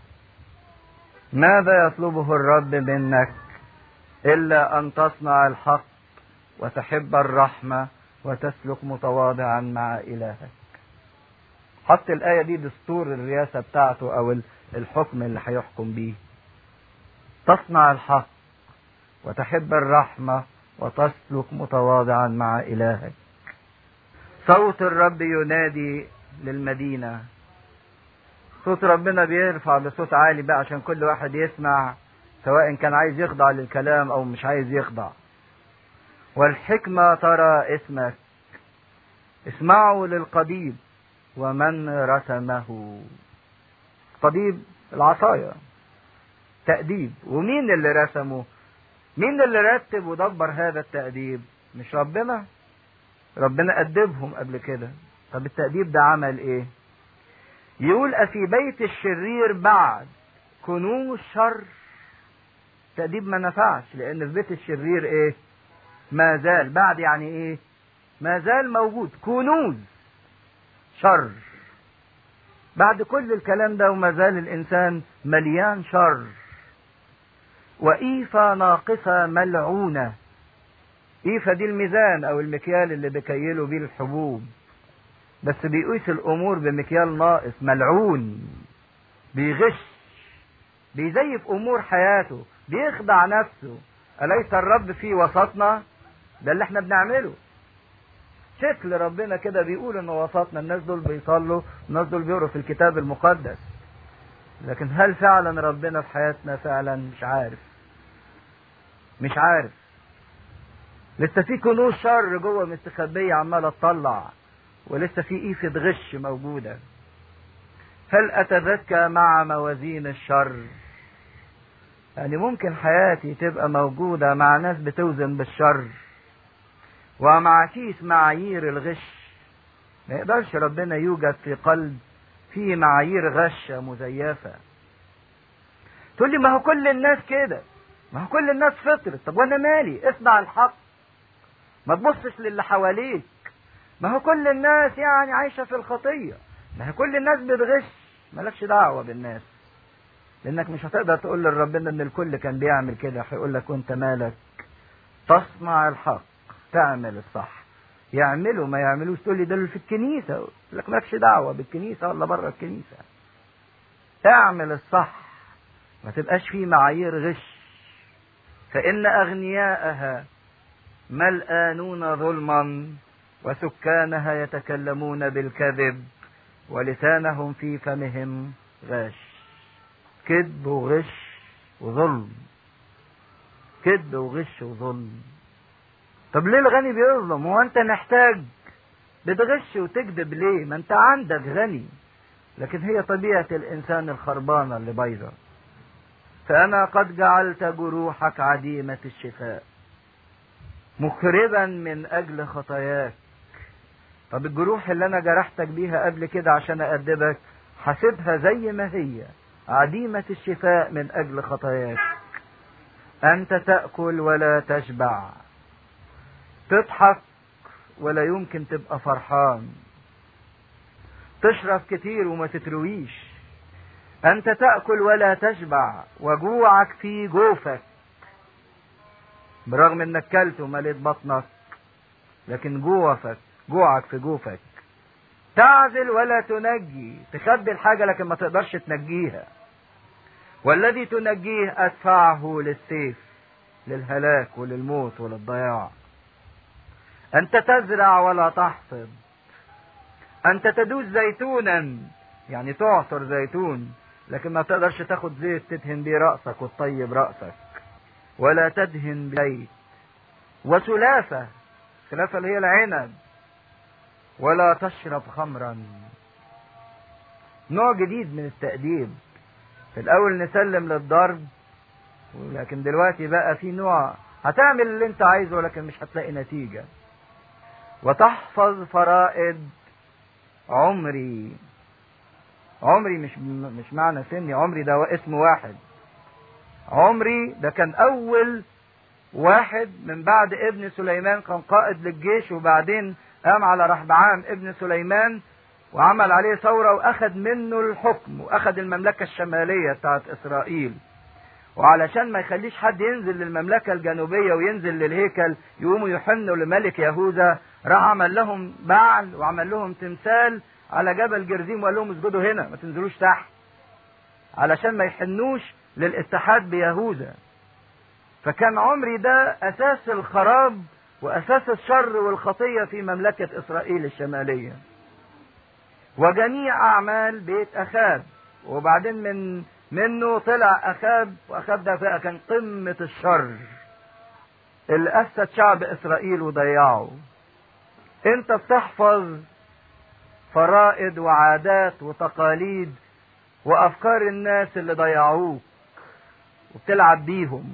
ماذا يطلبه الرب منك إلا أن تصنع الحق وتحب الرحمة وتسلك متواضعا مع إلهك حط الآية دي دستور الرئاسة بتاعته أو الحكم اللي هيحكم بيه تصنع الحق وتحب الرحمة وتسلك متواضعا مع إلهك صوت الرب ينادي للمدينة صوت ربنا بيرفع بصوت عالي بقى عشان كل واحد يسمع سواء كان عايز يخضع للكلام او مش عايز يخضع والحكمة ترى اسمك اسمعوا للقضيب ومن رسمه قضيب العصاية تأديب ومين اللي رسمه مين اللي رتب ودبر هذا التأديب مش ربنا ربنا أدبهم قبل كده طب التأديب ده عمل ايه يقول أفي بيت الشرير بعد كنوز شر تأديب ما نفعش لأن في بيت الشرير إيه؟ ما زال بعد يعني إيه؟ ما زال موجود كنوز شر بعد كل الكلام ده وما زال الإنسان مليان شر وإيفا ناقصة ملعونة إيفا دي الميزان أو المكيال اللي بيكيلوا بيه الحبوب بس بيقيس الامور بمكيال ناقص ملعون بيغش بيزيف امور حياته بيخدع نفسه اليس الرب في وسطنا ده اللي احنا بنعمله شكل ربنا كده بيقول ان وسطنا الناس دول بيصلوا الناس دول بيقروا في الكتاب المقدس لكن هل فعلا ربنا في حياتنا فعلا مش عارف مش عارف لسه في كنوز شر جوه مستخبيه عماله تطلع ولسه في إيفة غش موجودة هل أتذكى مع موازين الشر يعني ممكن حياتي تبقى موجودة مع ناس بتوزن بالشر ومع كيس معايير الغش ما يقدرش ربنا يوجد في قلب فيه معايير غشة مزيفة تقول لي ما هو كل الناس كده ما هو كل الناس فطرت طب وانا مالي اصنع الحق ما تبصش للي حواليك ما هو كل الناس يعني عايشة في الخطية ما هو كل الناس بتغش مالكش دعوة بالناس لانك مش هتقدر تقول لربنا ان الكل كان بيعمل كده هيقول لك وانت مالك تصنع الحق تعمل الصح يعملوا ما يعملوش تقول لي ده اللي في الكنيسة لك مالكش دعوة بالكنيسة ولا بره الكنيسة اعمل الصح ما تبقاش فيه معايير غش فإن أغنياءها ملآنون ظلما وسكانها يتكلمون بالكذب ولسانهم في فمهم غاش كذب وغش وظلم كذب وغش وظلم طب ليه الغني بيظلم هو انت محتاج بتغش وتكذب ليه ما انت عندك غني لكن هي طبيعة الإنسان الخربانة اللي بايظة فأنا قد جعلت جروحك عديمة الشفاء مخربا من أجل خطاياك طب الجروح اللي أنا جرحتك بيها قبل كده عشان أأدبك حاسبها زي ما هي عديمة الشفاء من أجل خطاياك أنت تأكل ولا تشبع تضحك ولا يمكن تبقى فرحان تشرب كتير وما تترويش أنت تأكل ولا تشبع وجوعك في جوفك برغم انك كلت ومليت بطنك لكن جوفك جوعك في جوفك تعزل ولا تنجي تخبي الحاجة لكن ما تقدرش تنجيها والذي تنجيه أدفعه للسيف للهلاك وللموت وللضياع أنت تزرع ولا تحصد أنت تدوس زيتونا يعني تعصر زيتون لكن ما تقدرش تاخد زيت تدهن بيه رأسك وتطيب رأسك ولا تدهن بزيت وسلافة سلافة اللي هي العنب ولا تشرب خمرا نوع جديد من التأديب في الأول نسلم للضرب لكن دلوقتي بقى في نوع هتعمل اللي انت عايزه لكن مش هتلاقي نتيجة وتحفظ فرائض عمري عمري مش مش معنى سني عمري ده اسم واحد عمري ده كان اول واحد من بعد ابن سليمان كان قائد للجيش وبعدين قام على رحبعام ابن سليمان وعمل عليه ثورة واخد منه الحكم واخد المملكة الشمالية بتاعت اسرائيل وعلشان ما يخليش حد ينزل للمملكة الجنوبية وينزل للهيكل يقوموا يحنوا لملك يهوذا راح عمل لهم بعل وعمل لهم تمثال على جبل جرزيم وقال لهم اسجدوا هنا ما تنزلوش تحت علشان ما يحنوش للاتحاد بيهوذا فكان عمري ده اساس الخراب واساس الشر والخطيه في مملكه اسرائيل الشماليه وجميع اعمال بيت اخاب وبعدين من منه طلع اخاب واخاب ده بقى كان قمه الشر اللي افسد شعب اسرائيل وضيعه انت بتحفظ فرائض وعادات وتقاليد وافكار الناس اللي ضيعوك وبتلعب بيهم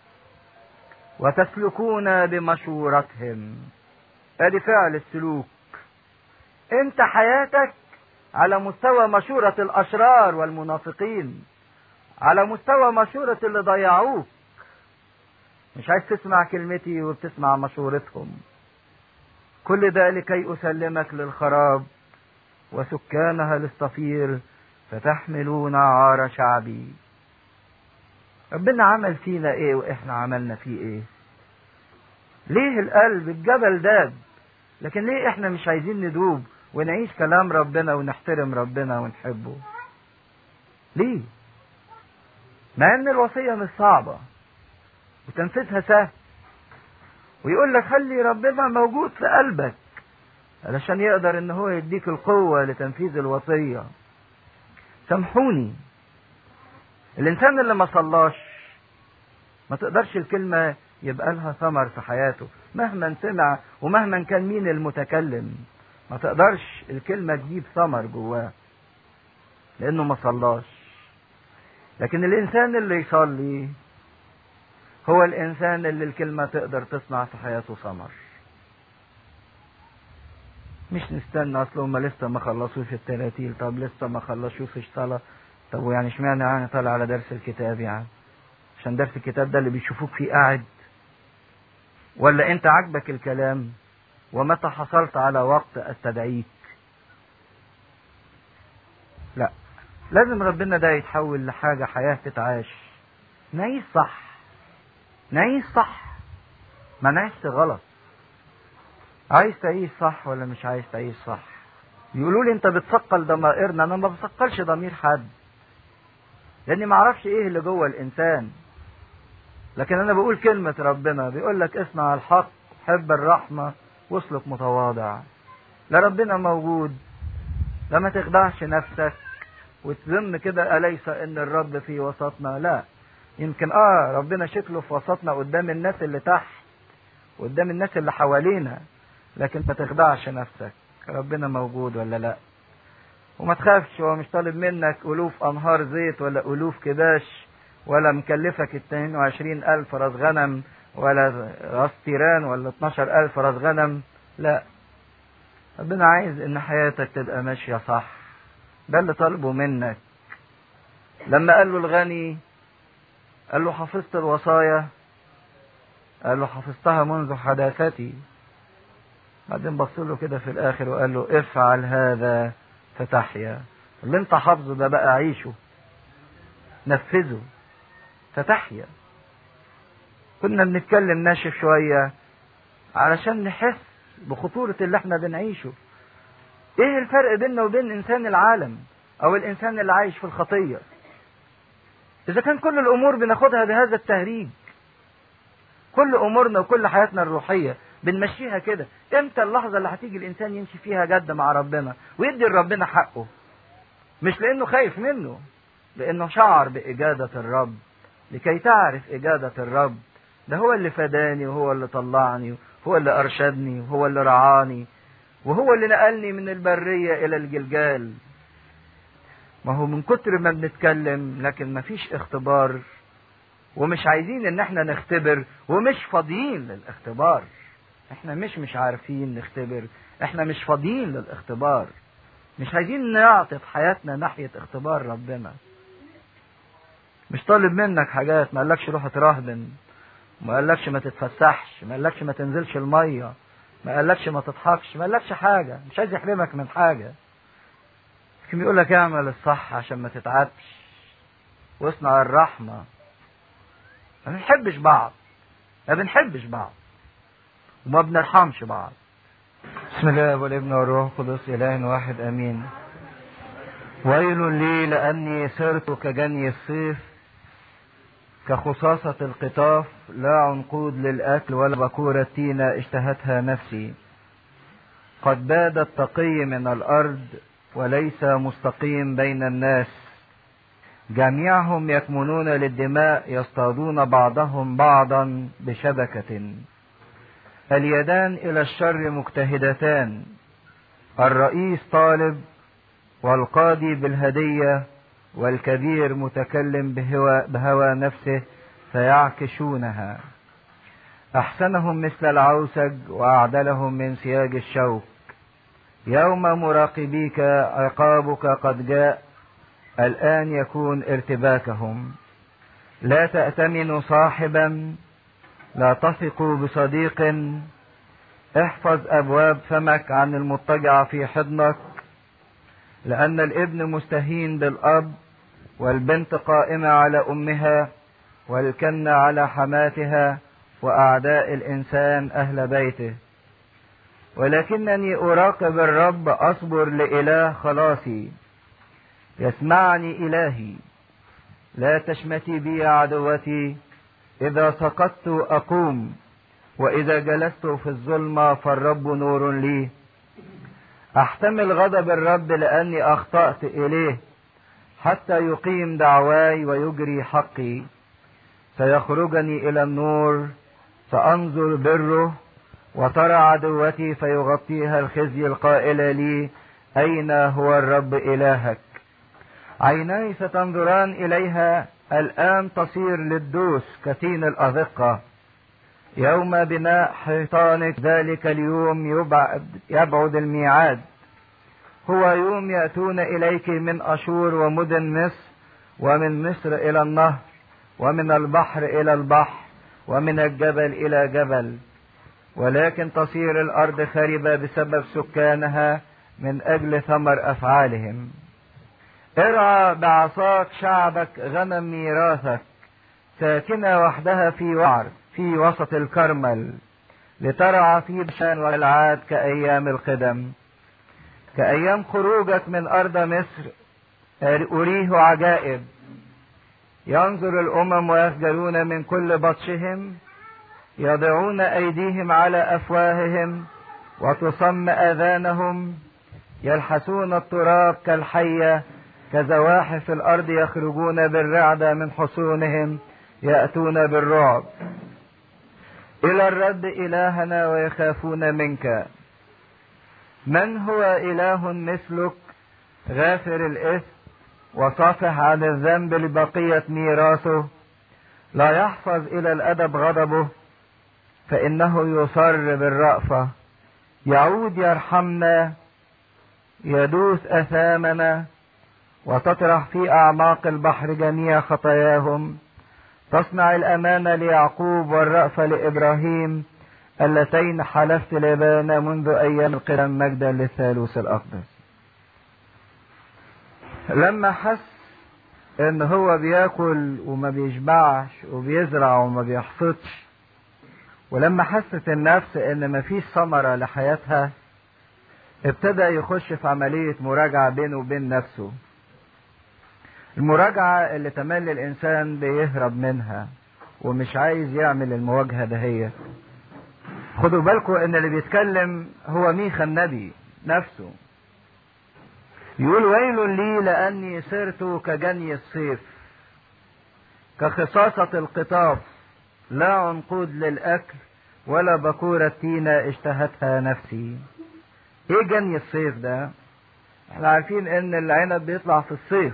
وتسلكون بمشورتهم ادي فعل السلوك انت حياتك على مستوى مشورة الاشرار والمنافقين على مستوى مشورة اللي ضيعوك مش عايز تسمع كلمتي وبتسمع مشورتهم كل ده لكي اسلمك للخراب وسكانها للصفير فتحملون عار شعبي ربنا عمل فينا ايه واحنا عملنا فيه ايه ليه القلب الجبل داب لكن ليه احنا مش عايزين ندوب ونعيش كلام ربنا ونحترم ربنا ونحبه ليه مع ان الوصيه مش صعبه وتنفيذها سهل ويقول لك خلي ربنا موجود في قلبك علشان يقدر ان هو يديك القوة لتنفيذ الوصية سامحوني الانسان اللي ما صلاش ما تقدرش الكلمة يبقى لها ثمر في حياته مهما سمع ومهما كان مين المتكلم ما تقدرش الكلمة تجيب ثمر جواه لانه ما صلاش لكن الانسان اللي يصلي هو الانسان اللي الكلمة تقدر تصنع في حياته ثمر مش نستنى اصل هم لسه ما خلصوش التراتيل طب لسه ما خلصوش الصلاة طب ويعني اشمعنى يعني طالع على درس الكتاب يعني عشان درس الكتاب ده اللي بيشوفوك فيه قاعد ولا انت عاجبك الكلام ومتى حصلت على وقت استدعيك لا لازم ربنا ده يتحول لحاجة حياة تتعاش نعيش صح نعيش صح ما نعيش غلط عايز تعيش صح ولا مش عايز تعيش صح يقولوا لي انت بتثقل ضمائرنا انا ما بثقلش ضمير حد لاني ما اعرفش ايه اللي جوه الانسان لكن انا بقول كلمة ربنا بيقول لك اسمع الحق حب الرحمة واسلك متواضع لا ربنا موجود لا ما تخدعش نفسك وتظن كده أليس إن الرب في وسطنا لا يمكن آه ربنا شكله في وسطنا قدام الناس اللي تحت قدام الناس اللي حوالينا لكن ما تخدعش نفسك ربنا موجود ولا لا وما تخافش هو مش طالب منك ألوف أنهار زيت ولا ألوف كباش ولا مكلفك 22 ألف راس غنم ولا راس تيران ولا 12 ألف راس غنم لا ربنا عايز ان حياتك تبقى ماشية صح ده اللي طالبه منك لما قال له الغني قال له حفظت الوصايا قال له حفظتها منذ حداثتي بعدين بص له كده في الاخر وقال له افعل هذا فتحيا اللي انت حافظه ده بقى عيشه نفذه فتحيا كنا بنتكلم ناشف شوية علشان نحس بخطورة اللي احنا بنعيشه ايه الفرق بيننا وبين انسان العالم او الانسان اللي عايش في الخطية اذا كان كل الامور بناخدها بهذا التهريج كل امورنا وكل حياتنا الروحية بنمشيها كده امتى اللحظة اللي هتيجي الانسان يمشي فيها جد مع ربنا ويدي لربنا حقه مش لانه خايف منه لانه شعر باجادة الرب لكي تعرف اجادة الرب ده هو اللي فداني وهو اللي طلعني هو اللي ارشدني وهو اللي رعاني وهو اللي نقلني من البرية الى الجلجال ما هو من كتر ما بنتكلم لكن ما فيش اختبار ومش عايزين ان احنا نختبر ومش فاضيين للاختبار احنا مش مش عارفين نختبر احنا مش فاضيين للاختبار مش عايزين نعطف حياتنا ناحية اختبار ربنا مش طالب منك حاجات ما قالكش روح اترهبن ما قالكش ما تتفسحش ما قالكش ما تنزلش المية ما قالكش ما تضحكش ما قالكش حاجة مش عايز يحرمك من حاجة لكن بيقول لك اعمل الصح عشان ما تتعبش واصنع الرحمة ما بنحبش بعض ما بنحبش بعض وما بنرحمش بعض بسم الله والابن والروح القدس اله واحد امين ويل لي لاني صرت كجني الصيف كخصاصة القطاف لا عنقود للأكل ولا بكورة تينة اشتهتها نفسي قد باد التقي من الأرض وليس مستقيم بين الناس جميعهم يكمنون للدماء يصطادون بعضهم بعضا بشبكة اليدان إلى الشر مجتهدتان الرئيس طالب والقاضي بالهدية والكبير متكلم بهوى, بهوى نفسه فيعكشونها أحسنهم مثل العوسج وأعدلهم من سياج الشوك يوم مراقبيك عقابك قد جاء الآن يكون ارتباكهم لا تأتمنوا صاحبا لا تثقوا بصديق احفظ أبواب فمك عن المضطجع في حضنك لأن الابن مستهين بالأب والبنت قائمة على أمها والكن على حماتها وأعداء الإنسان أهل بيته ولكنني أراقب الرب أصبر لإله خلاصي يسمعني إلهي لا تشمتي بي عدوتي إذا سقطت أقوم وإذا جلست في الظلمة فالرب نور لي أحتمل غضب الرب لأني أخطأت إليه حتى يقيم دعواي ويجري حقي سيخرجني إلى النور فأنظر بره وترى عدوتي فيغطيها الخزي القائل لي أين هو الرب إلهك عيناي ستنظران إليها الآن تصير للدوس كتين الأذقة يوم بناء حيطانك ذلك اليوم يبعد, يبعد الميعاد هو يوم يأتون إليك من أشور ومدن مصر ومن مصر إلى النهر ومن البحر إلى البحر ومن الجبل إلى جبل ولكن تصير الأرض خربة بسبب سكانها من أجل ثمر أفعالهم ارعى بعصاك شعبك غنم ميراثك ساكنة وحدها في وعر في وسط الكرمل لترعى في بشان والعاد كأيام القدم كأيام خروجك من أرض مصر أريه عجائب ينظر الأمم ويخجلون من كل بطشهم يضعون أيديهم على أفواههم وتصم آذانهم يلحسون التراب كالحية كزواحف الأرض يخرجون بالرعدة من حصونهم يأتون بالرعب إلى الرد إلهنا ويخافون منك من هو إله مثلك غافر الإثم وصافح عن الذنب لبقية ميراثه لا يحفظ إلى الأدب غضبه فإنه يصر بالرأفة يعود يرحمنا يدوس أثامنا وتطرح في أعماق البحر جميع خطاياهم تصنع الأمانة ليعقوب والرأفة لإبراهيم اللتين حلفت لبانا منذ أيام القدم مجدا للثالوث الأقدس لما حس ان هو بياكل وما بيشبعش وبيزرع وما بيحصدش ولما حست النفس ان مفيش ثمرة لحياتها ابتدى يخش في عملية مراجعة بينه وبين نفسه المراجعة اللي تملي الانسان بيهرب منها ومش عايز يعمل المواجهة دهية خدوا بالكم ان اللي بيتكلم هو ميخا النبي نفسه يقول ويل لي لأني صرت كجني الصيف كخصاصة القطاف لا عنقود للأكل ولا بكورة تينة اشتهتها نفسي ايه جني الصيف ده احنا عارفين ان العنب بيطلع في الصيف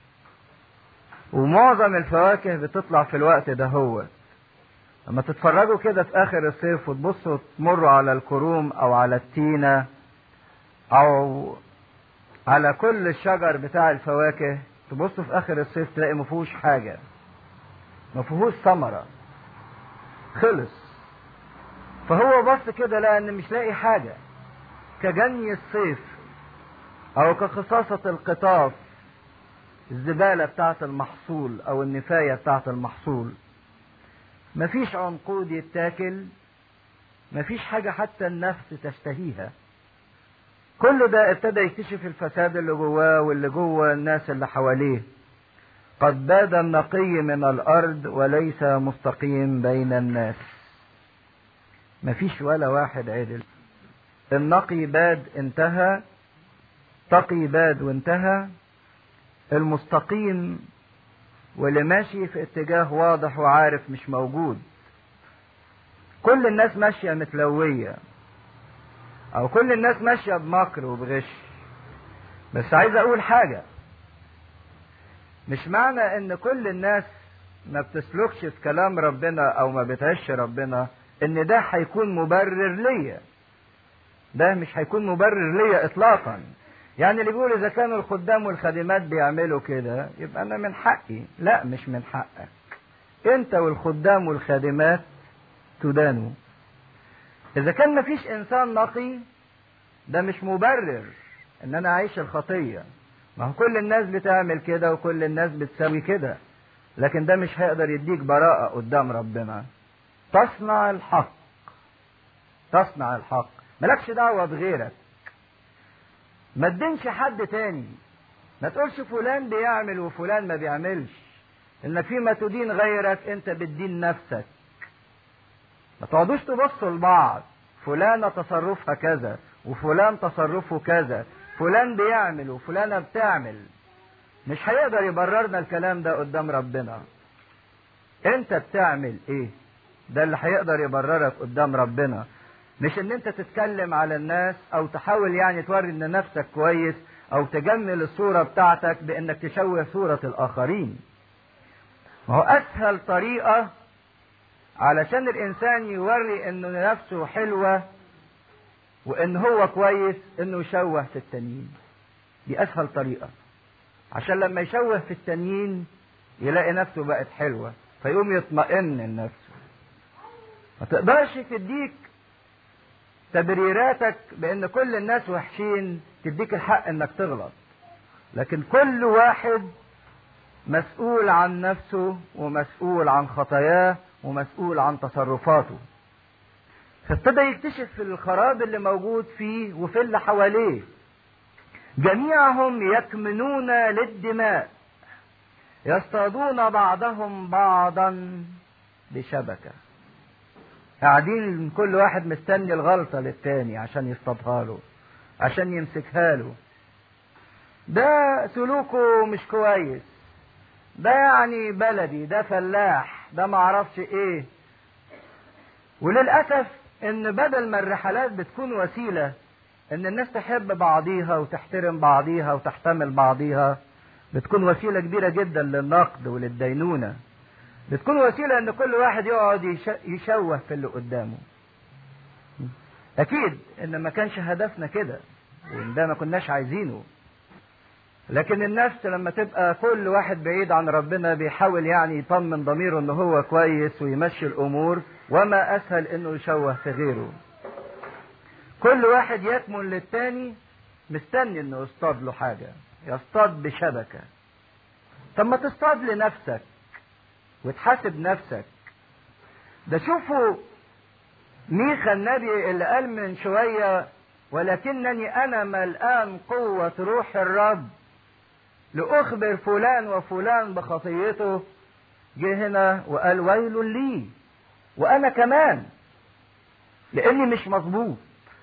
ومعظم الفواكه بتطلع في الوقت ده هو لما تتفرجوا كده في اخر الصيف وتبصوا تمروا على الكروم او على التينة او على كل الشجر بتاع الفواكه تبص في اخر الصيف تلاقي ما فيهوش حاجه ما فيهوش ثمره خلص فهو بص كده لقى ان مش لاقي حاجه كجني الصيف او كخصاصة القطاف الزبالة بتاعة المحصول او النفاية بتاعة المحصول مفيش عنقود يتاكل مفيش حاجة حتى النفس تشتهيها كل ده ابتدى يكتشف الفساد اللي جواه واللي جوه الناس اللي حواليه قد باد النقي من الارض وليس مستقيم بين الناس مفيش ولا واحد عدل النقي باد انتهى تقي باد وانتهى المستقيم واللي ماشي في اتجاه واضح وعارف مش موجود كل الناس ماشيه متلويه او كل الناس ماشيه بمكر وبغش بس عايز اقول حاجه مش معنى ان كل الناس ما بتسلكش في كلام ربنا او ما بتعيش ربنا ان ده هيكون مبرر ليا ده مش هيكون مبرر ليا اطلاقا يعني اللي بيقول اذا كانوا الخدام والخادمات بيعملوا كده يبقى انا من حقي لا مش من حقك انت والخدام والخادمات تدانوا اذا كان مفيش انسان نقي ده مش مبرر ان انا اعيش الخطيه ما هو كل الناس بتعمل كده وكل الناس بتسوي كده لكن ده مش هيقدر يديك براءة قدام ربنا تصنع الحق تصنع الحق مالكش دعوة بغيرك ما تدينش حد تاني ما تقولش فلان بيعمل وفلان ما بيعملش ان فيما تدين غيرك انت بتدين نفسك ما تقعدوش تبصوا لبعض فلانة تصرفها كذا وفلان تصرفه كذا فلان بيعمل وفلانة بتعمل مش هيقدر يبررنا الكلام ده قدام ربنا انت بتعمل ايه ده اللي هيقدر يبررك قدام ربنا مش ان انت تتكلم على الناس او تحاول يعني توري ان نفسك كويس او تجمل الصورة بتاعتك بانك تشوه صورة الاخرين ما هو اسهل طريقة علشان الانسان يوري انه نفسه حلوة وان هو كويس انه يشوه في التانيين دي اسهل طريقة عشان لما يشوه في التانيين يلاقي نفسه بقت حلوة فيقوم يطمئن لنفسه ما تقدرش تديك تبريراتك بان كل الناس وحشين تديك الحق انك تغلط لكن كل واحد مسؤول عن نفسه ومسؤول عن خطاياه ومسؤول عن تصرفاته فابتدى يكتشف في الخراب اللي موجود فيه وفي اللي حواليه جميعهم يكمنون للدماء يصطادون بعضهم بعضا بشبكة قاعدين كل واحد مستني الغلطة للتاني عشان يصطادها له عشان يمسكها له ده سلوكه مش كويس ده يعني بلدي ده فلاح ده معرفش ايه وللأسف ان بدل ما الرحلات بتكون وسيلة ان الناس تحب بعضيها وتحترم بعضيها وتحتمل بعضيها بتكون وسيلة كبيرة جدا للنقد وللدينونة بتكون وسيلة ان كل واحد يقعد يشوه في اللي قدامه اكيد ان ما كانش هدفنا كده وان ده ما كناش عايزينه لكن النفس لما تبقى كل واحد بعيد عن ربنا بيحاول يعني يطمن ضميره ان هو كويس ويمشي الامور وما اسهل انه يشوه في غيره كل واحد يكمن للتاني مستني انه يصطاد له حاجة يصطاد بشبكة طب ما تصطاد لنفسك وتحاسب نفسك ده شوفوا ميخا النبي اللي قال من شوية ولكنني أنا ملآن قوة روح الرب لأخبر فلان وفلان بخطيته جه هنا وقال ويل لي وأنا كمان لأني مش مظبوط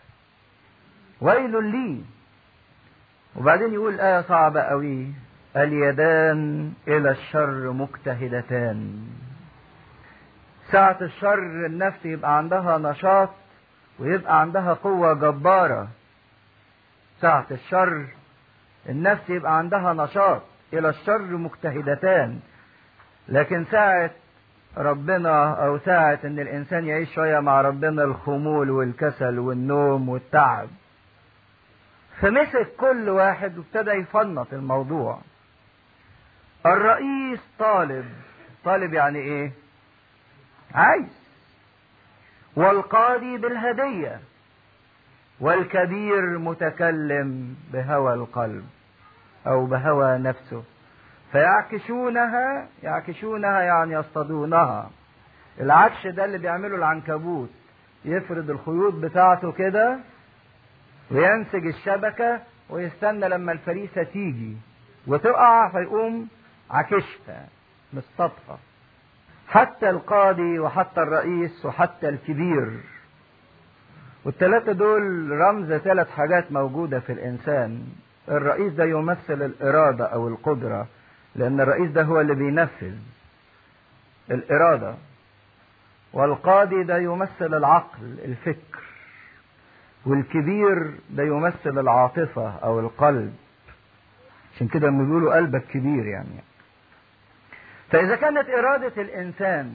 ويل لي وبعدين يقول آية صعبة قوي اليدان إلى الشر مجتهدتان ساعة الشر النفس يبقى عندها نشاط ويبقى عندها قوة جبارة ساعة الشر النفس يبقى عندها نشاط إلى الشر مجتهدتان لكن ساعة ربنا أو ساعة إن الإنسان يعيش شوية مع ربنا الخمول والكسل والنوم والتعب فمسك كل واحد وابتدى يفنط الموضوع الرئيس طالب طالب يعني ايه عايز والقاضي بالهدية والكبير متكلم بهوى القلب او بهوى نفسه فيعكشونها يعكشونها يعني يصطادونها العكش ده اللي بيعمله العنكبوت يفرد الخيوط بتاعته كده وينسج الشبكة ويستنى لما الفريسة تيجي وتقع فيقوم عكشها مصطادها حتى القاضي وحتى الرئيس وحتى الكبير والثلاثة دول رمز ثلاث حاجات موجودة في الإنسان الرئيس ده يمثل الإرادة أو القدرة لأن الرئيس ده هو اللي بينفذ الإرادة والقاضي ده يمثل العقل الفكر والكبير ده يمثل العاطفة أو القلب عشان كده لما بيقولوا قلبك كبير يعني فإذا كانت إرادة الإنسان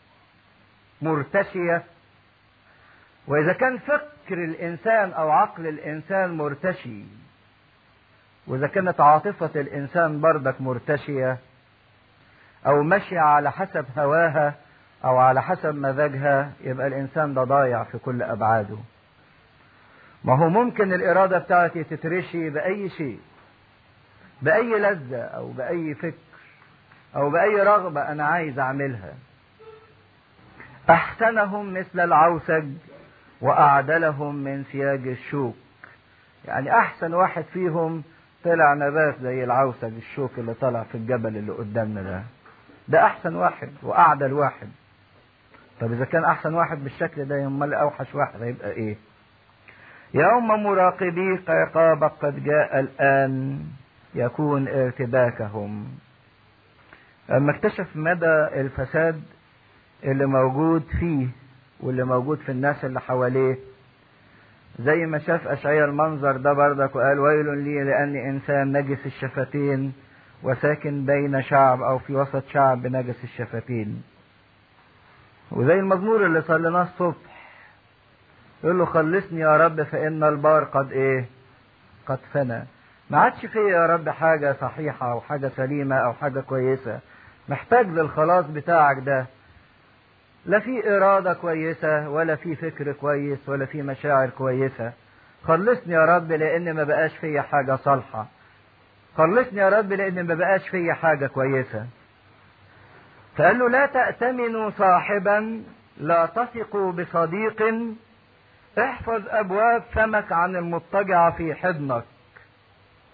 مرتشية وإذا كان فكر الإنسان أو عقل الإنسان مرتشي وإذا كانت عاطفة الإنسان بردك مرتشية أو ماشية على حسب هواها أو على حسب مزاجها يبقى الإنسان ده ضايع في كل أبعاده ما هو ممكن الإرادة بتاعتي تترشي بأي شيء بأي لذة أو بأي فكر أو بأي رغبة أنا عايز أعملها أحسنهم مثل العوسج وأعدلهم من سياج الشوك يعني أحسن واحد فيهم طلع نبات زي العوسج الشوك اللي طلع في الجبل اللي قدامنا ده ده أحسن واحد وأعدل واحد طب إذا كان أحسن واحد بالشكل ده أمال أوحش واحد هيبقى إيه؟ يوم مراقبيك عقابك قد جاء الآن يكون ارتباكهم لما اكتشف مدى الفساد اللي موجود فيه واللي موجود في الناس اللي حواليه زي ما شاف أشعيا المنظر ده بردك وقال ويل لي لأني إنسان نجس الشفتين وساكن بين شعب أو في وسط شعب نجس الشفتين وزي المزمور اللي صليناه الصبح يقول له خلصني يا رب فإن البار قد إيه قد فنى ما عادش فيا يا رب حاجة صحيحة أو حاجة سليمة أو حاجة كويسة محتاج للخلاص بتاعك ده لا في إرادة كويسة ولا في فكر كويس ولا في مشاعر كويسة خلصني يا رب لأن ما بقاش فيا حاجة صالحة خلصني يا رب لأن ما بقاش فيا حاجة كويسة فقال له لا تأتمنوا صاحبا لا تثقوا بصديق احفظ أبواب فمك عن المضطجع في حضنك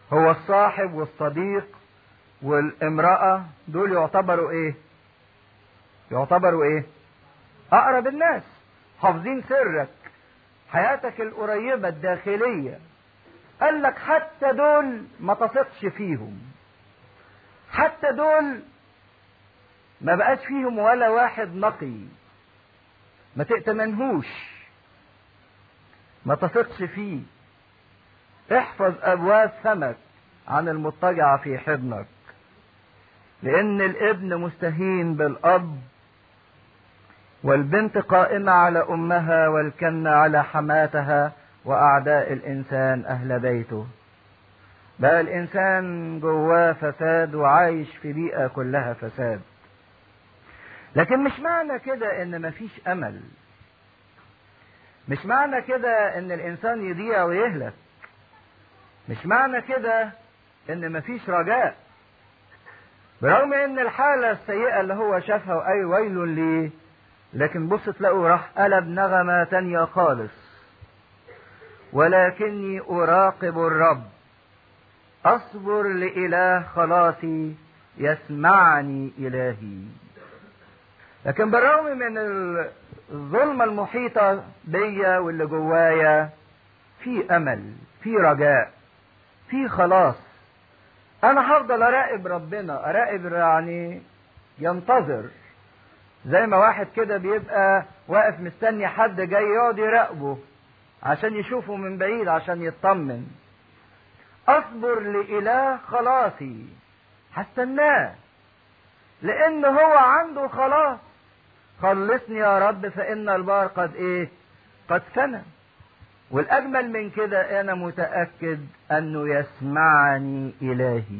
هو الصاحب والصديق والامرأة دول يعتبروا ايه يعتبروا ايه اقرب الناس حافظين سرك حياتك القريبة الداخلية قال لك حتى دول ما تثقش فيهم حتى دول ما بقاش فيهم ولا واحد نقي ما تأتمنهوش ما تثقش فيه احفظ ابواب فمك عن المضطجع في حضنك لان الابن مستهين بالاب والبنت قائمة على امها والكن على حماتها واعداء الانسان اهل بيته بقى الانسان جواه فساد وعايش في بيئة كلها فساد لكن مش معنى كده ان مفيش امل مش معنى كده ان الانسان يضيع ويهلك مش معنى كده ان مفيش رجاء برغم ان الحالة السيئة اللي هو شافها واي ويل ليه لكن بص تلاقوا راح قلب نغمة تانية خالص ولكني اراقب الرب اصبر لاله خلاصي يسمعني الهي لكن بالرغم من الظلمة المحيطة بيا واللي جوايا في امل في رجاء في خلاص انا هفضل اراقب ربنا اراقب يعني ينتظر زي ما واحد كده بيبقى واقف مستني حد جاي يقعد يراقبه عشان يشوفه من بعيد عشان يطمن اصبر لاله خلاصي هستناه لان هو عنده خلاص خلصني يا رب فان البار قد ايه قد فنى والاجمل من كده انا متاكد انه يسمعني الهي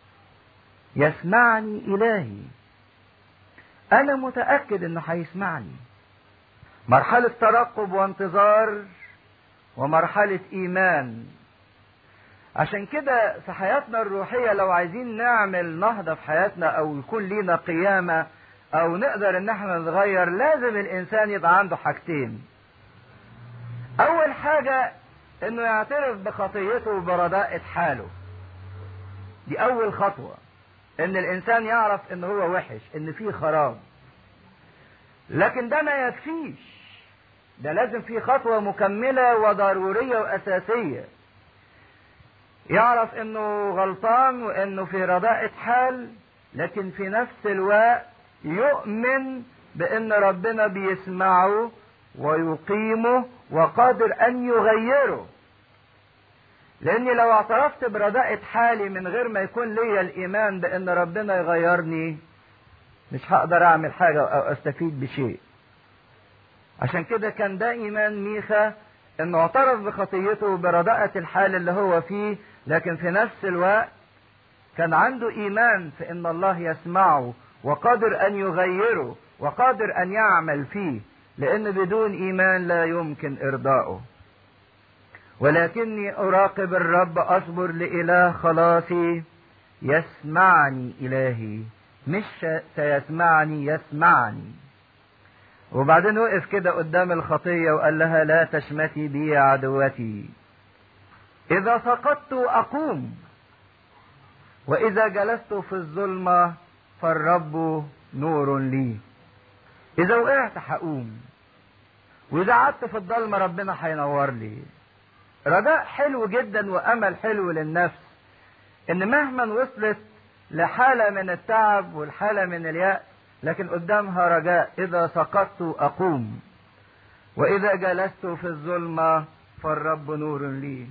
يسمعني الهي انا متاكد انه هيسمعني مرحله ترقب وانتظار ومرحله ايمان عشان كده في حياتنا الروحيه لو عايزين نعمل نهضه في حياتنا او يكون لينا قيامه او نقدر ان احنا نتغير لازم الانسان يبقى عنده حاجتين اول حاجة انه يعترف بخطيته وبرداءة حاله دي اول خطوة ان الانسان يعرف ان هو وحش ان فيه خراب لكن ده ما يكفيش ده لازم فيه خطوة مكملة وضرورية واساسية يعرف انه غلطان وانه في رداءة حال لكن في نفس الوقت يؤمن بان ربنا بيسمعه ويقيمه وقادر ان يغيره لاني لو اعترفت برداءة حالي من غير ما يكون لي الايمان بان ربنا يغيرني مش هقدر اعمل حاجة او استفيد بشيء عشان كده كان ده ايمان ميخا انه اعترف بخطيته برداءة الحال اللي هو فيه لكن في نفس الوقت كان عنده ايمان في ان الله يسمعه وقادر ان يغيره وقادر ان يعمل فيه لان بدون ايمان لا يمكن ارضائه ولكني اراقب الرب اصبر لاله خلاصي يسمعني الهي مش سيسمعني يسمعني وبعدين وقف كده قدام الخطية وقال لها لا تشمتي بي عدوتي إذا سقطت أقوم وإذا جلست في الظلمة فالرب نور لي إذا وقعت هقوم وإذا قعدت في الضلمة ربنا هينور لي رجاء حلو جدا وأمل حلو للنفس إن مهما وصلت لحالة من التعب والحالة من اليأس لكن قدامها رجاء إذا سقطت أقوم وإذا جلست في الظلمة فالرب نور لي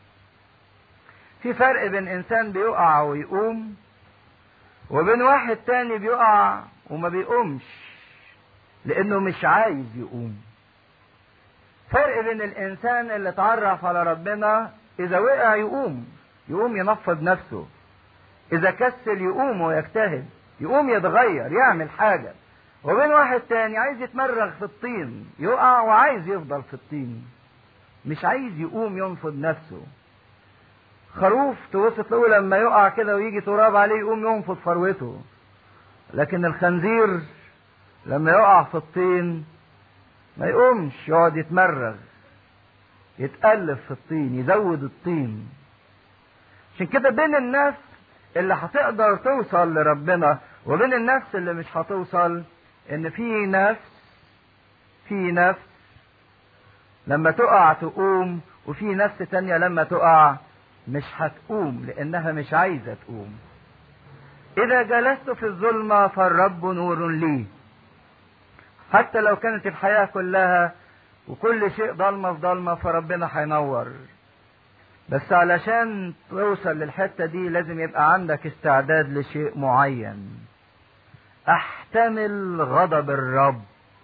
في فرق بين إنسان بيقع ويقوم وبين واحد تاني بيقع وما بيقومش لأنه مش عايز يقوم فرق بين الإنسان اللي اتعرف على ربنا إذا وقع يقوم يقوم ينفض نفسه إذا كسل يقوم ويجتهد يقوم يتغير يعمل حاجة وبين واحد تاني عايز يتمرغ في الطين يقع وعايز يفضل في الطين مش عايز يقوم ينفض نفسه خروف توصف له لما يقع كده ويجي تراب عليه يقوم ينفض فروته لكن الخنزير لما يقع في الطين ما يقومش يقعد يتمرغ يتألف في الطين يزود الطين عشان كده بين الناس اللي هتقدر توصل لربنا وبين النفس اللي مش هتوصل ان في نفس في نفس لما تقع تقوم وفي نفس تانية لما تقع مش هتقوم لانها مش عايزة تقوم اذا جلست في الظلمة فالرب نور لي حتى لو كانت الحياة كلها وكل شيء ضلمة في ضلمة فربنا هينور بس علشان توصل للحتة دي لازم يبقى عندك استعداد لشيء معين احتمل غضب الرب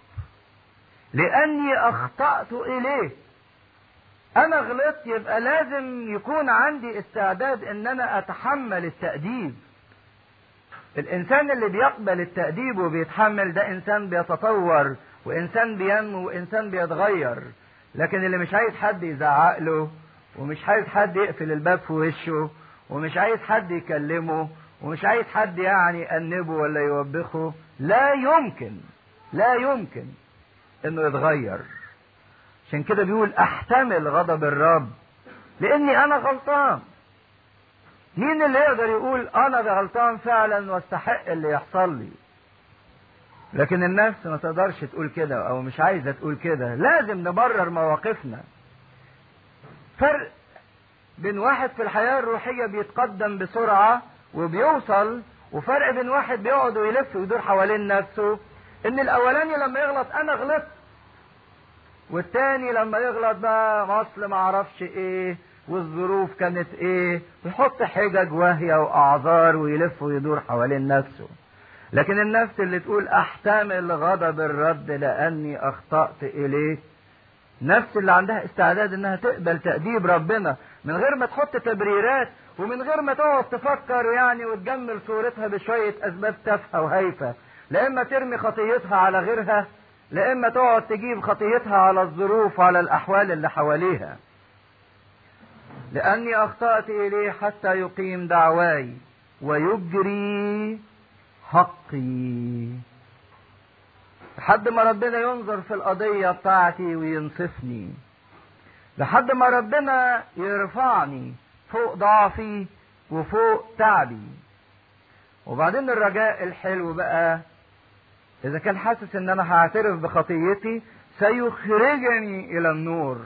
لاني اخطأت اليه انا غلطت يبقى لازم يكون عندي استعداد ان انا اتحمل التأديب الانسان اللي بيقبل التأديب وبيتحمل ده انسان بيتطور وانسان بينمو وانسان بيتغير لكن اللي مش عايز حد يزعق له ومش عايز حد يقفل الباب في وشه ومش عايز حد يكلمه ومش عايز حد يعني يأنبه ولا يوبخه لا يمكن لا يمكن انه يتغير عشان كده بيقول احتمل غضب الرب لاني انا غلطان مين اللي يقدر يقول انا ده غلطان فعلا واستحق اللي يحصل لي لكن النفس ما تقدرش تقول كده او مش عايزه تقول كده لازم نبرر مواقفنا فرق بين واحد في الحياه الروحيه بيتقدم بسرعه وبيوصل وفرق بين واحد بيقعد ويلف ويدور حوالين نفسه ان الاولاني لما يغلط انا غلطت والتاني لما يغلط بقى اصل ما اعرفش ايه والظروف كانت ايه ويحط حجج واهية واعذار ويلف ويدور حوالين نفسه لكن النفس اللي تقول احتمل غضب الرب لاني اخطأت اليك نفس اللي عندها استعداد انها تقبل تأديب ربنا من غير ما تحط تبريرات ومن غير ما تقعد تفكر يعني وتجمل صورتها بشوية اسباب تافهة وهايفة لا اما ترمي خطيتها على غيرها لا اما تقعد تجيب خطيتها على الظروف وعلى الاحوال اللي حواليها لاني اخطأت اليه حتى يقيم دعواي ويجري حقي لحد ما ربنا ينظر في القضية بتاعتي وينصفني لحد ما ربنا يرفعني فوق ضعفي وفوق تعبي وبعدين الرجاء الحلو بقى اذا كان حاسس ان انا هعترف بخطيتي سيخرجني الى النور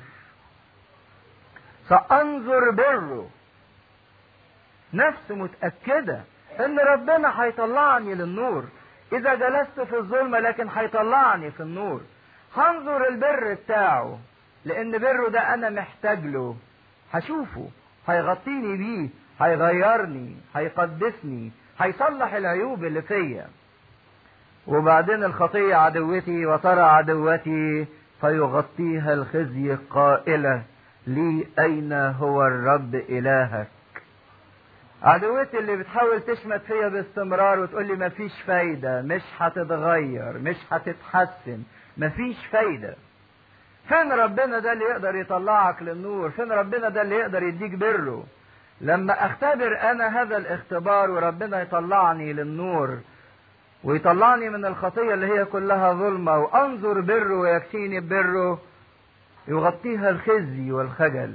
سانظر بره نفس متاكده ان ربنا هيطلعني للنور اذا جلست في الظلمه لكن هيطلعني في النور هنظر البر بتاعه لان بره ده انا محتاج له هشوفه هيغطيني بيه هيغيرني هيقدسني هيصلح العيوب اللي فيا وبعدين الخطية عدوتي وترى عدوتي فيغطيها الخزي قائلة لي أين هو الرب إلهك عدوتي اللي بتحاول تشمت فيا باستمرار وتقول لي مفيش فايدة مش هتتغير مش هتتحسن مفيش فايدة فين ربنا ده اللي يقدر يطلعك للنور فين ربنا ده اللي يقدر يديك بره لما اختبر انا هذا الاختبار وربنا يطلعني للنور ويطلعني من الخطية اللي هي كلها ظلمة وانظر بره ويكفيني ببره يغطيها الخزي والخجل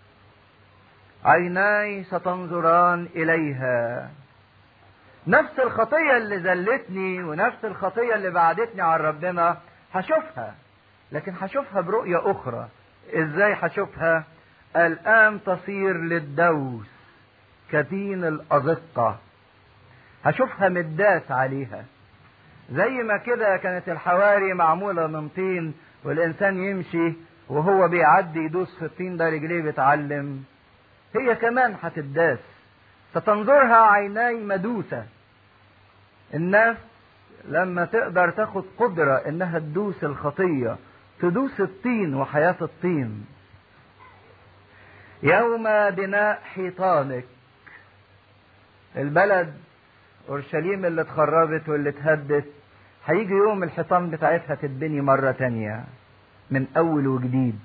عيناي ستنظران اليها نفس الخطية اللي زلتني ونفس الخطية اللي بعدتني عن ربنا هشوفها لكن هشوفها برؤية أخرى إزاي هشوفها الآن تصير للدوس كتين الأزقة هشوفها مداس عليها زي ما كده كانت الحواري معمولة من طين والإنسان يمشي وهو بيعدي يدوس في الطين ده رجليه بتعلم هي كمان هتداس ستنظرها عيناي مدوسة النفس لما تقدر تاخد قدرة انها تدوس الخطية تدوس الطين وحياة الطين يوم بناء حيطانك البلد اورشليم اللي اتخربت واللي اتهدت هيجي يوم الحيطان بتاعتها تتبني مرة تانية من اول وجديد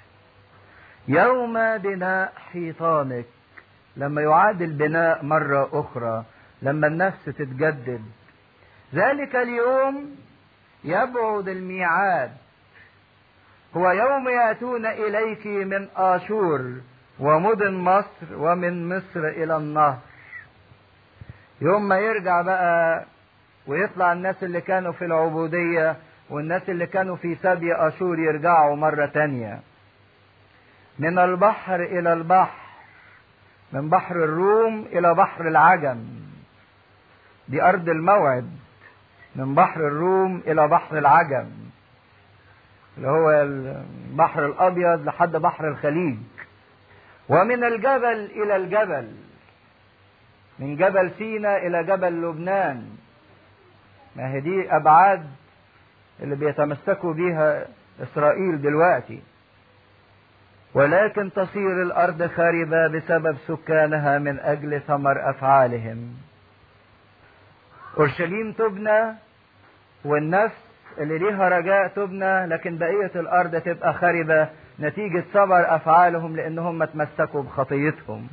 يوم بناء حيطانك لما يعاد البناء مرة اخرى لما النفس تتجدد ذلك اليوم يبعد الميعاد هو يوم ياتون اليك من اشور ومدن مصر ومن مصر إلى النهر يوم ما يرجع بقى ويطلع الناس اللي كانوا في العبودية والناس اللي كانوا في سبي أشور يرجعوا مرة تانية من البحر إلى البحر من بحر الروم إلى بحر العجم دي أرض الموعد من بحر الروم إلى بحر العجم اللي هو البحر الأبيض لحد بحر الخليج ومن الجبل إلى الجبل من جبل سينا إلى جبل لبنان ما هي دي أبعاد اللي بيتمسكوا بيها إسرائيل دلوقتي ولكن تصير الأرض خاربة بسبب سكانها من أجل ثمر أفعالهم أورشليم تبنى والنفس اللي ليها رجاء تبنى لكن بقية الأرض تبقى خربة نتيجة صبر أفعالهم لأنهم تمسكوا بخطيتهم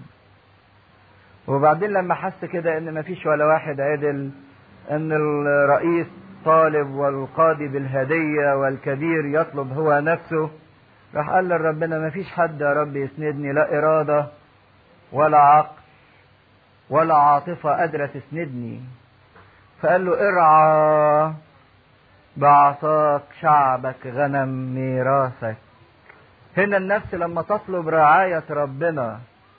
وبعدين لما حس كده ان مفيش ولا واحد عدل ان الرئيس طالب والقاضي بالهدية والكبير يطلب هو نفسه راح قال لربنا مفيش حد يا رب يسندني لا إرادة ولا عقل ولا عاطفة قادرة تسندني فقال له ارعى بعصاك شعبك غنم ميراثك هنا النفس لما تطلب رعاية ربنا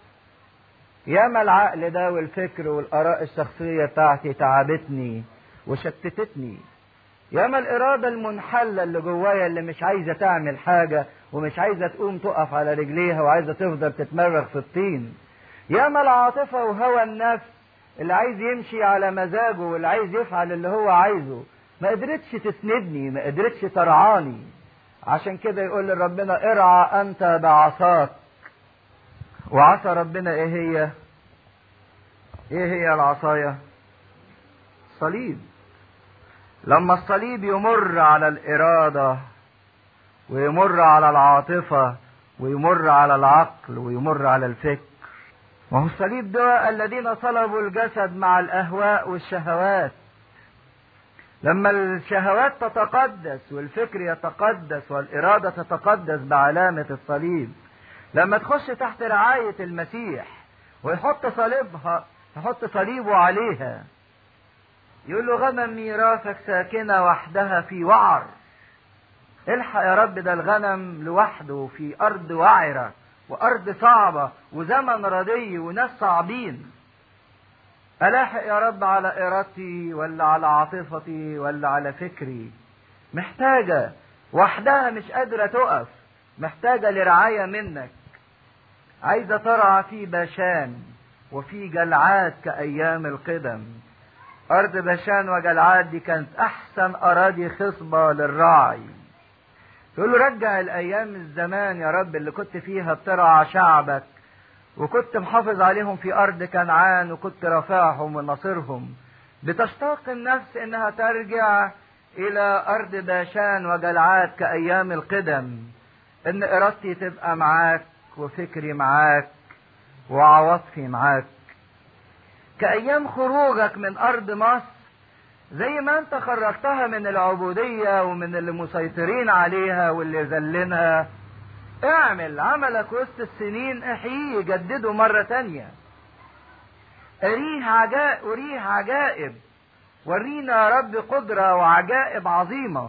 ياما العقل ده والفكر والآراء الشخصية بتاعتي تعبتني وشتتتني ياما الإرادة المنحلة اللي جوايا اللي مش عايزة تعمل حاجة ومش عايزة تقوم تقف على رجليها وعايزة تفضل تتمرغ في الطين ياما العاطفة وهوى النفس اللي عايز يمشي على مزاجه واللي عايز يفعل اللي هو عايزه ما قدرتش تسندني ما قدرتش ترعاني عشان كده يقول لربنا ارعى انت بعصاك وعصا ربنا ايه هي ايه هي العصاية الصليب لما الصليب يمر على الإرادة ويمر على العاطفة ويمر على العقل ويمر على الفكر وهو الصليب ده الذين صلبوا الجسد مع الأهواء والشهوات لما الشهوات تتقدس والفكر يتقدس والإرادة تتقدس بعلامة الصليب لما تخش تحت رعاية المسيح ويحط صليبها يحط صليبه عليها يقول له غنم ميراثك ساكنة وحدها في وعر الحق يا رب ده الغنم لوحده في أرض وعرة وأرض صعبة وزمن ردي وناس صعبين ألاحق يا رب على إرادتي ولا على عاطفتي ولا على فكري محتاجة وحدها مش قادرة تقف محتاجة لرعاية منك عايزة ترعى في باشان وفي جلعاد كأيام القدم أرض باشان وجلعاد دي كانت أحسن أراضي خصبة للراعي تقول له رجع الأيام الزمان يا رب اللي كنت فيها بترعى شعبك وكنت محافظ عليهم في أرض كنعان وكنت رافعهم وناصرهم بتشتاق النفس إنها ترجع إلى أرض باشان وجلعاد كأيام القدم إن إرادتي تبقى معاك وفكري معاك وعواطفي معاك كأيام خروجك من أرض مصر زي ما أنت خرجتها من العبودية ومن اللي مسيطرين عليها واللي ذلنها اعمل عملك وسط السنين احييه جدده مرة تانية أريه عجائب أريه عجائب ورينا يا رب قدرة وعجائب عظيمة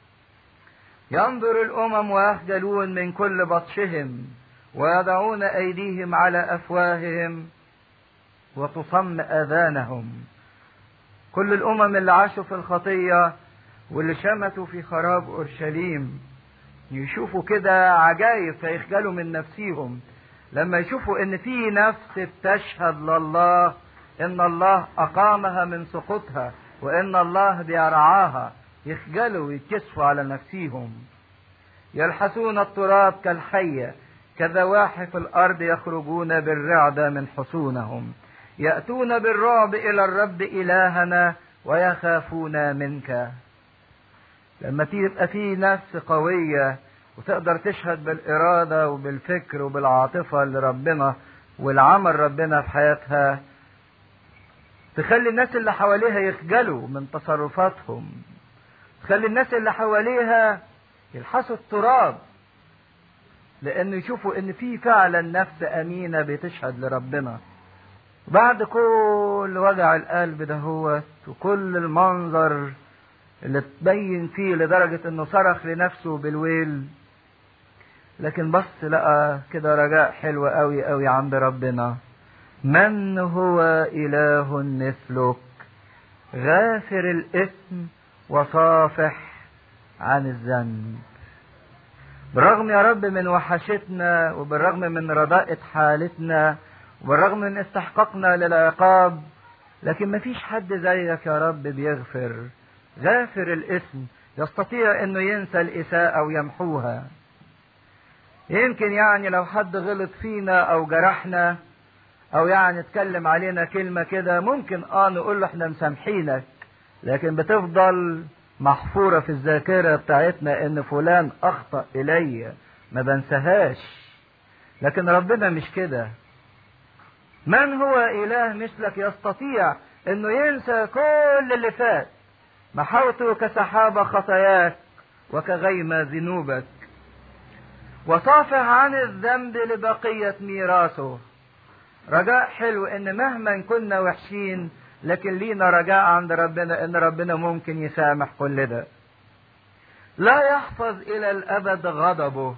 ينظر الأمم ويخجلون من كل بطشهم ويضعون أيديهم على أفواههم وتصم آذانهم كل الأمم اللي عاشوا في الخطية واللي شمتوا في خراب أورشليم يشوفوا كده عجايب فيخجلوا من نفسيهم لما يشوفوا ان في نفس بتشهد لله ان الله اقامها من سقوطها وان الله بيرعاها يخجلوا ويتكسفوا على نفسيهم يلحسون التراب كالحية كذواحف الارض يخرجون بالرعدة من حصونهم يأتون بالرعب الى الرب الهنا ويخافون منك لما تبقى في نفس قوية وتقدر تشهد بالإرادة وبالفكر وبالعاطفة لربنا والعمل ربنا في حياتها تخلي الناس اللي حواليها يخجلوا من تصرفاتهم تخلي الناس اللي حواليها يلحسوا التراب لأن يشوفوا إن في فعلا نفس أمينة بتشهد لربنا بعد كل وجع القلب دهوت وكل المنظر اللي تبين فيه لدرجة انه صرخ لنفسه بالويل لكن بص لقى كده رجاء حلو قوي قوي عند ربنا من هو إله مثلك غافر الإثم وصافح عن الذنب بالرغم يا رب من وحشتنا وبالرغم من رداءة حالتنا وبالرغم من استحقاقنا للعقاب لكن مفيش حد زيك يا رب بيغفر غافر الاسم يستطيع انه ينسى الاساءة ويمحوها يمكن يعني لو حد غلط فينا او جرحنا او يعني اتكلم علينا كلمة كده ممكن اه نقول له احنا مسامحينك لكن بتفضل محفورة في الذاكرة بتاعتنا ان فلان اخطأ الي ما بنساهاش لكن ربنا مش كده من هو اله مثلك يستطيع انه ينسى كل اللي فات محوته كسحابة خطاياك وكغيمة ذنوبك وصافح عن الذنب لبقية ميراثه رجاء حلو ان مهما كنا وحشين لكن لينا رجاء عند ربنا ان ربنا ممكن يسامح كل ده لا يحفظ الى الابد غضبه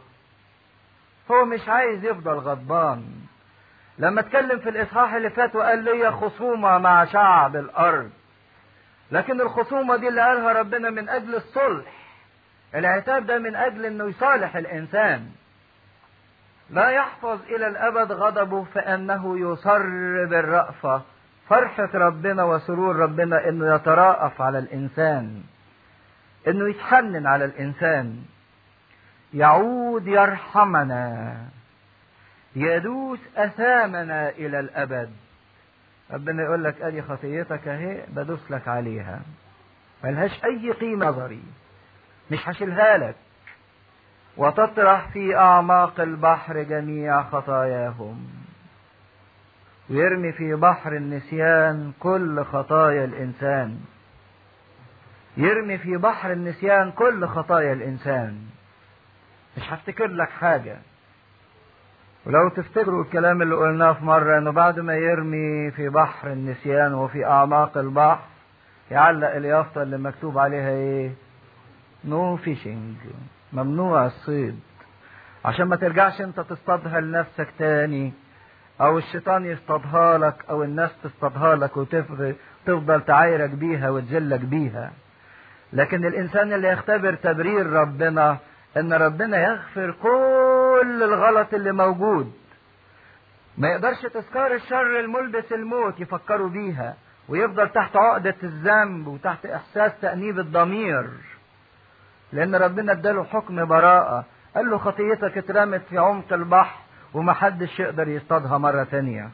هو مش عايز يفضل غضبان لما اتكلم في الاصحاح اللي فات وقال لي خصومه مع شعب الارض لكن الخصومه دي اللي قالها ربنا من اجل الصلح العتاب ده من اجل انه يصالح الانسان لا يحفظ الى الابد غضبه فانه يصر بالرأفة فرحة ربنا وسرور ربنا انه يتراءف على الانسان انه يتحنن على الانسان يعود يرحمنا يدوس اثامنا الى الابد ربنا يقول لك ادي خطيتك اهي بدوس لك عليها ملهاش اي قيمه نظري مش هشيلها لك وتطرح في اعماق البحر جميع خطاياهم ويرمي في بحر النسيان كل خطايا الانسان يرمي في بحر النسيان كل خطايا الانسان مش هفتكر لك حاجه ولو تفتكروا الكلام اللي قلناه في مرة انه بعد ما يرمي في بحر النسيان وفي اعماق البحر يعلق اليافطة اللي مكتوب عليها ايه نو فيشنج ممنوع الصيد عشان ما ترجعش انت تصطادها لنفسك تاني او الشيطان يصطادها لك او الناس تصطادها لك وتفضل تعايرك بيها وتذلك بيها لكن الانسان اللي يختبر تبرير ربنا ان ربنا يغفر كل الغلط اللي موجود ما يقدرش تذكار الشر الملبس الموت يفكروا بيها ويفضل تحت عقدة الذنب وتحت احساس تأنيب الضمير لان ربنا اداله حكم براءة قال له خطيتك اترمت في عمق البحر ومحدش يقدر يصطادها مرة تانية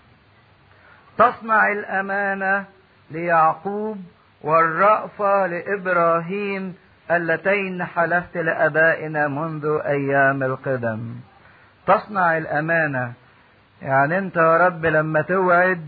تصنع الامانة ليعقوب والرأفة لابراهيم اللتين حلفت لابائنا منذ ايام القدم تصنع الامانه يعني انت يا رب لما توعد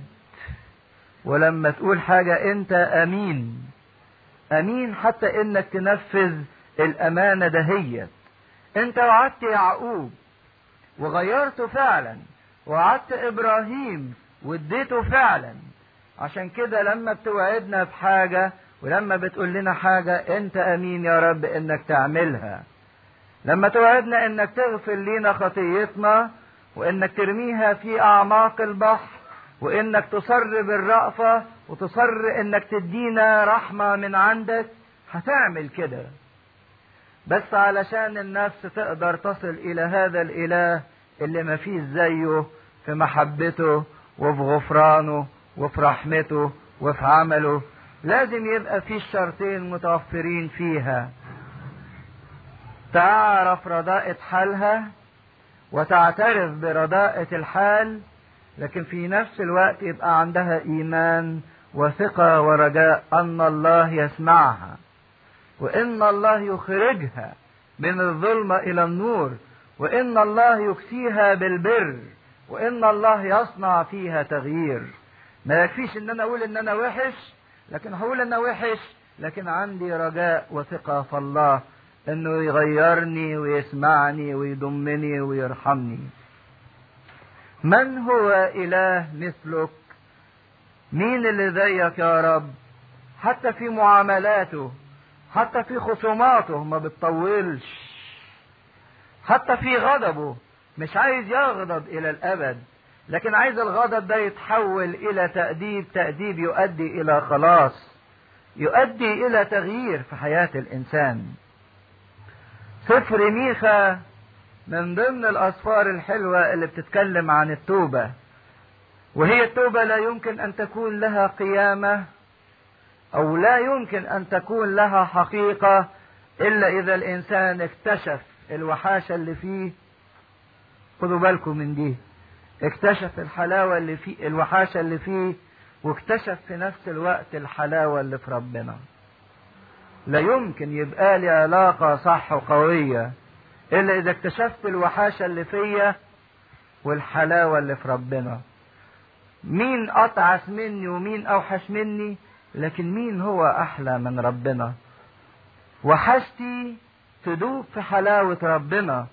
ولما تقول حاجه انت امين امين حتى انك تنفذ الامانه دهيت انت وعدت يعقوب وغيرته فعلا وعدت ابراهيم واديته فعلا عشان كده لما بتوعدنا بحاجه ولما بتقول لنا حاجة انت امين يا رب انك تعملها لما توعدنا انك تغفر لنا خطيتنا وانك ترميها في اعماق البحر وانك تصر بالرأفة وتصر انك تدينا رحمة من عندك هتعمل كده بس علشان النفس تقدر تصل الى هذا الاله اللي ما فيش زيه في محبته وفي غفرانه وفي رحمته وفي عمله لازم يبقى في الشرطين متوفرين فيها تعرف رداءة حالها وتعترف برداءة الحال لكن في نفس الوقت يبقى عندها إيمان وثقة ورجاء أن الله يسمعها وإن الله يخرجها من الظلمة إلى النور وإن الله يكسيها بالبر وإن الله يصنع فيها تغيير ما يكفيش إن أنا أقول إن أنا وحش لكن هقول انا وحش لكن عندي رجاء وثقة في الله انه يغيرني ويسمعني ويضمني ويرحمني من هو اله مثلك مين اللي زيك يا رب حتى في معاملاته حتى في خصوماته ما بتطولش حتى في غضبه مش عايز يغضب الى الابد لكن عايز الغضب ده يتحول الى تأديب تأديب يؤدي الى خلاص يؤدي الى تغيير في حياة الانسان سفر ميخا من ضمن الاسفار الحلوة اللي بتتكلم عن التوبة وهي التوبة لا يمكن ان تكون لها قيامة او لا يمكن ان تكون لها حقيقة الا اذا الانسان اكتشف الوحاشة اللي فيه خدوا بالكم من دي اكتشف الحلاوة اللي فيه الوحاشة اللي فيه واكتشف في نفس الوقت الحلاوة اللي في ربنا لا يمكن يبقى لي علاقة صح وقوية إلا إذا اكتشفت الوحاشة اللي فيا والحلاوة اللي في ربنا مين أطعس مني ومين أوحش مني لكن مين هو أحلى من ربنا وحشتي تدوب في حلاوة ربنا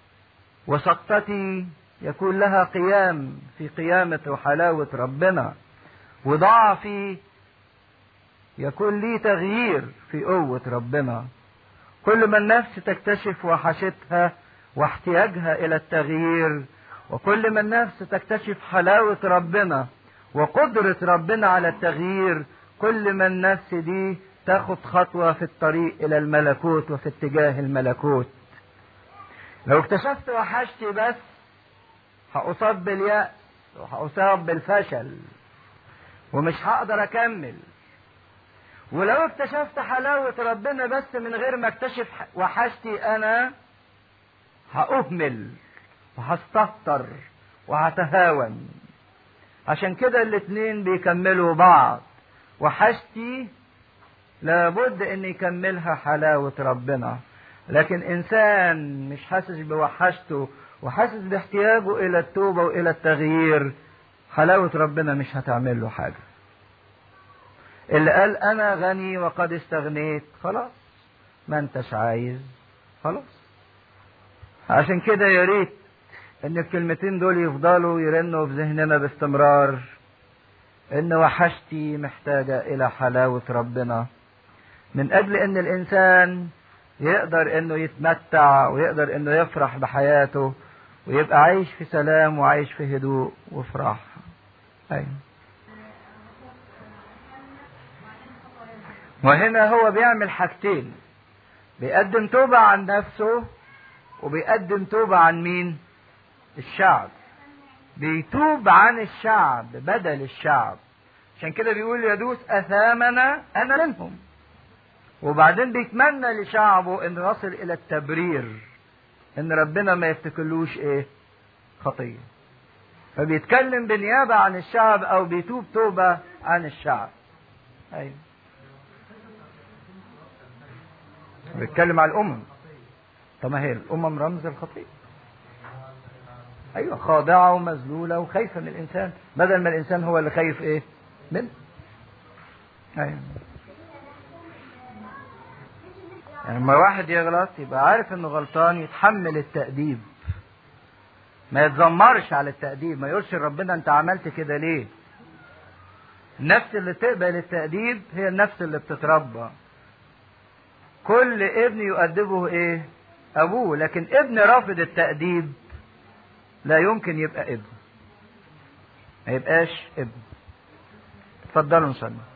وسقطتي يكون لها قيام في قيامة وحلاوة ربنا وضعفي يكون لي تغيير في قوة ربنا كل ما النفس تكتشف وحشتها واحتياجها إلى التغيير وكل ما النفس تكتشف حلاوة ربنا وقدرة ربنا على التغيير كل ما النفس دي تاخد خطوة في الطريق إلى الملكوت وفي اتجاه الملكوت لو اكتشفت وحشتي بس هأصاب باليأس وهأصاب بالفشل ومش هقدر أكمل ولو اكتشفت حلاوة ربنا بس من غير ما اكتشف وحشتي أنا هأهمل وهستهتر وهتهاون عشان كده الاتنين بيكملوا بعض وحشتي لابد ان يكملها حلاوة ربنا لكن انسان مش حاسس بوحشته وحاسس باحتياجه الى التوبة والى التغيير حلاوة ربنا مش هتعمل له حاجة اللي قال انا غني وقد استغنيت خلاص ما انتش عايز خلاص عشان كده يا ريت ان الكلمتين دول يفضلوا يرنوا في ذهننا باستمرار ان وحشتي محتاجة الى حلاوة ربنا من اجل ان الانسان يقدر انه يتمتع ويقدر انه يفرح بحياته ويبقى عايش في سلام وعايش في هدوء وفرح ايوه وهنا هو بيعمل حاجتين بيقدم توبة عن نفسه وبيقدم توبة عن مين الشعب بيتوب عن الشعب بدل الشعب عشان كده بيقول يدوس أثامنا أنا منهم وبعدين بيتمنى لشعبه ان يصل الى التبرير ان ربنا ما يفتكرلوش ايه خطيه فبيتكلم بنيابه عن الشعب او بيتوب توبه عن الشعب ايوه بيتكلم على الامم طب ما هي الامم رمز الخطيه ايوه خاضعه ومذلوله وخايفه من الانسان بدل ما الانسان هو اللي خايف ايه منه ايوه يعني لما واحد يغلط يبقى عارف انه غلطان يتحمل التأديب ما يتذمرش على التأديب ما يقولش ربنا انت عملت كده ليه النفس اللي تقبل التأديب هي النفس اللي بتتربى كل ابن يؤدبه ايه ابوه لكن ابن رافض التأديب لا يمكن يبقى ابن ما يبقاش ابن اتفضلوا نصلي